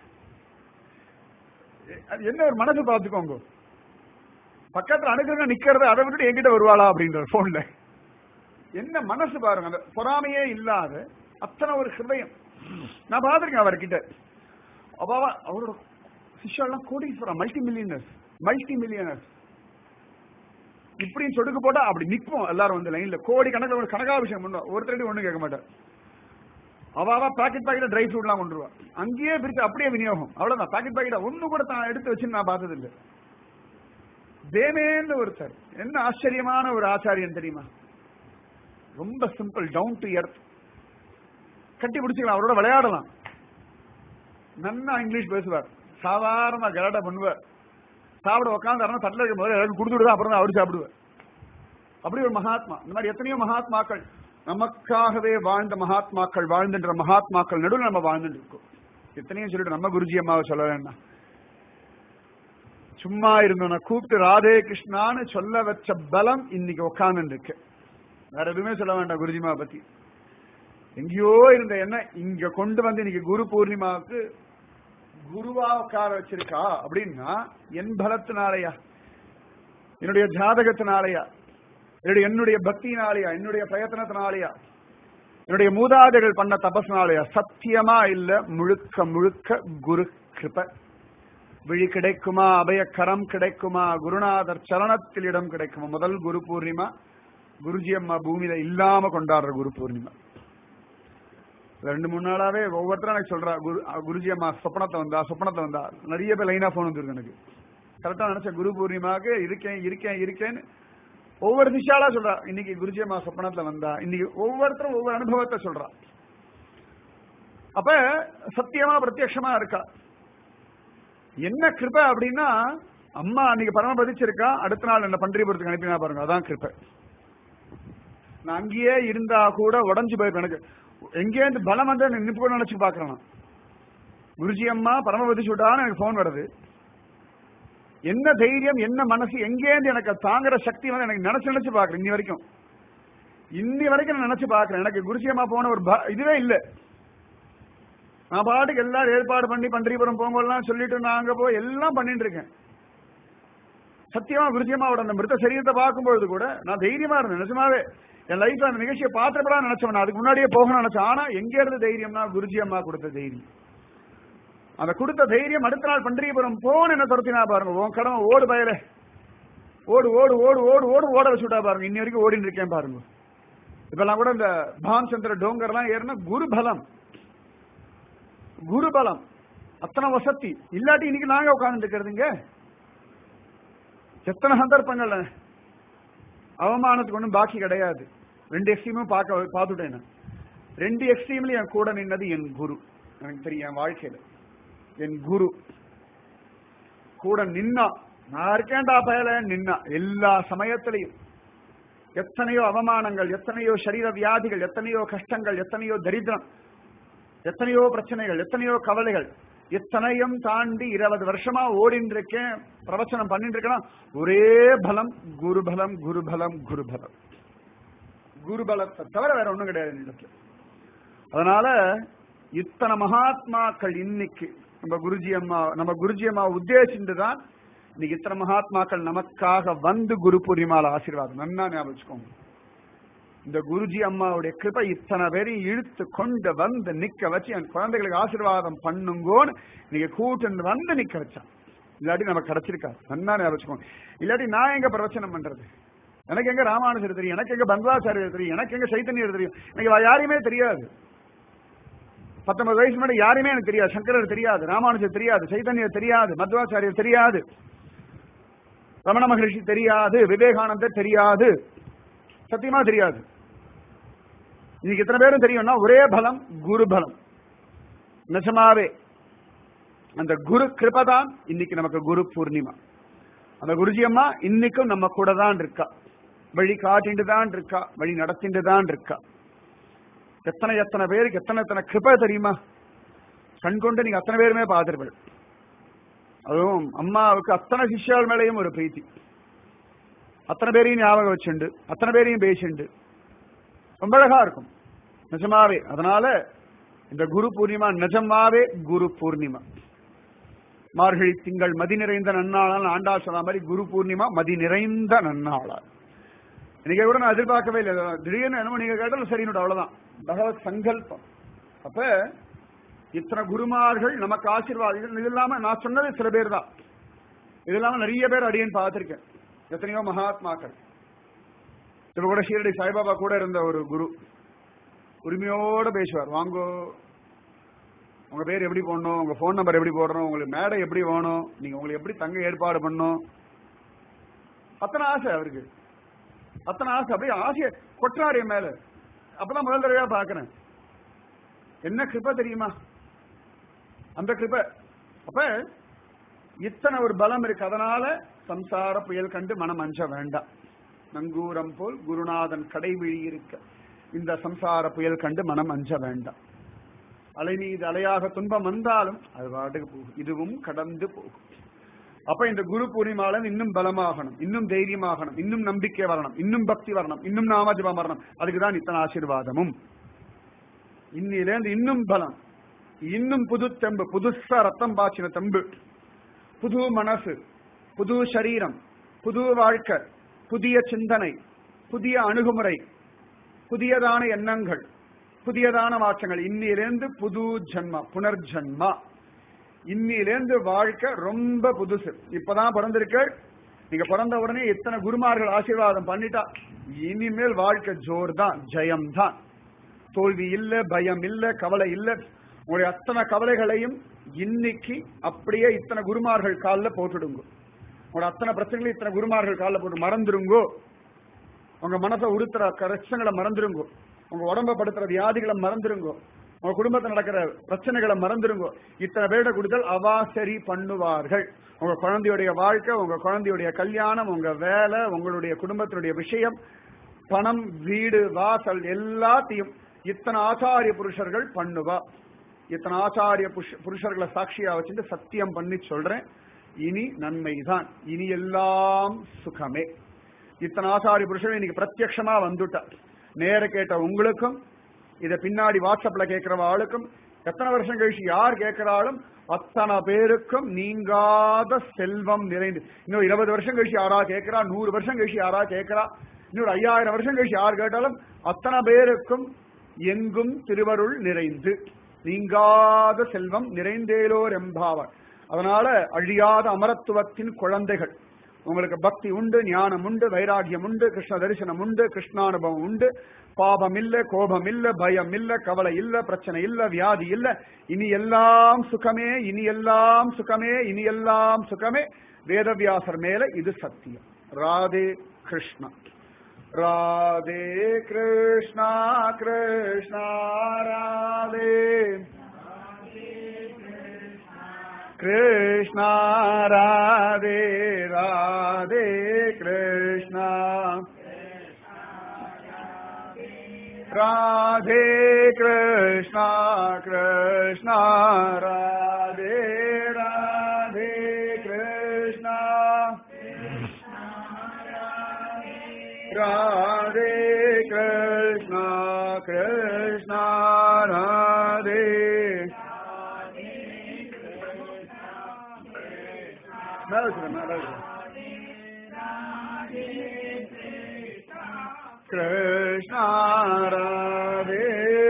அது என்ன ஒரு மனசு பார்த்துக்கோங்க பக்கத்துல அனுகிரகம் நிக்கிறது அதை விட்டுட்டு என்கிட்ட வருவாளா அப்படின்ற போன்ல என்ன மனசு பாருங்க அந்த பொறாமையே இல்லாத அத்தனை ஒரு ஹிருதயம் நான் பார்த்திருக்கேன் அவர்கிட்ட அப்பாவா அவரோட சிஷ்யெல்லாம் கோடீஸ்வரம் மல்டி மில்லியனர்ஸ் மல்டி மில்லியனர்ஸ் இப்படின்னு சொடுக்கு போட்டா அப்படி நிற்போம் எல்லாரும் வந்து லைன்ல கோடி கணக்கில் ஒரு கனகாபிஷேகம் பண்ணுவோம் ஒருத்தரடி ஒண்ணு கேட்க மாட்டார் அவாவா பாக்கெட் பாக்கெட் ட்ரை ஃப்ரூட்லாம் கொண்டு வருவா அங்கேயே பிரிச்சு அப்படியே விநியோகம் அவ்வளவுதான் பாக்கெட் பாக்கெட் ஒண்ணு கூட தான் எடுத்து வச்சு நான் பார்த்தது இல்லை தேவேன்னு ஒருத்தர் என்ன ஆச்சரியமான ஒரு ஆச்சாரியன் தெரியுமா ரொம்ப சிம்பிள் டவுன் டு எர்த் கட்டி பிடிச்சிக்கலாம் அவரோட விளையாடலாம் நன்னா இங்கிலீஷ் பேசுவார் சாதாரண கலாட்டா பண்ணுவார் சாப்பிட உட்காந்து தட்டில் இருக்கும் போது எல்லாரும் கொடுத்துட்டு தான் அப்புறம் தான் அவரு சாப்பிடுவார் அப்படி ஒரு மகாத்மா இந்த மாதிரி எத்தனையோ மகாத்மாக்கள் நமக்காகவே வாழ்ந்த மகாத்மாக்கள் வாழ்ந்துன்ற மகாத்மாக்கள் நடுவில் நம்ம வாழ்ந்துட்டு இருக்கோம் எத்தனையும் சொல்லிட்டு நம்ம குருஜி அம்மாவை சொல்ல வேண்டாம் சும்மா இருந்தோம்னா கூப்பிட்டு ராதே கிருஷ்ணான்னு சொல்ல வச்ச பலம் இன்னைக்கு உட்கார்ந்து இருக்கு வேற எதுவுமே சொல்ல வேண்டாம் குருஜிமா பத்தி எங்கேயோ இருந்த என்ன இங்க கொண்டு வந்து இன்னைக்கு குரு பூர்ணிமாவுக்கு குருவா உட்கார வச்சிருக்கா அப்படின்னா என் பலத்தினாலயா என்னுடைய ஜாதகத்தினாலயா என்னுடைய என்னுடைய பக்தினாலயா என்னுடைய பிரயத்தனத்தினாலயா என்னுடைய மூதாதைகள் பண்ண தபஸ்னாலயா சத்தியமா இல்ல முழுக்க முழுக்க குரு கிருப விழி கிடைக்குமா அபயக்கரம் கிடைக்குமா குருநாதர் சரணத்தில் இடம் கிடைக்குமா முதல் குரு பூர்ணிமா குருஜி அம்மா பூமியில இல்லாம கொண்டாடுற குரு பூர்ணிமா ரெண்டு மூணு நாளாவே ஒவ்வொருத்தரும் எனக்கு சொல்றா குரு குருஜி அம்மா சொப்பனத்தை வந்தா சொப்பனத்தை வந்தா நிறைய பேர் லைனா போன் வந்துருக்கு எனக்கு கரெக்டா நினைச்ச குரு பூர்ணிமாவுக்கு இருக்கேன் இருக்கேன் இருக்கேன்னு ஒவ்வொரு திசாலா சொல்றா இன்னைக்கு குருஜி அம்மா சொப்பனத்துல வந்தா இன்னைக்கு ஒவ்வொருத்தரும் ஒவ்வொரு அனுபவத்தை சொல்றா அப்ப சத்தியமா பிரத்யட்சமா இருக்கா என்ன கிருபை அப்படின்னா அம்மா அன்னைக்கு பரம பதிச்சிருக்கா அடுத்த நாள் என்ன பன்றிபுரத்துக்கு அனுப்பினா பாருங்க அதான் கிருபை நான் அங்கேயே இருந்தா கூட உடஞ்சு போயிருப்பேன் எனக்கு எங்கேருந்து பலம் வந்து நிப்பு நினைச்சு பாக்குறேன் நான். குருஜி அம்மா பரமபதி சுட்டான்னு எனக்கு போன் வருது என்ன தைரியம் என்ன மனசு எங்கேருந்து எனக்கு அது தாங்குற சக்தி வந்து எனக்கு நினைச்சு நினைச்சு பாக்குறேன் இன்னி வரைக்கும் இன்னி வரைக்கும் நான் நினைச்சு பாக்குறேன் எனக்கு குருஜி அம்மா போன ஒரு ப- இதுவே இல்ல நான் பாட்டுக்கு எல்லாரும் ஏற்பாடு பண்ணி பன்றிபுரம் போங்கலாம் சொல்லிட்டு நான் அங்க போய் எல்லாம் பண்ணிட்டு இருக்கேன் சத்தியமா குருஜியம்மாவோட அந்த மிருத சரீரத்தை பார்க்கும்பொழுது கூட நான் தைரியமா இருந்தேன் நிஜமாவே என் லைஃப்ல அந்த நிகழ்ச்சியை பார்த்துப்படா நினைச்சவன் நான் அதுக்கு முன்னாடியே போகணும்னு நினைச்சேன் ஆனா எங்க இருந்து தைரியம்னா குருஜி அம்மா கொடுத்த தைரியம் அந்த கொடுத்த தைரியம் அடுத்த நாள் பன்றியபுரம் போன என்ன துரத்தினா பாருங்க உன் கடமை ஓடு பயல ஓடு ஓடு ஓடு ஓடு ஓடு ஓட வச்சுட்டா பாருங்க இன்னி வரைக்கும் ஓடிட்டு இருக்கேன் பாருங்க இப்பெல்லாம் கூட இந்த பான் சந்திர டோங்கர் எல்லாம் ஏறினா குரு பலம் குரு பலம் அத்தனை வசதி இல்லாட்டி இன்னைக்கு நாங்க உட்கார்ந்து இருக்கிறதுங்க எத்தனை சந்தர்ப்பங்கள்ல அவமானத்துக்கு ஒன்றும் பாக்கி கிடையாது ரெண்டு எக்ஸ்ட்ரீமும் பார்க்க பார்த்துட்டேன் நான். ரெண்டு எக்ஸ்ட்ரீம்லயும் என் கூட நின்னது என் குரு எனக்கு தெரியும் என் வாழ்க்கையில என் குரு கூட நின்னா நான் இருக்கேன்டா பயல நின்னா எல்லா சமயத்திலையும் எத்தனையோ அவமானங்கள் எத்தனையோ சரீர வியாதிகள் எத்தனையோ கஷ்டங்கள் எத்தனையோ தரித்திரம் எத்தனையோ பிரச்சனைகள் எத்தனையோ கவலைகள் இத்தனையும் தாண்டி இருபது வருஷமா ஓடின்னு இருக்கேன் பிரவச்சனம் பண்ணிட்டு இருக்கேன் ஒரே பலம் குரு பலம் குரு பலம் குரு பலம் குரு பலத்தை தவிர வேற ஒண்ணும் கிடையாது என்னிடத்துல அதனால இத்தனை மகாத்மாக்கள் இன்னைக்கு நம்ம குருஜி அம்மா நம்ம குருஜி அம்மா உத்தேசிட்டு தான் இன்னைக்கு இத்தனை மகாத்மாக்கள் நமக்காக வந்து குரு பூர்ணிமால ஆசீர்வாதம் நன்னா ஞாபகம் வச்சுக்கோங்க இந்த குருஜி அம்மாவுடைய கிருபை இத்தனை பேரையும் இழுத்து கொண்டு வந்து நிக்க வச்சு என் குழந்தைகளுக்கு ஆசீர்வாதம் பண்ணுங்கோன்னு நீங்க கூட்டு வந்து நிக்க வச்சான் இல்லாட்டி நமக்கு கிடைச்சிருக்காது நன்னா ஞாபகம் வச்சுக்கோங்க இல்லாட்டி நான் எங்க பிரவச்சனம் பண்றது எனக்கு எங்க ராமானுஜர் தெரியும் எனக்கு எங்க பங்களாச்சாரியர் தெரியும் எனக்கு எங்க சைத்தன்யர் தெரியும் எனக்கு வேற யாரையுமே தெரியாது பத்தொன்பது வயசு முன்னாடி யாருமே எனக்கு தெரியாது சங்கரர் தெரியாது ராமானுஜர் தெரியாது சைதன்யர் தெரியாது மத்வாச்சாரியர் தெரியாது ரமண மகரிஷி தெரியாது விவேகானந்தர் தெரியாது சத்தியமா தெரியாது இன்னைக்கு இத்தனை பேரும் தெரியும்னா ஒரே பலம் குரு பலம் நிஜமாவே அந்த குரு கிருபதான் இன்னைக்கு நமக்கு குரு பூர்ணிமா அந்த குருஜி அம்மா இன்னைக்கும் நம்ம கூட தான் இருக்கா வழி காட்டிட்டு தான் இருக்கா வழி நடத்திட்டு தான் இருக்கா எத்தனை எத்தனை பேருக்கு எத்தனை எத்தனை கிருபை தெரியுமா கண் கொண்டு நீங்க அத்தனை பேருமே பார்த்திருப்பீங்க அதுவும் அம்மாவுக்கு அத்தனை சிஷ்யாள் மேலேயும் ஒரு பிரீத்தி அத்தனை பேரையும் ஞாபகம் வச்சுண்டு அத்தனை பேரையும் பேசிண்டு ரொம்ப அழகா இருக்கும் நிஜமாவே அதனால இந்த குரு பூர்ணிமா நிஜமாவே குரு பூர்ணிமா மார்கழி திங்கள் மதி நிறைந்த நன்னாளால் ஆண்டாள் சொன்ன மாதிரி குரு பூர்ணிமா மதி நிறைந்த நன்னாளால் இன்னைக்கு கூட நான் எதிர்பார்க்கவே இல்லை திடீர்னு என்னமோ நீங்க கேட்டாலும் சரி அவ்வளவுதான் பகவத் சங்கல்பம் அப்ப இத்தனை குருமார்கள் நமக்கு ஆசீர்வாதம் இது இல்லாம நான் சொன்னது சில பேர் தான் இது இல்லாம நிறைய பேர் அடியேன் பார்த்திருக்கேன் எத்தனையோ மகாத்மாக்கள் இப்ப கூட ஷீரடி சாய்பாபா கூட இருந்த ஒரு குரு உரிமையோட பேசுவார் வாங்கோ உங்க பேர் எப்படி போடணும் உங்க போன் நம்பர் எப்படி போடணும் உங்களுக்கு மேடை எப்படி வேணும் நீங்க உங்களுக்கு எப்படி தங்க ஏற்பாடு பண்ணணும் அத்தனை ஆசை அவருக்கு அத்தனை ஆசை அப்படியே ஆசையை கொட்டுறாரு என் மேல அப்பதான் முதல் தடவையா பாக்குறேன் என்ன கிருப தெரியுமா அந்த கிருப அப்ப இத்தனை ஒரு பலம் இருக்கு அதனால சம்சார புயல் கண்டு மனம் அஞ்ச வேண்டாம் நங்கூரம் போல் குருநாதன் கடைவிழி இருக்க இந்த சம்சார புயல் கண்டு மனம் அஞ்ச வேண்டாம் அலை மீது அலையாக துன்பம் வந்தாலும் அது பாட்டுக்கு போகும் இதுவும் கடந்து போகும் அப்ப இந்த குரு பூர்ணிமால இன்னும் பலமாகணும் இன்னும் தைரியமாகணும் இன்னும் நம்பிக்கை வரணும் இன்னும் பக்தி வரணும் இன்னும் நாமஜபம் வரணும் அதுக்குதான் இத்தனை ஆசீர்வாதமும் இன்னிலேருந்து இன்னும் பலம் இன்னும் புது தெம்பு புதுசா ரத்தம் பாய்ச்சின தெம்பு புது மனசு புது சரீரம் புது வாழ்க்கை புதிய சிந்தனை புதிய அணுகுமுறை புதியதான எண்ணங்கள் புதியதான மாற்றங்கள் இன்னிலிருந்து புது ஜன்மா புனர்ஜன்மா இன்னிலிருந்து வாழ்க்கை ரொம்ப புதுசு இப்பதான் பிறந்திருக்க நீங்க பிறந்த உடனே எத்தனை குருமார்கள் ஆசீர்வாதம் பண்ணிட்டா இனிமேல் வாழ்க்கை ஜோர் தான் ஜெயம் தான் தோல்வி இல்ல பயம் இல்ல கவலை இல்ல உங்களுடைய அத்தனை கவலைகளையும் இன்னைக்கு அப்படியே இத்தனை குருமார்கள் காலில் போட்டுடுங்க உங்களோட அத்தனை பிரச்சனைகளும் இத்தனை குருமார்கள் காலில் போட்டு மறந்துருங்கோ உங்க மனசை உடுத்துற கஷ்டங்களை மறந்துருங்கோ உங்க உடம்ப படுத்துற வியாதிகளை மறந்துருங்கோ உங்க குடும்பத்தில் நடக்கிற பிரச்சனைகளை மறந்துருங்கோ இத்தனை பேரிட கொடுத்தால் அவா சரி பண்ணுவார்கள் உங்க குழந்தையுடைய வாழ்க்கை உங்க குழந்தையுடைய கல்யாணம் உங்க வேலை உங்களுடைய குடும்பத்தினுடைய விஷயம் பணம் வீடு வாசல் எல்லாத்தையும் இத்தனை ஆச்சாரிய புருஷர்கள் பண்ணுவா இத்தனை ஆச்சாரிய புருஷ- புருஷர்களை சாட்சியா வச்சுட்டு சத்தியம் பண்ணி சொல்றேன் இனி நன்மைதான் இனி எல்லாம் சுகமே இத்தனை ஆச்சாரிய புருஷர்கள் இன்னைக்கு பிரத்யக்ஷமா வந்துட்டா நேர கேட்ட உங்களுக்கும் இத பின்னாடி வாட்ஸ்அப்ல கேட்கிறவ ஆளுக்கும் எத்தனை வருஷம் கழிச்சு யார் கேட்கிறாலும் அத்தனை பேருக்கும் நீங்காத செல்வம் நிறைந்து இன்னும் இருபது வருஷம் கழிச்சு யாரா கேட்கிறா நூறு வருஷம் கழிச்சு யாரா கேட்கிறா இன்னொரு ஐயாயிரம் வருஷம் கழிச்சு யார் கேட்டாலும் அத்தனை பேருக்கும் எங்கும் திருவருள் நிறைந்து நீங்காத செல்வம் நிறைந்தேலோர் எம்பாவர் அதனால அழியாத அமரத்துவத்தின் குழந்தைகள் உங்களுக்கு பக்தி உண்டு ஞானம் உண்டு வைராகியம் உண்டு கிருஷ்ண தரிசனம் உண்டு கிருஷ்ணானுபவம் உண்டு பாபம் இல்ல கோபம் இல்ல பயம் இல்ல கவலை இல்ல பிரச்சனை இல்ல வியாதி இல்ல இனி எல்லாம் சுகமே இனி எல்லாம் சுகமே இனி எல்லாம் சுகமே வேதவியாசர் மேல இது சத்தியம் ராதே கிருஷ்ணா ராதே கிருஷ்ணா கிருஷ்ணா ராதே कृष्णा राधे राधे कृष्णा राधे कृष्णा कृष्णा राधे राधे कृष्णा राधे कृष्णा कृष्णा राधे மேல வச்சுக்கிறேன், மேல வச்சுக்கிறேன். कृष्णा राधे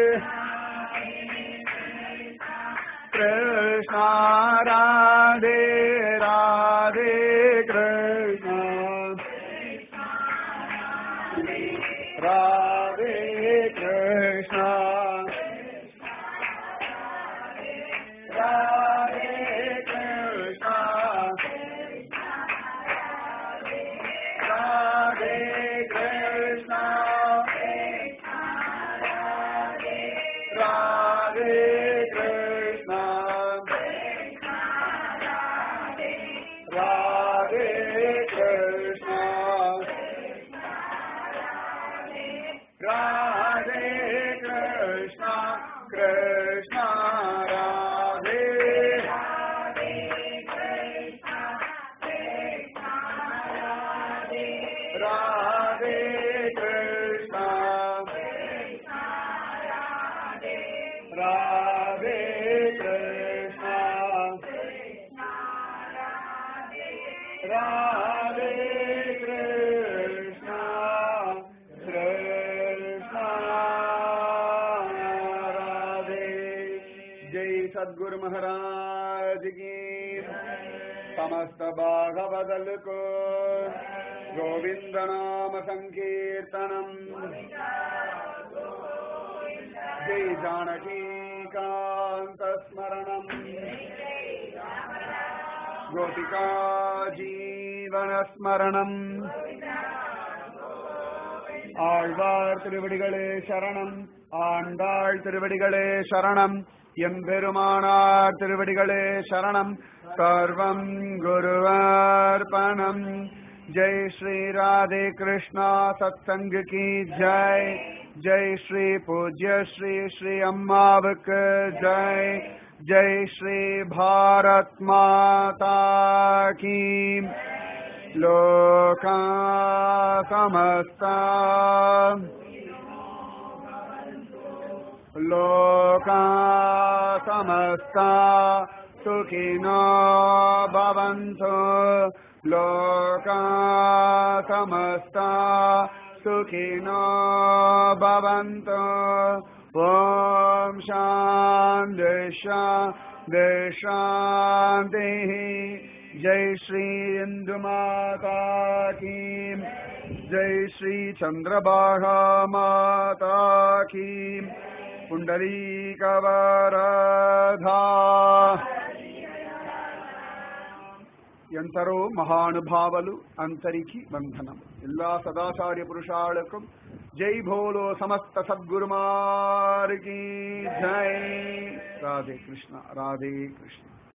कृष्णा राधे राधे कृष्णा राधे कृष्णा राधे कृष्णा राधे कृष्णा राधे कृष्णा राधे कृष्णा राधे कृष्णा कृष्णा राधे राधे कृष्णा राधे कृष्णा राधे कृष्णा कृष्णा राधे जय सद्गुरु महाराज की समस्त भागवदल को गोविंद नाम संकीर्तनम जय जानकी कांत स्मरणम गोपिका जीवन ஸ்மரணம் ஆழ்வார் திருவடிகளே சரணம் ஆண்டாள் திருவடிகளே சரணம் எம்பெருமானார் திருவடிகளே சரணம் சர்வம் குருவார்ப்பணம் ஜெய் ஸ்ரீ ராதே கிருஷ்ணா சத்சங்க கி ஜெய் ஜெய் ஸ்ரீ பூஜ்ய ஸ்ரீ ஸ்ரீ அம்மாவுக்கு ஜெய் ஜெய் ஸ்ரீ பாரத் மாதா கீ லோகா சமஸ்தா लोका समस्ता सुखिनो भवन्तु लोका समस्ता सुखिनो भवन्तु ॐ शान्ति शान्ति शान्तिः जय श्री इन्दुमाता की जय श्री चन्द्रभागा माता की पुण्डरीकवरधा ఎంతరో మహానుభావులు అంతరికి బంధనం ఎల్లా సదాచార్య పురుషాళకం జై భోలో సమస్త సద్గురుమారికి జై రాధే కృష్ణ రాధే కృష్ణ